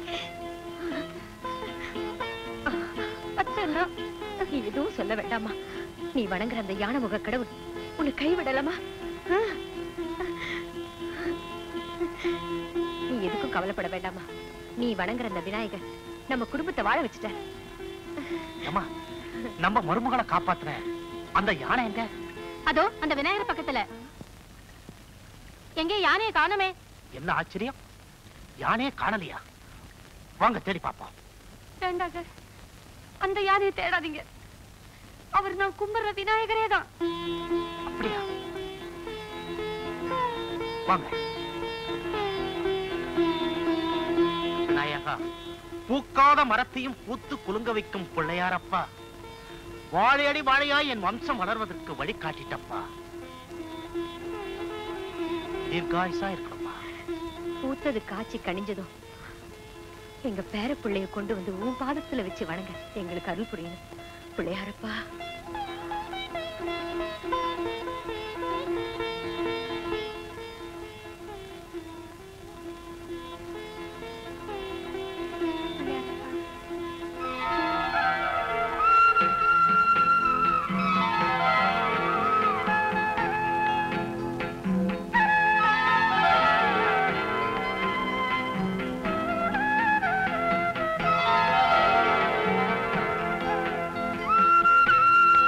அத்தனா நீ எதுவும் சொல்ல வேண்டாமா நீ வணங்குற அந்த யானை முக கடவுள் உன்னை கைவிடலாமா ஆ? நீ எதுக்கும் கவலைப்பட வேண்டாமா நீ வணங்குற அந்த விநாயகர் நம்ம குடும்பத்தை வாழ வச்சுட்ட அம்மா நம்ம மருமகளை காப்பாத்துற அந்த யானை எங்க அதோ அந்த விநாயகர் பக்கத்துல எங்கே யானையை காணுமே என்ன ஆச்சரியம் யானையே காணலையா வாங்க தேடி பாப்போம் வேண்டாங்க அந்த யானையை தேடாதீங்க அவர் நான் கும்பிடுற விநாயகரே தான் அப்படியா வாங்க விநாயகா பூக்காத மரத்தையும் பூத்து குலுங்க வைக்கும் பிள்ளையாரப்பா வாழையடி வாழையாய் என் வம்சம் வளர்வதற்கு வழி காட்டிட்டப்பா தீர்காயுசா இருக்கணும்ப்பா பூத்தது காய்ச்சி கனிஞ்சதும் எங்க பேர பிள்ளைய கொண்டு வந்து உன் பாதத்துல வச்சு வணங்க எங்களுக்கு அருள் புரியணும் பிள்ளையாரப்பா ஆ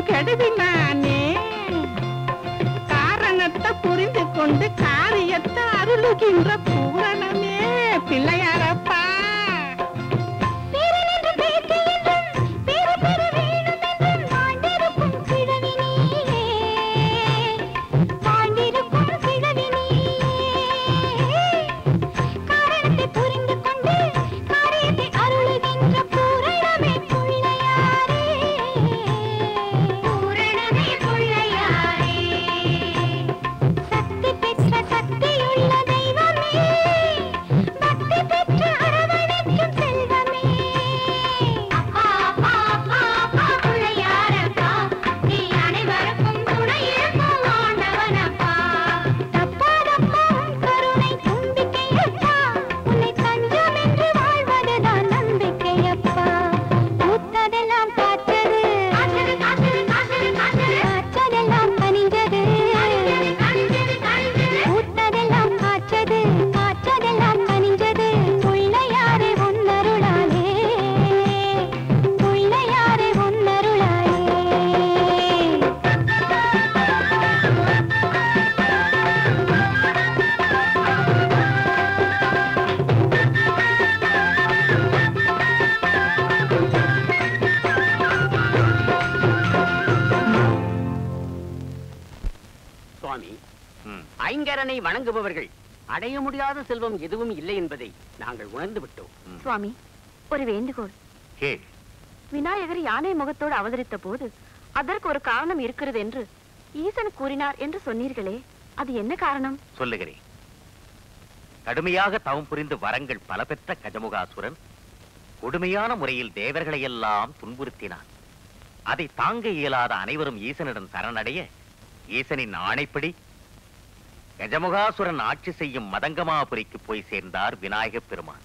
கெடுதி நானே காரணத்தை புரிந்து கொண்டு காரியத்தை அருளுகின்ற பூரணமே பிள்ளையாரப்பா காற்றதெல்லாம் பனிஞ்சது பூத்ததெல்லாம் காய்ச்சது காற்றதெல்லாம் பனிஞ்சது பிள்ளையாரே உன்னருளாலே பிள்ளையாரே உன்னருளாலே சுவாமி ஐங்கரனை வணங்குபவர்கள் அடைய முடியாத செல்வம் எதுவும் இல்லை என்பதை நாங்கள் உணர்ந்து விட்டோம் சுவாமி ஒரு வேண்டுகோள் கேள் விநாயகர் யானை முகத்தோடு அவதரித்த போது அதற்கு ஒரு காரணம் இருக்கிறது என்று ஈசன் கூறினார் என்று சொன்னீர்களே அது என்ன காரணம் சொல்லுகிறேன் கடுமையாக தவம் புரிந்து வரங்கள் பல பெற்ற கஜமுகாசுரன் கொடுமையான முறையில் தேவர்களை எல்லாம் துன்புறுத்தினான் அதை தாங்க இயலாத அனைவரும் ஈசனிடம் சரணடைய ஈசனின் ஆணைப்படி கஜமுகாசுரன் ஆட்சி செய்யும் மதங்கமாபுரிக்கு போய் சேர்ந்தார் விநாயகப் பெருமான்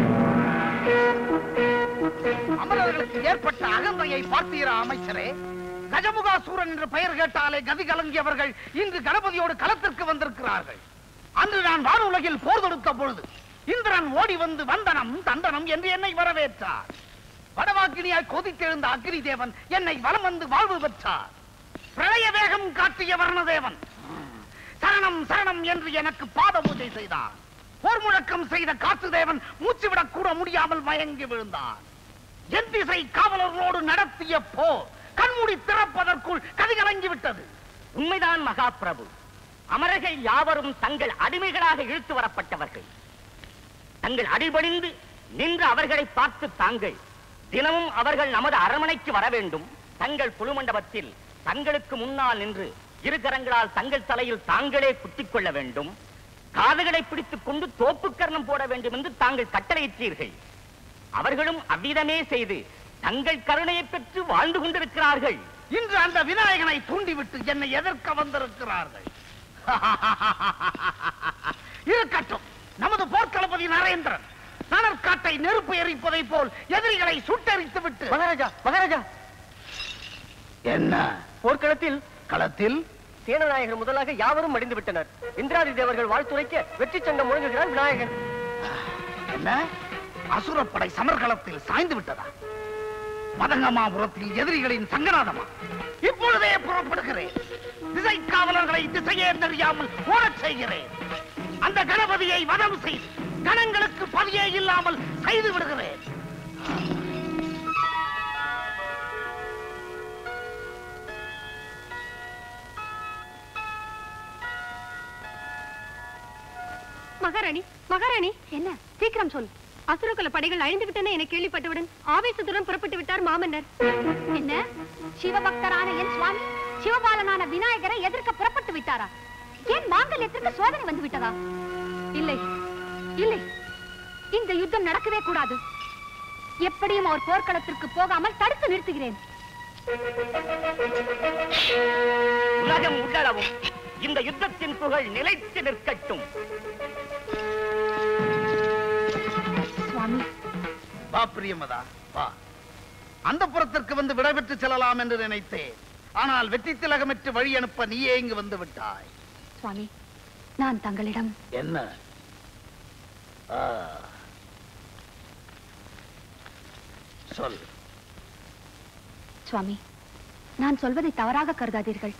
அமரர்களுக்கு ஏற்பட்ட அகந்தையை பார்த்தீரா அமைச்சரே கஜமுகாசூரன் என்று பெயர் கேட்டாலே கதி கலங்கியவர்கள் இன்று கணபதியோடு களத்திற்கு வந்திருக்கிறார்கள் அன்று நான் வானுலகில் போர் தொடுத்த பொழுது இந்திரன் ஓடி வந்து வந்தனம் தண்டனம் என்று என்னை வரவேற்றார் வடவாக்கினியாய் கொதித்தெழுந்த அக்னி தேவன் என்னை வலம் வந்து வாழ்வு பெற்றார் பிரளய வேகம் காட்டிய வர்ணதேவன் சரணம் சரணம் என்று எனக்கு பாத பூஜை செய்தார் போர் முழக்கம் செய்த காத்து தேவன் மூச்சுவிடக் கூட முடியாமல் மயங்கி விழுந்தார் என் திசை காவலர்களோடு நடத்திய போர் கண்மூடி திறப்பதற்குள் கதிகலங்கி விட்டது உண்மைதான் மகாபிரபு அமரர்கள் யாவரும் தங்கள் அடிமைகளாக இழுத்து வரப்பட்டவர்கள் தங்கள் அடிபணிந்து நின்று அவர்களை பார்த்து தாங்கள் தினமும் அவர்கள் நமது அரண்மனைக்கு வர வேண்டும் தங்கள் புழுமண்டபத்தில் தங்களுக்கு முன்னால் நின்று இரு கரங்களால் தங்கள் தலையில் தாங்களே குத்திக் கொள்ள வேண்டும் காதுகளை பிடித்துக் கொண்டு தோப்புக்கரணம் போட வேண்டும் என்று தாங்கள் கட்டளையிட்டீர்கள் அவர்களும் அவ்விதமே செய்து தங்கள் கருணையை பெற்று வாழ்ந்து கொண்டிருக்கிறார்கள் இன்று அந்த விநாயகனை தூண்டிவிட்டு என்னை எதிர்க்க வந்திருக்கிறார்கள் இருக்கட்டும் நமது போர்க்களபதி நரேந்திரன் நனற்காட்டை நெருப்பு எரிப்பதை போல் எதிரிகளை சுட்டெரித்து விட்டு மகாராஜா மகாராஜா என்ன போர்க்களத்தில் களத்தில் சேனநாயகர் முதலாக யாவரும் மடிந்து விட்டனர் இந்திராதி தேவர்கள் வாழ்த்துரைக்க வெற்றி சங்கம் முழங்குகிறார் விநாயகர் என்ன அசுரப்படை சமர்களத்தில் சாய்ந்து விட்டதா மதங்கமாபுரத்தில் எதிரிகளின் சங்கநாதமா இப்பொழுதே புறப்படுகிறேன் திசை காவலர்களை திசையே தெரியாமல் ஓடச் செய்கிறேன் அந்த கணபதியை வதம் செய்து கணங்களுக்கு பதியே இல்லாமல் செய்து விடுகிறேன் மகாராணி மகாராணி என்ன சீக்கிரம் சொல் அசுரகுல படைகள் அழிந்து விட்டன என கேள்விப்பட்டவுடன் ஆவேசத்துடன் புறப்பட்டு விட்டார் மாமன்னர் என்ன சிவபக்தரான என் சுவாமி சிவபாலனான விநாயகரை எதிர்க்க புறப்பட்டு விட்டாரா ஏன் மாங்கல்யத்திற்கு சோதனை வந்து விட்டதா இல்லை இல்லை இந்த யுத்தம் நடக்கவே கூடாது எப்படியும் அவர் போர்க்களத்திற்கு போகாமல் தடுத்து நிறுத்துகிறேன் உலகம் உள்ளளவும் இந்த யுத்தத்தின் புகழ் நிலைத்து நிற்கட்டும் சுவாமி வா பிரியமதா வா அந்த புறத்திற்கு வந்து விடைபெற்று செல்லலாம் என்று நினைத்தேன் ஆனால் வெற்றி திலகமிட்டு வழி அனுப்ப நீயே இங்கு வந்து விட்டாய் சுவாமி நான் தங்களிடம் என்ன ஆ. சொல் சுவாமி நான் சொல்வதை தவறாக கருதாதீர்கள்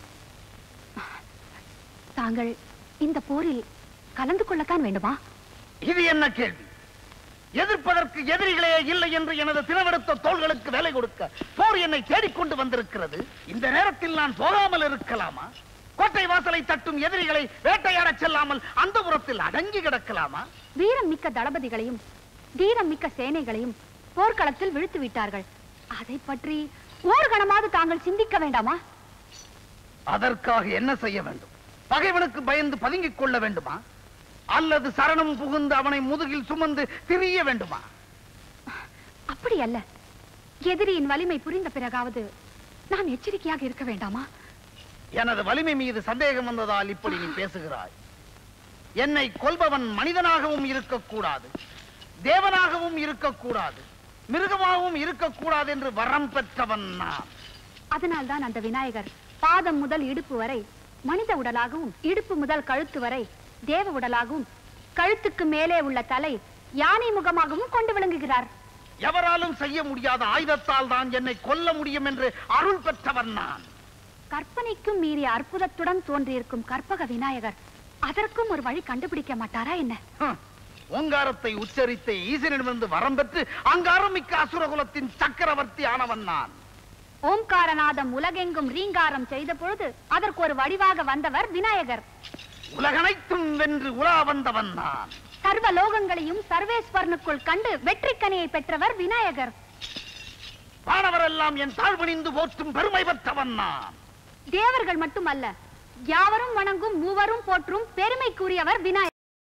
தாங்கள் இந்த போரில் கலந்து கொள்ளத்தான் வேண்டுமா இது என்ன கேள்வி எதிர்ப்பதற்கு எதிரிகளே இல்லை என்று எனது தினவெடுத்த தோள்களுக்கு வேலை கொடுக்க போர் என்னை தேடிக்கொண்டு வந்திருக்கிறது இந்த நேரத்தில் நான் போகாமல் இருக்கலாமா கோட்டை வாசலை தட்டும் எதிரிகளை வேட்டையாடச் செல்லாமல் அந்த புறத்தில் அடங்கி கிடக்கலாமா வீரம் மிக்க தளபதிகளையும் தீரம் மிக்க சேனைகளையும் போர்க்களத்தில் விழுத்து விட்டார்கள் அதை பற்றி ஒரு கணமாவது தாங்கள் சிந்திக்க வேண்டாமா அதற்காக என்ன செய்ய வேண்டும் பகைவனுக்கு பயந்து பதுங்கிக் கொள்ள வேண்டுமா அல்லது சரணம் புகுந்து அவனை முதுகில் சுமந்து திரிய வேண்டுமா அப்படி அல்ல எதிரியின் வலிமை புரிந்த பிறகாவது நாம் எச்சரிக்கையாக இருக்க வேண்டாமா எனது வலிமை மீது சந்தேகம் வந்ததால் இப்படி நீ பேசுகிறாய் என்னை கொல்பவன் மனிதனாகவும் இருக்கக்கூடாது தேவனாகவும் இருக்கக்கூடாது மிருகமாகவும் இருக்கக்கூடாது என்று வரம் பெற்றவன் நான் அதனால்தான் அந்த விநாயகர் பாதம் முதல் இடுப்பு வரை மனித உடலாகவும் இடுப்பு முதல் கழுத்து வரை தேவ உடலாகவும் கழுத்துக்கு மேலே உள்ள தலை யானை முகமாகவும் கொண்டு விளங்குகிறார் எவராலும் செய்ய முடியாத ஆயுதத்தால் தான் என்னை கொல்ல முடியும் என்று அருள் பெற்றவன் நான் கற்பனைக்கும் மீறிய அற்புதத்துடன் தோன்றியிருக்கும் கற்பக விநாயகர் அதற்கும் ஒரு வழி கண்டுபிடிக்க மாட்டாரா என்ன ஹம். ஓங்காரத்தை உச்சரித்து ஈசனிடமிருந்து வரம் பெற்று அங்காரம் மிக்க அசுரகுலத்தின் சக்கரவர்த்தி ஆனவன் நான் ஓம்காரநாதம் உலகெங்கும் ரீங்காரம் செய்த பொழுது அதற்கு ஒரு வடிவாக வந்தவர் விநாயகர் உலகனைத்தும் வென்று உலா வந்தவன் நான் சர்வ லோகங்களையும் சர்வேஸ்வரனுக்குள் கண்டு வெற்றிக்கனியை பெற்றவர் விநாயகர் வானவரெல்லாம் என் தாழ்வணிந்து போற்றும் பெருமை பெற்றவன் நான் தேவர்கள் மட்டுமல்ல யாவரும் வணங்கும் மூவரும் போற்றும் பெருமைக்குரியவர் விநாயகர்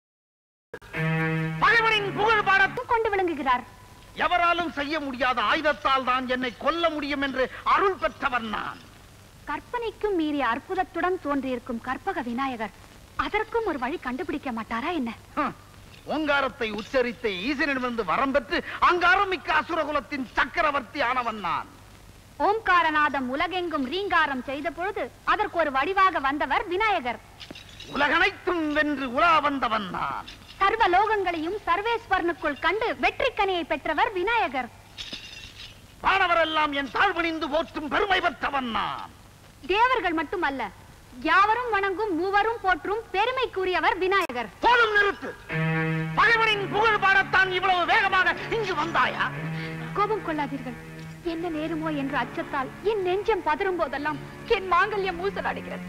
பகைவனின் புகழ் பாடத்தும் கொண்டு விளங்குகிறார் எவராலும் செய்ய முடியாத ஆயுதத்தால் தான் என்னை கொல்ல முடியும் என்று அருள் பெற்றவன் நான் கற்பனைக்கும் மீறிய அற்புதத்துடன் தோன்றியிருக்கும் கற்பக விநாயகர் அதற்கும் ஒரு வழி கண்டுபிடிக்க மாட்டாரா என்ன ஹம். ஓங்காரத்தை உச்சரித்து ஈசனிடமிருந்து வரம் பெற்று அங்காரம் மிக்க அசுரகுலத்தின் சக்கரவர்த்தி ஆனவன் நான் ஓம்காரநாதம் உலகெங்கும் ரீங்காரம் செய்த பொழுது அதற்கு ஒரு வடிவாக வந்தவர் விநாயகர் உலகனைத்தும் வென்று உலா வந்தவன் நான் சர்வ லோகங்களையும் சர்வேஸ்வரனுக்குள் கண்டு வெற்றிக்கனியை பெற்றவர் விநாயகர் வானவரெல்லாம் என் தாழ்வணிந்து போற்றும் பெருமை பெற்றவன் நான் தேவர்கள் மட்டுமல்ல யாவரும் வணங்கும் மூவரும் போற்றும் பெருமைக்குரியவர் விநாயகர் போதும் நிறுத்து பகைவனின் புகழ் பாடத்தான் இவ்வளவு வேகமாக இங்கு வந்தாயா கோபம் கொள்ளாதீர்கள் என்ன நேருமோ என்ற அச்சத்தால் என் நெஞ்சம் பதறும் போதெல்லாம் என் மாங்கல்யம் ஊசலாடுகிறது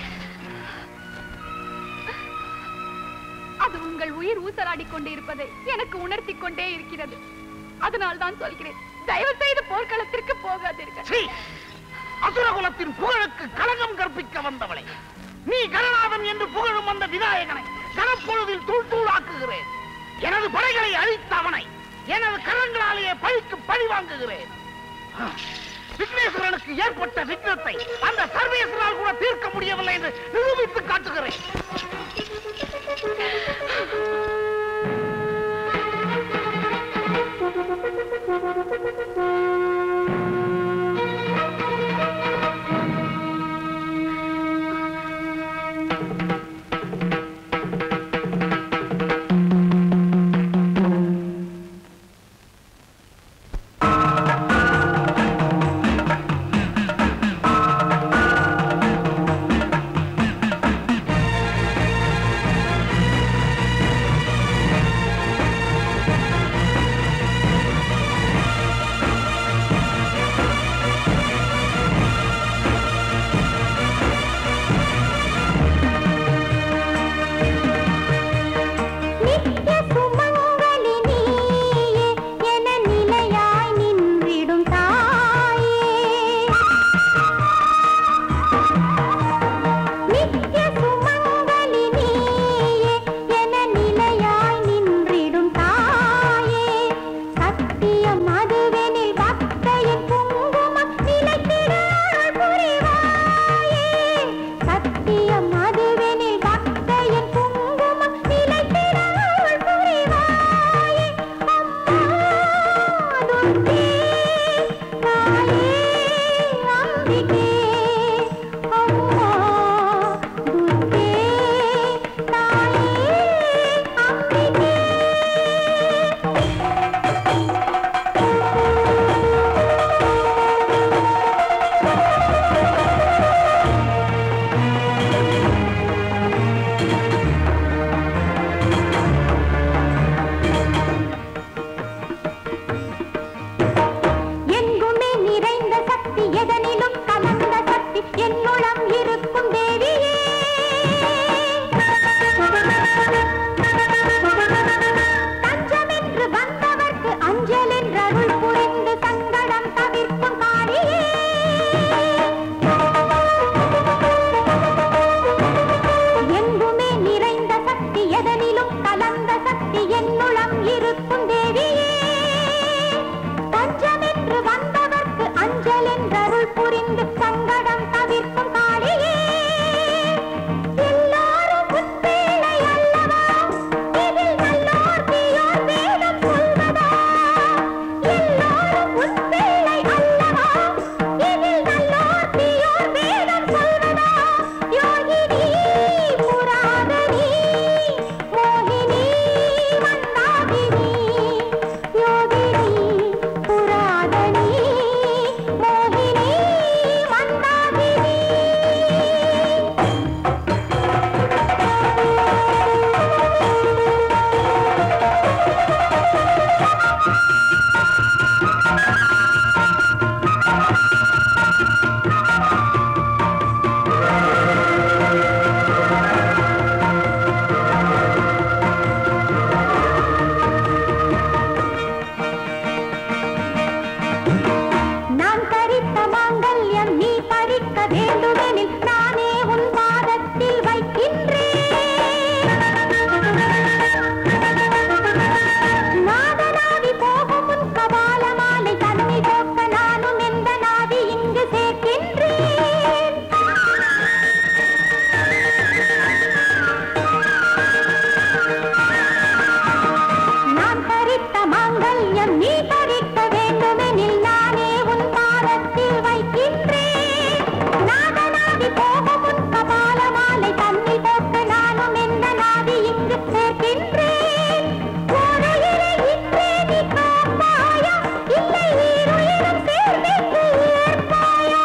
அது உங்கள் உயிர் ஊசலாடிக் கொண்டே இருப்பதை எனக்கு உணர்த்திக் கொண்டே இருக்கிறது அதனால் தான் சொல்கிறேன் தயவு செய்து போர்க்களத்திற்கு போகாதீர்கள் சீ! அசுரகுலத்தின் புகழுக்கு களங்கம் கற்பிக்க வந்தவளை நீ கணநாதன் என்று புகழும் அந்த விநாயகனை கனப்பொழுதில் தூள் தூளாக்குகிறேன் எனது படைகளை அழித்த அவனை எனது கரங்களாலேயே பழிக்கு பழி வாங்குகிறேன் விக்னேஸ்வரனுக்கு ஏற்பட்ட விக்னத்தை அந்த சர்வேஸ்வரால் கூட தீர்க்க முடியவில்லை என்று நிரூபித்து காட்டுகிறேன் நித்ய சுமங்கலினியே என நிலையாய் நின்றிடும் தாயே நித்ய சுமங்கலினியே என நிலையாய் நின்றிடும் தாயே சத்தியம் அதுவெனில் பக்தையின் குங்குமம் நிலைத்திட அருள் புரிவாயே சத்தியம் அதுவெனில் பக்தையின் குங்குமம் நிலைத்திட அருள் புரிவாயே அம்மா துர்க்கே தாயே அம்பிகே அம்மா துர்க்கே தாயே அம்பிகே ஆ நிற்கின்றேன் நாதநாதி போகும் முன் கபால மாலை தன்னில் போட்டு நானும் எந்த நாதி இங்கு சேர்க்கின்றேன் ஒரு இறை இன்றே நீ காப்பாயா இல்லை ஈருயிரும் சேர்விற்கு ஏற்பாயா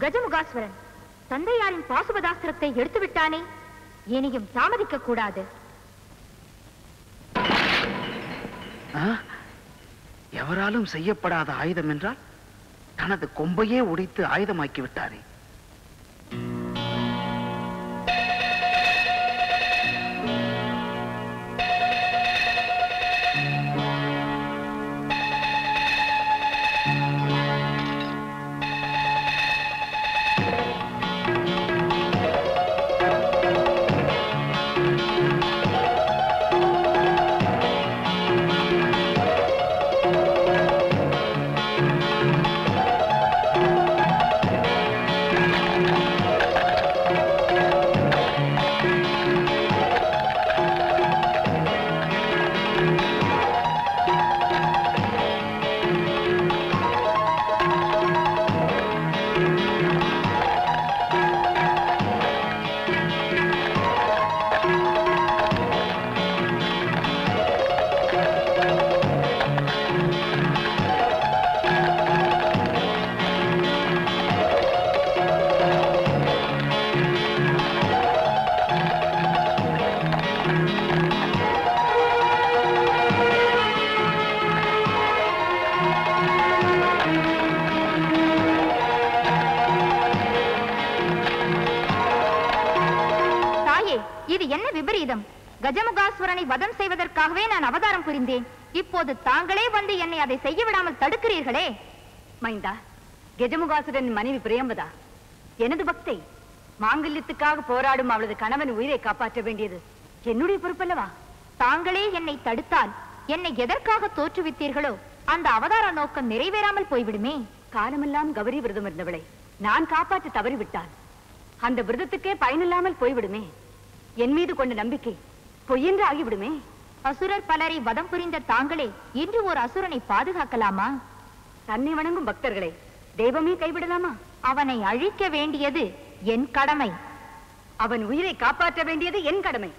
கஜமுகாஸ்வரன் தந்தையாரின் பாசுபதாஸ்திரத்தை எடுத்து விட்டானே இனியும் தாமதிக்க கூடாது ஆ? எவராலும் செய்யப்படாத ஆயுதம் என்றால் தனது கொம்பையே உடைத்து ஆயுதமாக்கி விட்டாரே தாயே இது என்ன விபரீதம் கஜமுகாசுரனை வதம் செய்வதற்காகவே நான் அவதாரம் புரிந்தேன் இப்போது தாங்களே வந்து என்னை அதை செய்ய விடாமல் தடுக்கிறீர்களே மைந்தா கெஜமுகாசுரன் மனைவி பிரியம்பதா எனது பக்தை மாங்கல்யத்துக்காக போராடும் அவளது கணவன் உயிரை காப்பாற்ற வேண்டியது என்னுடைய பொறுப்பல்லவா தாங்களே என்னை தடுத்தால் என்னை எதற்காக தோற்றுவித்தீர்களோ அந்த அவதார நோக்கம் நிறைவேறாமல் போய்விடுமே காலமெல்லாம் கௌரி விரதம் இருந்தவளை நான் காப்பாற்ற தவறிவிட்டால் அந்த விரதத்துக்கே பயனில்லாமல் போய்விடுமே என் மீது கொண்ட நம்பிக்கை பொய்யென்று ஆகிவிடுமே அசுரர் பலரை வதம் புரிந்த தாங்களே இன்று ஒரு அசுரனை பாதுகாக்கலாமா தன்னை வணங்கும் பக்தர்களை தெய்வமே கைவிடலாமா அவனை அழிக்க வேண்டியது என் கடமை அவன் உயிரை காப்பாற்ற வேண்டியது என் கடமை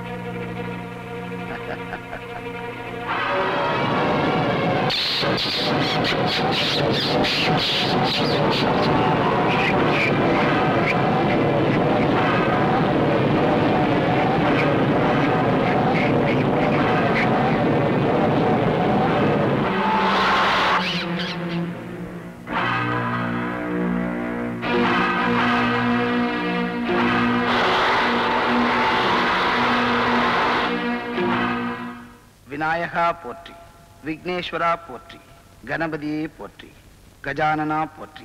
விநாயகா போற்றி விக்னேஸ்வரா போற்றி கணபதியே போற்றி கஜானனா போற்றி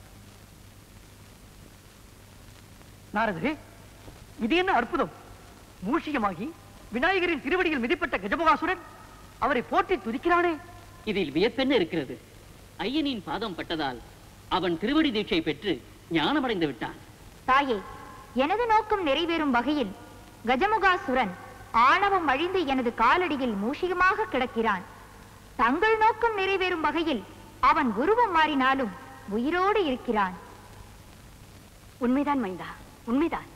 நாரதரே இது என்ன அற்புதம் மூஷிகமாகி விநாயகரின் திருவடியில் மிதிப்பட்ட கஜமுகாசுரன் அவரை போற்றி துதிக்கிறானே இதில் வியப்பென்ன இருக்கிறது ஐயனின் பாதம் பட்டதால் அவன் திருவடி தீட்சை பெற்று ஞானமடைந்து விட்டான் தாயே எனது நோக்கம் நிறைவேறும் வகையில் கஜமுகாசுரன் ஆணவம் அழிந்து எனது காலடியில் மூஷிகமாக கிடக்கிறான் தங்கள் நோக்கம் நிறைவேறும் வகையில் அவன் உருவம் மாறினாலும் உயிரோடு இருக்கிறான் உண்மைதான் மைந்தா உண்மைதான்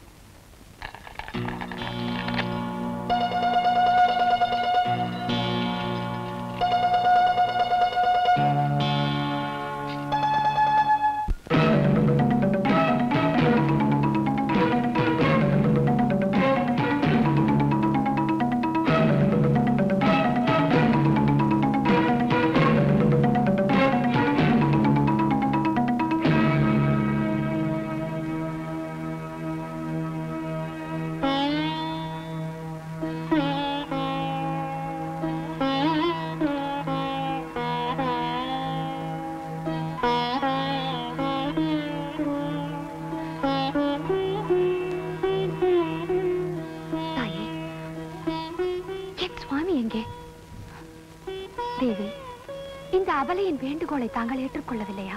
தாயே என் சுவாமி எங்கே தேவி இந்த அபலையின் வேண்டுகோளை தாங்கள் ஏற்றுக்கொள்ளவில்லையா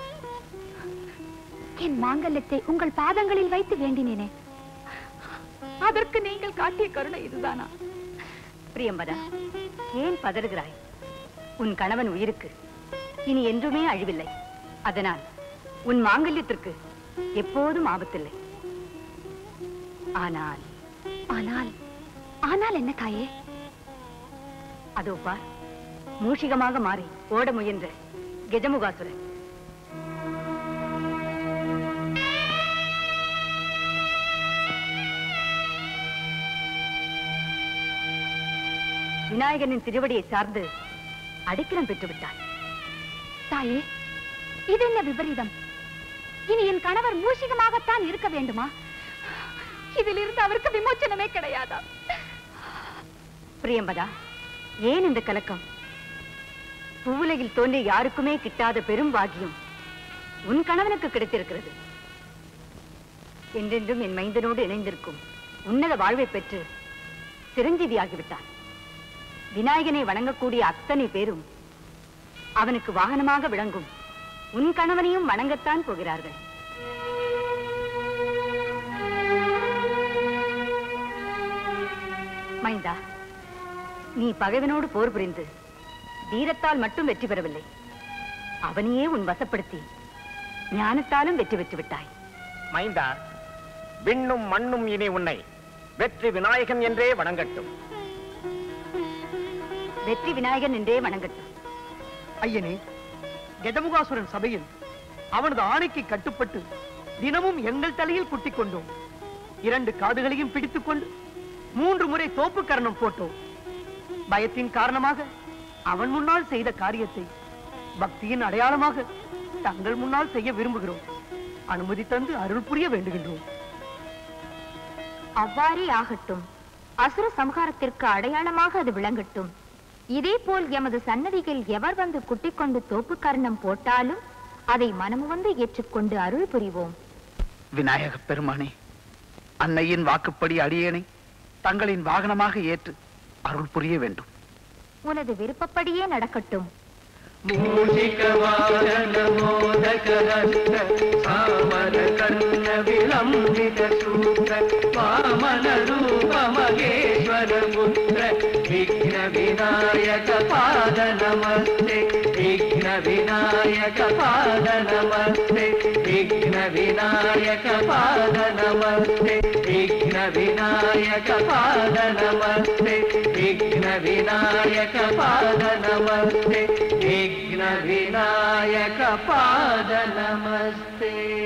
என் மாங்கல்யத்தை உங்கள் பாதங்களில் வைத்து வேண்டினேனே அதற்கு நீங்கள் காட்டிய கருணை இதுதானா பிரியம்பதா ஏன் பதறுகிறாய் உன் கணவன் உயிருக்கு இனி என்றுமே அழிவில்லை அதனால் உன் மாங்கல்யத்திற்கு எப்போதும் ஆபத்தில்லை ஆனால் ஆனால் ஆனால் என்ன தாயே அதோ பார் மூஷிகமாக மாறி ஓட முயன்ற கெஜமுகாசுரன் விநாயகனின் திருவடியை சார்ந்து அடைக்கலம் பெற்று விட்டாள் தாயே இது என்ன விபரீதம் இனி என் கணவர் மூஷிகமாகத்தான் இருக்க வேண்டுமா இதிலிருந்து அவருக்கு விமோச்சனமே கிடையாதா பிரியம்பதா ஏன் இந்த கலக்கம் பூவுலகில் தோன்றி யாருக்குமே கிட்டாத பெரும் பாக்கியம் உன் கணவனுக்கு கிடைத்திருக்கிறது என்றென்றும் என் மைந்தனோடு இணைந்திருக்கும் உன்னத வாழ்வை பெற்று சிரஞ்சீவியாகிவிட்டான் விநாயகனை வணங்கக்கூடிய அத்தனை பேரும் அவனுக்கு வாகனமாக விளங்கும் உன் கணவனையும் வணங்கத்தான் போகிறார்கள் மைந்தா நீ பகைவனோடு போர் புரிந்து வீரத்தால் மட்டும் வெற்றி பெறவில்லை அவனையே உன் வசப்படுத்தி ஞானத்தாலும் வெற்றி பெற்று விட்டாய் மைந்தா விண்ணும் மண்ணும் இனி உன்னை வெற்றி விநாயகன் என்றே வணங்கட்டும் வெற்றி விநாயகன் என்றே வணங்கட்டும் ஐயனே கஜமுகாசுரன் சபையில் அவனது ஆணைக்கு கட்டுப்பட்டு தினமும் எங்கள் தலையில் குட்டிக் கொண்டோம் இரண்டு காதுகளையும் பிடித்துக் கொண்டு மூன்று முறை தோப்பு கரணம் போட்டோம் பயத்தின் காரணமாக அவன் முன்னால் செய்த காரியத்தை பக்தியின் அடையாளமாக தங்கள் முன்னால் செய்ய விரும்புகிறோம் அனுமதி தந்து அருள் புரிய வேண்டுகின்றோம் அவ்வாறே ஆகட்டும் அசுர சம்ஹாரத்திற்கு அடையாளமாக அது விளங்கட்டும் இதேபோல் எமது சன்னதியில் எவர் வந்து குட்டிக் கொண்டு தோப்பு கர்ணம் போட்டாலும் அதை மனமு வந்து ஏற்றுக்கொண்டு அருள் புரிவோம் விநாயக பெருமானே அன்னையின் வாக்குப்படி அடியேனை தங்களின் வாகனமாக ஏற்று அருள் புரிய வேண்டும் உனது விருப்பப்படியே நடக்கட்டும் மூஷிகவாகனமோதகஹஸ்த சாமர கர்ண விளம்பித சூத்ர வாமன ரூப மகேஸ்வர புத்திர விக்ன விநாயக பாத நமஸ்தே விக்ன விநாயக பாத நமஸ்தே விக்ன விநாயக பாத நமஸ்தே விக்ன விநாயக பாத நமஸ்தே விக்ன விநாயக பாத நமஸ்தே விக்ன விநாயக பாத நமஸ்தே